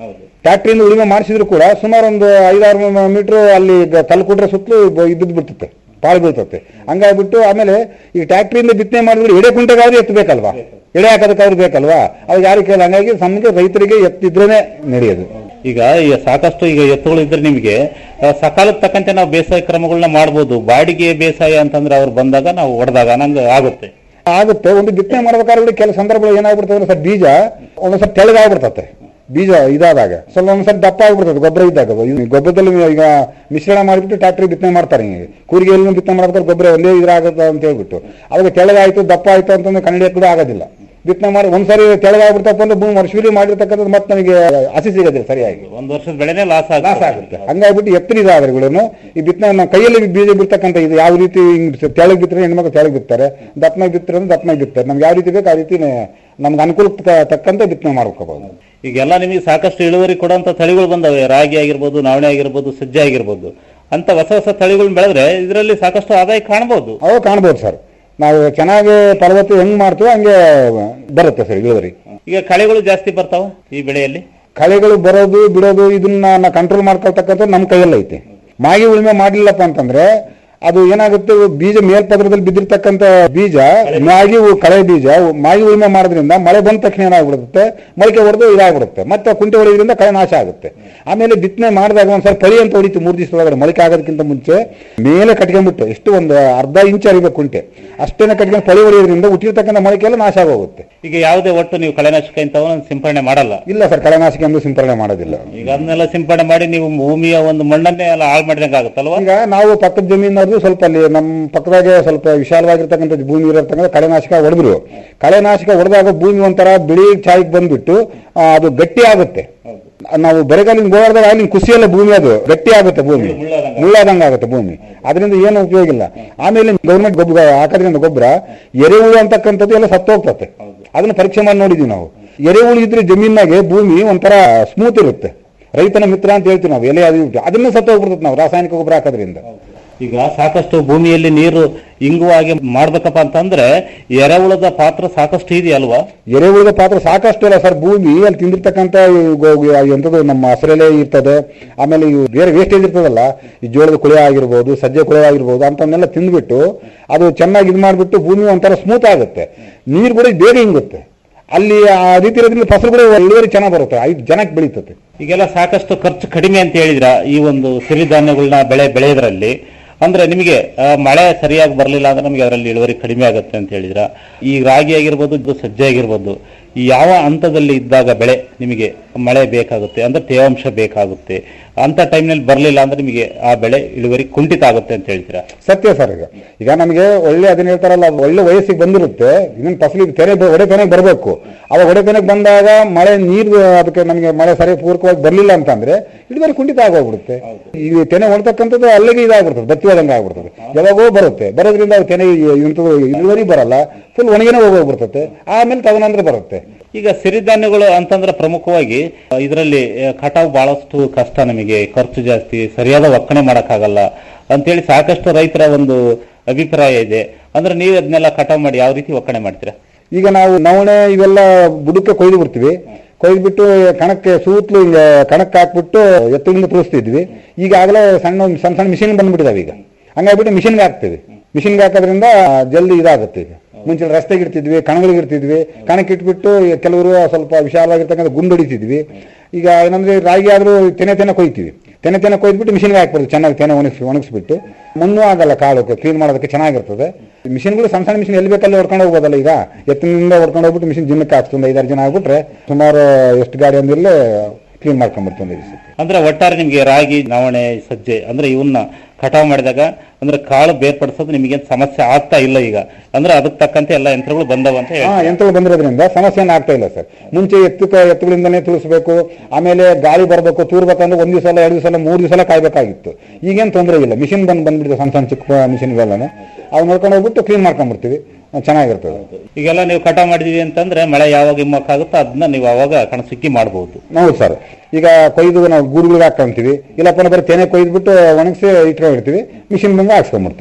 Speaker 19: ಟ್ಯಾಕ್ಟ್ರಿಯಿಂದ ಉಳುಮೆ ಮಾಡಿಸಿದ್ರು ಕೂಡ ಸುಮಾರು ಒಂದು ಐದಾರು ಮೀಟರ್ ಅಲ್ಲಿ ಗ- ಕಲ್ಲು ಕುಟ್ರೆ ಸುತ್ತಲೂ ಬ- ಇದ್ದದ್ದು ಬಿಡ್ತತೆ ಪಾಳು ಬೀಳ್ತತೆ ಹಂಗಾಗ್ಬಿಟ್ಟು ಆಮೇಲೆ ಈ ಟ್ಯಾಕ್ಟ್ರಿಯಿಂದ ಬಿತ್ತನೆ ಮಾಡಿದ್ರೆ ಎಡೆ ಕುಂಟೆಗಾದ್ರೂ ಎತ್ತಬೇಕಲ್ವಾ ಎಡೆ ಹಾಕೋದಕ್ಕಾದ್ರೂ ಬೇಕಲ್ವಾ ಅದು ಯಾರು ಕೇಳ ಹಂಗಾಗಿ ನಮಗೆ ರೈತರಿಗೆ ಎತ್ತಿದ್ರೇನೆ ನಡೆಯೋದು
Speaker 18: ಈಗ ಈಗ ಸಾಕಷ್ಟು ಈಗ ಎತ್ತುಗಳು ಇದ್ರೆ ನಿಮಗೆ ಆ, ಸಕಾಲಕ್ಕೆ ತಕ್ಕಂತೆ ನಾವು ಬೇಸಾಯ ಕ್ರಮಗಳನ್ನ ಮಾಡ್ಬೋದು ಬಾಡಿಗೆ ಬೇಸಾಯ ಅಂತಂದ್ರೆ ಅವ್ರು ಬಂದಾಗ ನಾವು ಹೊಡೆದಾಗ ನಂಗೆ ಆಗುತ್ತೆ
Speaker 19: ಆಗುತ್ತೆ ಒಂದು ಬಿತ್ತನೆ ಮಾಡ್ಬೇಕಾದ್ರೆ ಕೂಡ ಕೆಲವು ಸಂದರ್ಭಗಳು ಏನಾಗ್ಬಿಡ್ತದೆ ಅಂದ್ರೆ ಸರ್ ಬೀಜ ಒಂದೊಂದ್ಸರಿ ತೆಳಗಾಗ್ಬಿಡ್ತತೆ ಬೀಜ ಇದಾದಾಗ ಸ್ವಲ್ಪ ಒಂದ್ಸರಿ ದಪ್ಪ ಆಗ್ಬಿಡ್ತದೆ ಗೊಬ್ಬರ ಇದ್ದಾಗ ಈ ಗೊಬ್ಬರದಲ್ಲಿ ಈಗ ಮಿಶ್ರಣ ಮಾಡಿಬಿಟ್ಟು ಟ್ಯಾಕ್ಟ್ರಿ ಬಿತ್ತನೆ ಮಾಡ್ತಾರೆ ಹಿಂಗೆ ಕೂರಿಗೆಯಲ್ಲಿ ಬಿತ್ತನೆ ಮಾಡ್ಬೇಕಾದ್ರೆ ಗೊಬ್ಬರ ಒಂದೇ ಇದ್ರಾಗುತ್ತೆ ಅಂತ ಹೇಳ್ಬಿಟ್ಟು ಅವಾಗ ತೆಳಗಾಯ್ತು ದಪ್ಪ ಆಯ್ತು ಅಂತಂದ್ರೆ ಕನ್ನಡಿ ಕೂಡ ಆಗೋದಿಲ್ಲ ಬಿತ್ತನೆ ಮಾಡಿ ಒಂದ್ಸರಿ ತೆಳಗಾಗ್ಬಿಡ್ತಪ್ಪ ಅಂದ್ರೆ ಭೂಮಿ ವರ್ಷವಿಡೀ ಮಾಡಿರ್ತಕ್ಕಂಥದ್ದು ಮತ್ತೆ ನಮಗೆ ಹಸಿ ಸಿಗೋದಿಲ್ಲ ಸರಿಯಾಗಿ
Speaker 18: ಒಂದ್ ವರ್ಷದ ಬೆಳೆನೇ ಲಾಸ್
Speaker 19: ಲಾಸ್ ಆಗುತ್ತೆ ಹಂಗಾಗ್ಬಿಟ್ಟು ಎತ್ತರ ಇದಾದ್ರೆ ಕೂಡ ಈ ಬಿತ್ತನೆ ನಮ್ಮ ಕೈಯಲ್ಲಿ ಬೀಜ ಬಿಡ್ತಕ್ಕಂಥ ಇದು ಯಾವ ರೀತಿ ಹಿಂಗ್ ತೆಳಗ್ ಬಿತ್ತರೆ ಹೆಣ್ಮಕ್ಳು ತೆಳಗ್ ಬಿತ್ತಾರೆ ದಪ್ಪನಾಗ ಬಿತ್ತರೆ ಅಂದ್ರೆ ದಪ್ಪನಾಗ ಬಿತ್ತಾರೆ ನಮ್ಗೆ ಯಾವ ರೀತಿ ಬೇಕು ಆ ರೀತಿ ನಮ್ಗೆ ಅನುಕೂಲಕ್ಕೆ ತ- ತಕ್ಕಂತೆ ಬಿತ್ತನೆ ಮಾಡ್ಕೋಬಹುದು
Speaker 18: ಈಗೆಲ್ಲ ನಿಮಗೆ ಸಾಕಷ್ಟು ಇಳುವರಿ ಕೊಡುವಂತ ತಳಿಗಳು ಬಂದವೆ ರಾಗಿ ಆಗಿರ್ಬೋದು ನವಣೆ ಆಗಿರ್ಬೋದು ಸಜ್ಜೆ ಆಗಿರ್ಬೋದು ಅಂತ ಹೊಸ ಹೊಸ ತಳಿಗಳನ್ನ ಬೆಳೆದ್ರೆ ಇದರಲ್ಲಿ ಸಾಕಷ್ಟು ಆದಾಯ ಕಾಣಬಹುದು
Speaker 19: ಅವು ಕಾಣ್ಬೋದು ಸರ್ ನಾವು ಚೆನ್ನಾಗಿ ಫಲವತ್ತು ಹೆಂಗ್ ಮಾಡ್ತೀವೋ ಹಂಗೆ ಬರುತ್ತೆ ಸರ್ ಇಳುವರಿ
Speaker 18: ಈಗ ಕಳೆಗಳು ಜಾಸ್ತಿ ಬರ್ತಾವ ಈ ಬೆಳೆಯಲ್ಲಿ
Speaker 19: ಕಳೆಗಳು ಬರೋದು ಬಿಡೋದು ಇದನ್ನ ಕಂಟ್ರೋಲ್ ಮಾಡ್ಕೊಳ್ತಕ್ಕಂಥ ನಮ್ಮ ಕೈಯಲ್ಲಿ ಐತೆ ಮಾಗಿ ಉಳುಮೆ ಮಾಡ್ಲಿಲ್ಲಪ್ಪ ಅಂತಂದ್ರೆ ಅದು ಏನಾಗುತ್ತೆ ಬೀಜ ಮೇಲ್ಪದ್ರದಲ್ಲಿ ಬಿದ್ದಿರ್ತಕ್ಕಂಥ ಬೀಜ ಮಾಗಿ ಉ- ಕಳೆ ಬೀಜ ಉ- ಮಾಗಿ ಉಳುಮೆ ಮಾಡೋದ್ರಿಂದ ಮಳೆ ಬಂದ ತಕ್ಷಣ ಏನಾಗ್ಬಿಡುತ್ತೆ ಮೊಳಕೆ ಹೊಡೆದು ಇದಾಗ್ಬಿಡುತ್ತೆ ಮತ್ತೆ ಕುಂಟೆ ಹೊಡೆಯೋದ್ರಿಂದ ಕಳೆ ನಾಶ ಆಗುತ್ತೆ ಆಮೇಲೆ ಬಿತ್ತನೆ ಮಾಡಿದಾಗ ಒಂದ್ಸಲ ಪಳಿ ಅಂತ ಹೊಡಿತು ಮೂರು ದಿವಸದೊಳಗಡೆ ಮೊಳಕೆ ಆಗೋದಕ್ಕಿಂತ ಮುಂಚೆ ಮೇಲೆ ಕಟ್ಕೊಂಡ್ಬಿಟ್ಟು ಎಷ್ಟು ಒಂದು ಅರ್ಧ ಇಂಚ್ ಅರಿಬೇಕು ಕುಂಟೆ ಅಷ್ಟೇನೆ ಕಟ್ಕೊಂಡು ಪಳಿ ಹೊಡೆಯೋದ್ರಿಂದ ಹುಟ್ಟಿರ್ತಕ್ಕಂಥ ಮೊಳಕೆ ಎಲ್ಲ ನಾಶ ಆಗೋಗುತ್ತೆ
Speaker 18: ಈಗ ಯಾವುದೇ ಒಟ್ಟು ನೀವು ಕಳೆನಾಶಕ ಇಂಥವನ್ನ ಸಿಂಪಡಣೆ ಮಾಡಲ್ಲ
Speaker 19: ಇಲ್ಲ ಸರ್ ಕಳೆನಾಶಕ ಎಂದು ಸಿಂಪರಣೆ ಮಾಡೋದಿಲ್ಲ
Speaker 18: ಈಗ ಅದನ್ನೆಲ್ಲ ಸಿಂಪಡಣೆ ಮಾಡಿ ನೀವು ಭೂಮಿಯ ಒಂದು ಮಣ್ಣನ್ನೇ ಎಲ್ಲ ಹಾಳು ಮಾಡಿದಂಗೆ ಆಗುತ್ತಲ್ವಾ
Speaker 19: ಈಗ ನಾವು ಪಕ್ಕದ ಜಮೀನವ್ರದ್ದು ಸ್ವಲ್ಪ ಅಲ್ಲಿ ನಮ್ಮ ಪಕ್ಕದಾಗೆ ಸ್ವಲ್ಪ ವಿಶಾಲವಾಗಿರ್ತಕ್ಕಂಥ ಭೂಮಿ ಇರತಕ್ಕಂಥ ಕಳೆನಾಶಕ ಹೊಡೆದ್ರು ಕಳೆನಾಶಕ ಹೊಡೆದಾಗ ಭೂಮಿ ಒಂಥರ ಬಿಳಿ ಛಾಯಿಗೆ ಬಂದ್ಬಿಟ್ಟು ಆ, ಅದು ಗಟ್ಟಿ ಆಗುತ್ತೆ ನಾವು ಬರೆಗಾಲಿನ ಗೋಳದಾಗ ಅಲ್ಲಿ ಕುಸಿಯಲ್ಲ ಭೂಮಿ ಅದು ಗಟ್ಟಿ ಆಗುತ್ತೆ ಭೂಮಿ ಮುಳ್ಳಾದಂಗ ಆಗುತ್ತೆ ಭೂಮಿ ಅದರಿಂದ ಏನು ಉಪಯೋಗ ಇಲ್ಲ ಆಮೇಲೆ ಗೌರ್ಮೆಂಟ್ ಗೊಬ್ಬರ ಹಾಕೋದ್ರಿಂದ ಗೊಬ್ಬರ ಎರೆಹುಳು ಅಂತಕ್ಕಂಥದ್ದು ಎಲ್ಲ ಸತ್ತೋಗ್ತತೆ ಅದನ್ನ ಪರೀಕ್ಷೆ ಮಾಡಿ ನೋಡಿದೀವಿ ನಾವು ಎರೆಹುಳು ಇದ್ರೆ ಜಮೀನಾಗೆ ಭೂಮಿ ಒಂಥರ ಸ್ಮೂತ್ ಇರುತ್ತೆ ರೈತನ ಮಿತ್ರ ಅಂತ ಹೇಳ್ತೀವಿ ನಾವು ಎಲೆ ಅದು ಇದು. ಅದನ್ನ ಸತ್ತೋಗ್ಬಿಡ್ತದೆ ನಾವು ರಾಸಾಯನಿಕ ಗೊಬ್ಬರ ಹಾಕೋದ್ರಿಂದ
Speaker 18: ಈಗ ಸಾಕಷ್ಟು ಭೂಮಿಯಲ್ಲಿ ನೀರು ಇಂಗುವಾಗೆ ಮಾಡ್ಬೇಕಪ್ಪ ಅಂತಂದ್ರೆ ಎರೆಹುಳದ ಪಾತ್ರ ಸಾಕಷ್ಟು ಇದೆಯಲ್ವಾ
Speaker 19: ಎರೆಹುಳದ ಪಾತ್ರ ಸಾಕಷ್ಟು ಇಲ್ಲ ಸರ್ ಭೂಮಿ ಅಲ್ಲಿ ತಿಂದಿರ್ತಕ್ಕಂಥ ಎಂಥದ್ದು ನಮ್ಮ ಹಸಿರೆಲೆ ಇರ್ತದೆ ಆಮೇಲೆ ಇವು ಬೇರೆ ವೇಸ್ಟೇಜ್ ಇರ್ತದಲ್ಲ ಈ ಜೋಳದ ಕುಳೆ ಆಗಿರ್ಬೋದು ಸಜ್ಜೆ ಕುಳೆ ಆಗಿರ್ಬೋದು ಅಂತವನ್ನೆಲ್ಲ ತಿಂದ್ಬಿಟ್ಟು ಅದು ಚೆನ್ನಾಗಿ ಇದು ಮಾಡಿಬಿಟ್ಟು ಭೂಮಿ ಒಂಥರ ಸ್ಮೂತ್ ಆಗುತ್ತೆ ನೀರು ಕೂಡ ಬೇಗ ಹಿಂಗುತ್ತೆ ಅಲ್ಲಿ ಆ ರೀತಿ ಇರೋದ್ರಿಂದ ಫಸಲು ಕೂಡ ಇಳುವರಿ ಚೆನ್ನಾಗಿ ಬರುತ್ತೆ ಐದು ಜನಕ್ಕೆ ಬೆಳೀತದೆ
Speaker 18: ಈಗೆಲ್ಲ ಸಾಕಷ್ಟು ಖರ್ಚು ಕಡಿಮೆ ಅಂತ ಹೇಳಿದ್ರ ಈ ಒಂದು ಸಿರಿಧಾನ್ಯಗಳನ್ನ ಬೆಳೆ ಬೆಳೆಯೋದ್ರಲ್ಲಿ ಅಂದ್ರೆ ನಿಮಗೆ ಆ, ಮಳೆ ಸರಿಯಾಗಿ ಬರಲಿಲ್ಲ ಅಂದ್ರೆ ನಮಗೆ ಅದರಲ್ಲಿ ಇಳುವರಿ ಕಡಿಮೆ ಆಗುತ್ತೆ ಅಂತ ಹೇಳಿದ್ರ ಈ ರಾಗಿ ಆಗಿರ್ಬೋದು ಇದು ಸಜ್ಜೆ ಆಗಿರ್ಬೋದು ಈ ಯಾವ ಹಂತದಲ್ಲಿ ಇದ್ದಾಗ ಬೆಳೆ ನಿಮಗೆ ಮಳೆ ಬೇಕಾಗುತ್ತೆ ಅಂದ್ರೆ ತೇವಾಂಶ ಬೇಕಾಗುತ್ತೆ ಅಂತ ಟೈಮ್ನಲ್ಲಿ ಬರಲಿಲ್ಲ ಅಂದ್ರೆ ನಿಮಗೆ ಆ ಬೆಳೆ ಇಳುವರಿ ಕುಂಠಿತ ಆಗುತ್ತೆ ಅಂತ ಹೇಳ್ತೀರಾ
Speaker 19: ಸತ್ಯ ಸರ್ ಈಗ ಈಗ ನಮಗೆ ಒಳ್ಳೆ ಅದನ್ನ ಹೇಳ್ತಾರಲ್ಲ ಒಳ್ಳೆ ವಯಸ್ಸಿಗೆ ಬಂದಿರುತ್ತೆ ಇನ್ನೊಂದು ಫಸಲಿಗೆ ತೆನೆ ಬ- ಒಡೆತನೆಗೆ ಬರಬೇಕು ಅವಾಗ ಒಡೆತನೆಗೆ ಬಂದಾಗ ಮಳೆ ನೀರು ಅದಕ್ಕೆ ನಮಗೆ ಮಳೆ ಸರಿ ಪೂರ್ವಕವಾಗಿ ಬರಲಿಲ್ಲ ಅಂತಂದ್ರೆ ಇಳುವರಿ ಕುಂಠಿತ ಆಗೋಗ್ಬಿಡುತ್ತೆ ಈ ತೆನೆ ಹೊಡ್ತಕ್ಕಂಥದ್ದು ಅಲ್ಲಿಗೆ ಇದಾಗ್ಬಿಡ್ತದೆ ಬತ್ತಿ ಹೋದಂಗೆ ಆಗ್ಬಿಡ್ತದೆ ಯಾವಾಗೋ ಬರುತ್ತೆ ಬರೋದ್ರಿಂದ ಅದು ತೆನೆ ಇಂಥದ್ದು ಇಳುವರಿ ಬರಲ್ಲ ಫುಲ್ ಒಣಗಿನೇ ಹೋಗೋಗ್ಬಿಡ್ತದೆ ಆಮೇಲೆ ತದನಂತರ ಬರುತ್ತೆ
Speaker 18: ಈಗ ಸಿರಿಧಾನ್ಯಗಳು ಅಂತಂದ್ರೆ ಪ್ರಮುಖವಾಗಿ ಇದರಲ್ಲಿ ಕಟಾವು ಬಹಳಷ್ಟು ಕಷ್ಟ ನಮಗೆ ಖರ್ಚು ಜಾಸ್ತಿ ಸರಿಯಾದ ಒಕ್ಕಣೆ ಮಾಡಕ್ಕಾಗಲ್ಲ ಅಂತೇಳಿ ಸಾಕಷ್ಟು ರೈತರ ಒಂದು ಅಭಿಪ್ರಾಯ ಇದೆ ಅಂದ್ರೆ ನೀವು ಅದನ್ನೆಲ್ಲ ಕಟಾವು ಮಾಡಿ ಯಾವ ರೀತಿ ಒಕ್ಕಣೆ ಮಾಡ್ತೀರಾ
Speaker 19: ಈಗ ನಾವು ನವಣೆ ಇವೆಲ್ಲ ಬುಡಕ್ಕೆ ಕೊಯ್ದು ಬಿಡ್ತೀವಿ ಕೊಯ್ದ್ಬಿಟ್ಟು ಕಣಕ್ಕೆ ಸೂತ್ಲು ಹಿಂಗೆ ಕಣಕ್ಕೆ ಹಾಕ್ಬಿಟ್ಟು ಎತ್ತುಗಳಿಂದ ತುಳಿಸ್ತಿದ್ವಿ ಈಗಾಗಲೇ ಸಣ್ಣ ಸಣ್ಣ ಸಣ್ಣ ಮಿಷಿನ್ ಬಂದ್ಬಿಟ್ಟಿದಾವೆ ಈಗ ಹಂಗಾಗ್ಬಿಟ್ಟು ಮಿಷಿನ್ಗೆ ಹಾಕ್ತೀವಿ ಮಿಷಿನ್ಗೆ ಹಾಕೋದ್ರಿಂದ ಜಲ್ದಿ ಇದಾಗುತ್ತೆ ಈಗ ಮುಂಚೆ ರಸ್ತೆಗೆ ಇಡ್ತಿದ್ವಿ ಕಣಗಳಿಗೆ ಇಡ್ತಿದ್ವಿ ಕಣಕ್ಕೆ ಇಟ್ಬಿಟ್ಟು ಕೆಲವರು ಸ್ವಲ್ಪ ವಿಶಾಲವಾಗಿರ್ತಕ್ಕಂಥ ಗುಂಡು ಹೊಡಿತಿದ್ವಿ ಈಗ ಏನಂದ್ರೆ ರಾಗಿ ಆದ್ರೂ ತೆನೆ ತೆನೆ ಕೊಯ್ತೀವಿ ತೆನೆ ತೆನೆ ಕೊಯ್ದ್ಬಿಟ್ಟು ಮಿಷಿನ್ಗೆ ಹಾಕ್ಬಿಡ್ತೀವಿ ಚೆನ್ನಾಗಿ ತೆನೆ ಒಣಗಿಸಿ ಒಣಗಿಸ್ಬಿಟ್ಟು ಮಣ್ಣು ಆಗಲ್ಲ ಕಾಳು ಕ್ಲೀನ್ ಮಾಡೋದಕ್ಕೆ ಚೆನ್ನಾಗಿರ್ತದೆ ಮಿಷಿನ್ಗಳು ಸಣ್ಣ ಸಣ್ಣ ಮಿಷಿನ್ ಎಲ್ಲಿ ಬೇಕಲ್ಲಿ ಹೊಡ್ಕೊಂಡು ಹೋಗ್ಬೋದಲ್ಲ ಈಗ ಎತ್ತಿನಿಂದ ಹೊಡ್ಕೊಂಡು ಹೋಗ್ಬಿಟ್ಟು ಮಿಷಿನ್ ಜಿನ್ನಕ್ಕೆ ಹಾಕ್ತದೆ ಐದಾರು ಜನ ಆಗ್ಬಿಟ್ರೆ ಸುಮಾರು ಎಷ್ಟು ಗಾಡಿ ಅಂದಿರಲೇ ಕ್ಲೀನ್ ಮಾಡ್ಕೊಂಡ್ಬಿಡ್ತದೆ
Speaker 18: ಅಂದ್ರೆ ಒಟ್ಟಾರೆ ನಿಮಗೆ ರಾಗಿ ನವಣೆ ಸಜ್ಜೆ ಅಂದ್ರೆ ಇವನ್ನ ಕಟಾವು ಮಾಡಿದಾಗ ಅಂದ್ರೆ ಕಾಳು ಬೇರ್ಪಡಿಸೋದು ನಿಮಗೆ ಸಮಸ್ಯೆ ಆಗ್ತಾ ಇಲ್ಲ ಈಗ ಅಂದ್ರೆ ಅದಕ್ಕೆ ತಕ್ಕಂತೆ ಎಲ್ಲ ಯಂತ್ರಗಳು ಬಂದವ ಅಂತ ಹೇಳಿ
Speaker 19: ಹಾ ಯಂತ್ರಗಳು ಬಂದಿರೋದ್ರಿಂದ ಸಮಸ್ಯೆ ಏನು ಆಗ್ತಾ ಇಲ್ಲ ಸರ್ ಮುಂಚೆ ಎತ್ತು ಎತ್ತುಗಳಿಂದನೇ ತುಳಿಸ್ಬೇಕು ಆಮೇಲೆ ಗಾಳಿ ಬರಬೇಕು ತೂರ್ಬೇಕಂದ್ರೆ ಒಂದ್ ದಿವಸ ಎರಡು ದಿವಸ ಮೂರು ದಿವಸ ಕಾಯ್ಬೇಕಾಗಿತ್ತು ಈಗೇನು ತೊಂದರೆ ಇಲ್ಲ ಮಿಷಿನ್ ಬಂದು ಬಂದ್ಬಿಟ್ಟಿದೆ ಸಣ್ಣ ಸಣ್ಣ ಚಿಕ್ಕ ಮಿಷಿನ್ಗಳೆಲ್ಲ ಅವು ನೋಡ್ಕೊಂಡು ಹೋಗ್ಬಿಟ್ಟು ಕ್ಲೀನ್ ಮಾಡ್ಕೊಂಡ್ಬಿಡ್ತೀವಿ ಚೆನ್ನಾಗಿರ್ತದೆ
Speaker 18: ಈಗೆಲ್ಲ ನೀವು ಕಟಾವು ಮಾಡಿದೀವಿ ಅಂತಂದ್ರೆ ಮಳೆ ಯಾವಾಗ ಹಿಮ್ಮಕ್ಕಾಗುತ್ತೋ ಅದನ್ನ ನೀವು ಅವಾಗ ಕಣಸುಕ್ಕಿ ಮಾಡಬಹುದು
Speaker 19: ಹೌದು ಸರ್ ಈಗ ಕೊಯ್ದು ನಾವು ಗೂಡುಗಳಿಗೆ ಹಾಕೊಂತೀವಿ ಇಲ್ಲಪ್ಪ ಅಂದ್ರೆ ಬರೀ ತೆನೆ ಕೊಯ್ದ್ಬಿಟ್ಟು ಒಣಗಿಸಿ ಇಟ್ಕೊಂಡಿರ್ತೀವಿ ಮಿಷಿನ್ ಬಂದು ಹಾಕ್ಸ್ಕೊಂಡ್ಬಿಡ್ತೀವಿ ನಾವು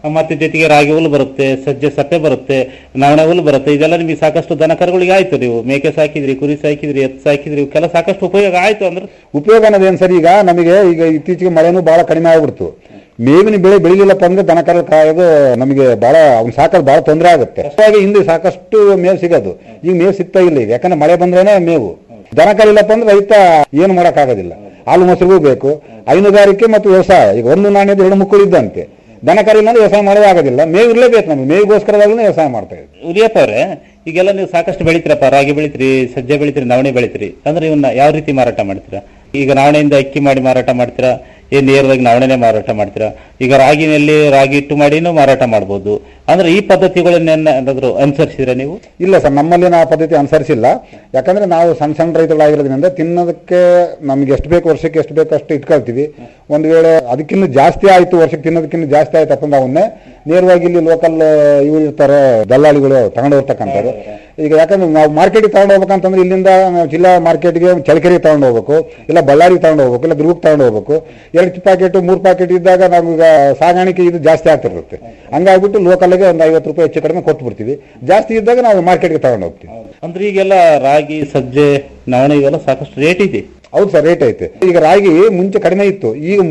Speaker 18: ಮತ್ತೆ ಜೊತೆಗೆ ರಾಗಿ ಹುಲ್ಲು ಬರುತ್ತೆ ಸಜ್ಜೆ ಸಪ್ಪೆ ಬರುತ್ತೆ ನವಣೆ ಹುಲ್ಲು ಬರುತ್ತೆ ಇದೆಲ್ಲ ನಿಮಗೆ ಸಾಕಷ್ಟು ದನ ಕರುಗಳಿಗೆ ಆಯ್ತು ನೀವು ಮೇಕೆ ಸಾಕಿದ್ರಿ ಕುರಿ ಸಾಕಿದ್ರಿ ಎತ್ತು ಸಾಕಿದ್ರಿ ಇವಕ್ಕೆಲ್ಲ ಸಾಕಷ್ಟು ಉಪಯೋಗ ಆಯ್ತು ಅಂದ್ರೆ
Speaker 19: ಉಪಯೋಗ ಅನ್ನೋದೇನು ಸರಿ ಈಗ ನಮಗೆ ಈಗ ಇತ್ತೀಚೆಗೆ ಮಳೆನೂ ಬಹಳ ಕಡಿಮೆ ಆಗ್ಬಿಡ್ತು ಮೇವಿನ ಬೆಳೆ ಬೆಳಿಲಿಲ್ಲಪ್ಪ ಅಂದ್ರೆ ದನ ಕರ ಕಾಯೋದು ನಮಗೆ ಬಹಳ ಅವ್ನು ಸಾಕೋದು ಬಹಳ ತೊಂದರೆ ಆಗುತ್ತೆ ಹಾಗಾಗಿ ಹಿಂದೆ ಸಾಕಷ್ಟು ಮೇವು ಸಿಗೋದು ಈಗ ಮೇವು ಸಿಗ್ತಾ ಇಲ್ಲ ಈಗ ಯಾಕಂದ್ರೆ ಮಳೆ ಬಂದ್ರೇನೆ ಮೇವು ದನ ಕರಿಲ್ಲಪ್ಪ ಅಂದ್ರೆ ರೈತ ಏನು ಮಾಡೋಕ್ಕಾಗೋದಿಲ್ಲ ಹಾಲು ಮೊಸರಿಗೂ ಬೇಕು ಹೈನುಗಾರಿಕೆ ಮತ್ತು ವ್ಯವಸಾಯ ಈಗ ಒಂದು ನಾಣ್ಯದ ಎರಡು ಮುಕ್ಕಳು ಇದ್ದಂತೆ ದನ ಕರಿಲ್ಲ ಅಂದ್ರೆ ವ್ಯವಸಾಯ ಮಾಡೋದೇ ಆಗೋದಿಲ್ಲ ಮೇವು ಇರಲೇಬೇಕು ನಮಗೆ ಮೇವಿಗೋಸ್ಕರವಾಗಲೂ ವ್ಯವಸಾಯ ಮಾಡ್ತಾ ಇದ್ದೀವಿ
Speaker 18: ಉರಿಯಪ್ಪ ಅವ್ರೆ ಈಗೆಲ್ಲ ನೀವು ಸಾಕಷ್ಟು ಬೆಳಿತೀರಪ್ಪ ರಾಗಿ ಬೆಳಿತೀರಿ ಸಜ್ಜೆ ಬೆಳಿತೀರಿ ನವಣೆ ಬೆಳಿತೀರಿ ಅಂದ್ರೆ ಇವನ್ನ ಯಾವ ರೀತಿ ಮಾರಾಟ ಮಾಡ್ತೀರಾ ಈಗ ನವಣೆಯಿಂದ ಅಕ್ಕಿ ಮಾಡಿ ಮಾರಾಟ ಮಾಡ್ತೀರಾ ಏನ್ ನೇರವಾಗಿ ನವಣೆನೆ ಮಾರಾಟ ಮಾಡ್ತೀರಾ ಈಗ ರಾಗಿನಲ್ಲಿ ರಾಗಿ ಹಿಟ್ಟು ಮಾಡಿನೂ ಮಾರಾಟ ಮಾಡ್ಬೋದು ಅಂದ್ರೆ ಈ ಪದ್ಧತಿಗಳನ್ನ ಏನಾದ್ರು ಅನುಸರಿಸಿದ್ರೆ ನೀವು
Speaker 19: ಇಲ್ಲ ಸರ್ ನಮ್ಮಲ್ಲಿ ನಾವು ಆ ಪದ್ಧತಿ ಅನುಸರಿಸಿಲ್ಲ ಯಾಕಂದ್ರೆ ನಾವು ಸಣ್ಣ ಸಣ್ಣ ರೈತಗಳಾಗಿರೋದ್ರಿಂದ ತಿನ್ನೋದಕ್ಕೆ ನಮ್ಗೆ ಎಷ್ಟು ಬೇಕು ವರ್ಷಕ್ಕೆ ಎಷ್ಟು ಬೇಕು ಅಷ್ಟು ಇಟ್ಕೊಳ್ತೀವಿ ಒಂದು ವೇಳೆ ಅದಕ್ಕಿಂತ ಜಾಸ್ತಿ ಆಯ್ತು ವರ್ಷಕ್ಕೆ ತಿನ್ನೋದಕ್ಕಿಂತ ಜಾಸ್ತಿ ಆಯ್ತು ಅಂದ್ರೆ ಅವನ್ನೇ ನೇರವಾಗಿ ಇಲ್ಲಿ ಲೋಕಲ್ ಇವ್ರು ಇರ್ತಾರೆ ದಲ್ಲಾಳಿಗಳು ತಗೊಂಡು ಹೋಗ್ತಕ್ಕಂಥದ್ದು ಈಗ ಯಾಕಂದ್ರೆ ನಾವು ಮಾರ್ಕೆಟಿಗೆ ತಗೊಂಡು ಹೋಗ್ಬೇಕಂತಂದ್ರೆ ಇಲ್ಲಿಂದ ನಾವು ಜಿಲ್ಲಾ ಮಾರ್ಕೆಟ್ಗೆ ಚಳ್ಳಕೆರೆಗೆ ತಗೊಂಡು ಹೋಗ್ಬೇಕು ಇಲ್ಲ ಬಳ್ಳಾರಿಗೆ ತಗೊಂಡು ಹೋಗ್ಬೇಕು ಇಲ್ಲ ದುರ್ಗಕ್ಕೆ ತಗೊಂಡು ಹೋಗ್ಬೇಕು ಎರಡು ಪ್ಯಾಕೆಟ್ ಮೂರು ಪ್ಯಾಕೆಟ್ ಇದ್ದಾಗ ನಮ್ಗೆ ಸಾಗಾಣಿಕೆ ಇದು ಜಾಸ್ತಿ ಆಗ್ತಿರುತ್ತೆ ಹಂಗಾಗ್ಬಿಟ್ಟು ಲೋಕಲ್ಗೆ ಒಂದು ಐವತ್ತು ರೂಪಾಯಿ ಹೆಚ್ಚು ಕಡಿಮೆ ಕೊಟ್ಟು ಬಿಡ್ತೀವಿ ಜಾಸ್ತಿ ಇದ್ದಾಗ ನಾವು ಮಾರ್ಕೆಟ್ಗೆ ತಗೊಂಡು ಹೋಗ್ತೀವಿ
Speaker 18: ಅಂದ್ರೆ ಈಗೆಲ್ಲ ರಾಗಿ ಸಜ್ಜೆ ನವಣೆ ಇವೆಲ್ಲ ಸಾಕಷ್ಟು ರೇಟ್ ಇದೆ
Speaker 19: ಹೌದು ಸರ್ ರೇಟ್ ಐತೆ ಈಗ ರಾಗಿ ಮುಂಚೆ ಕಡಿಮೆ ಇತ್ತು ಈಗ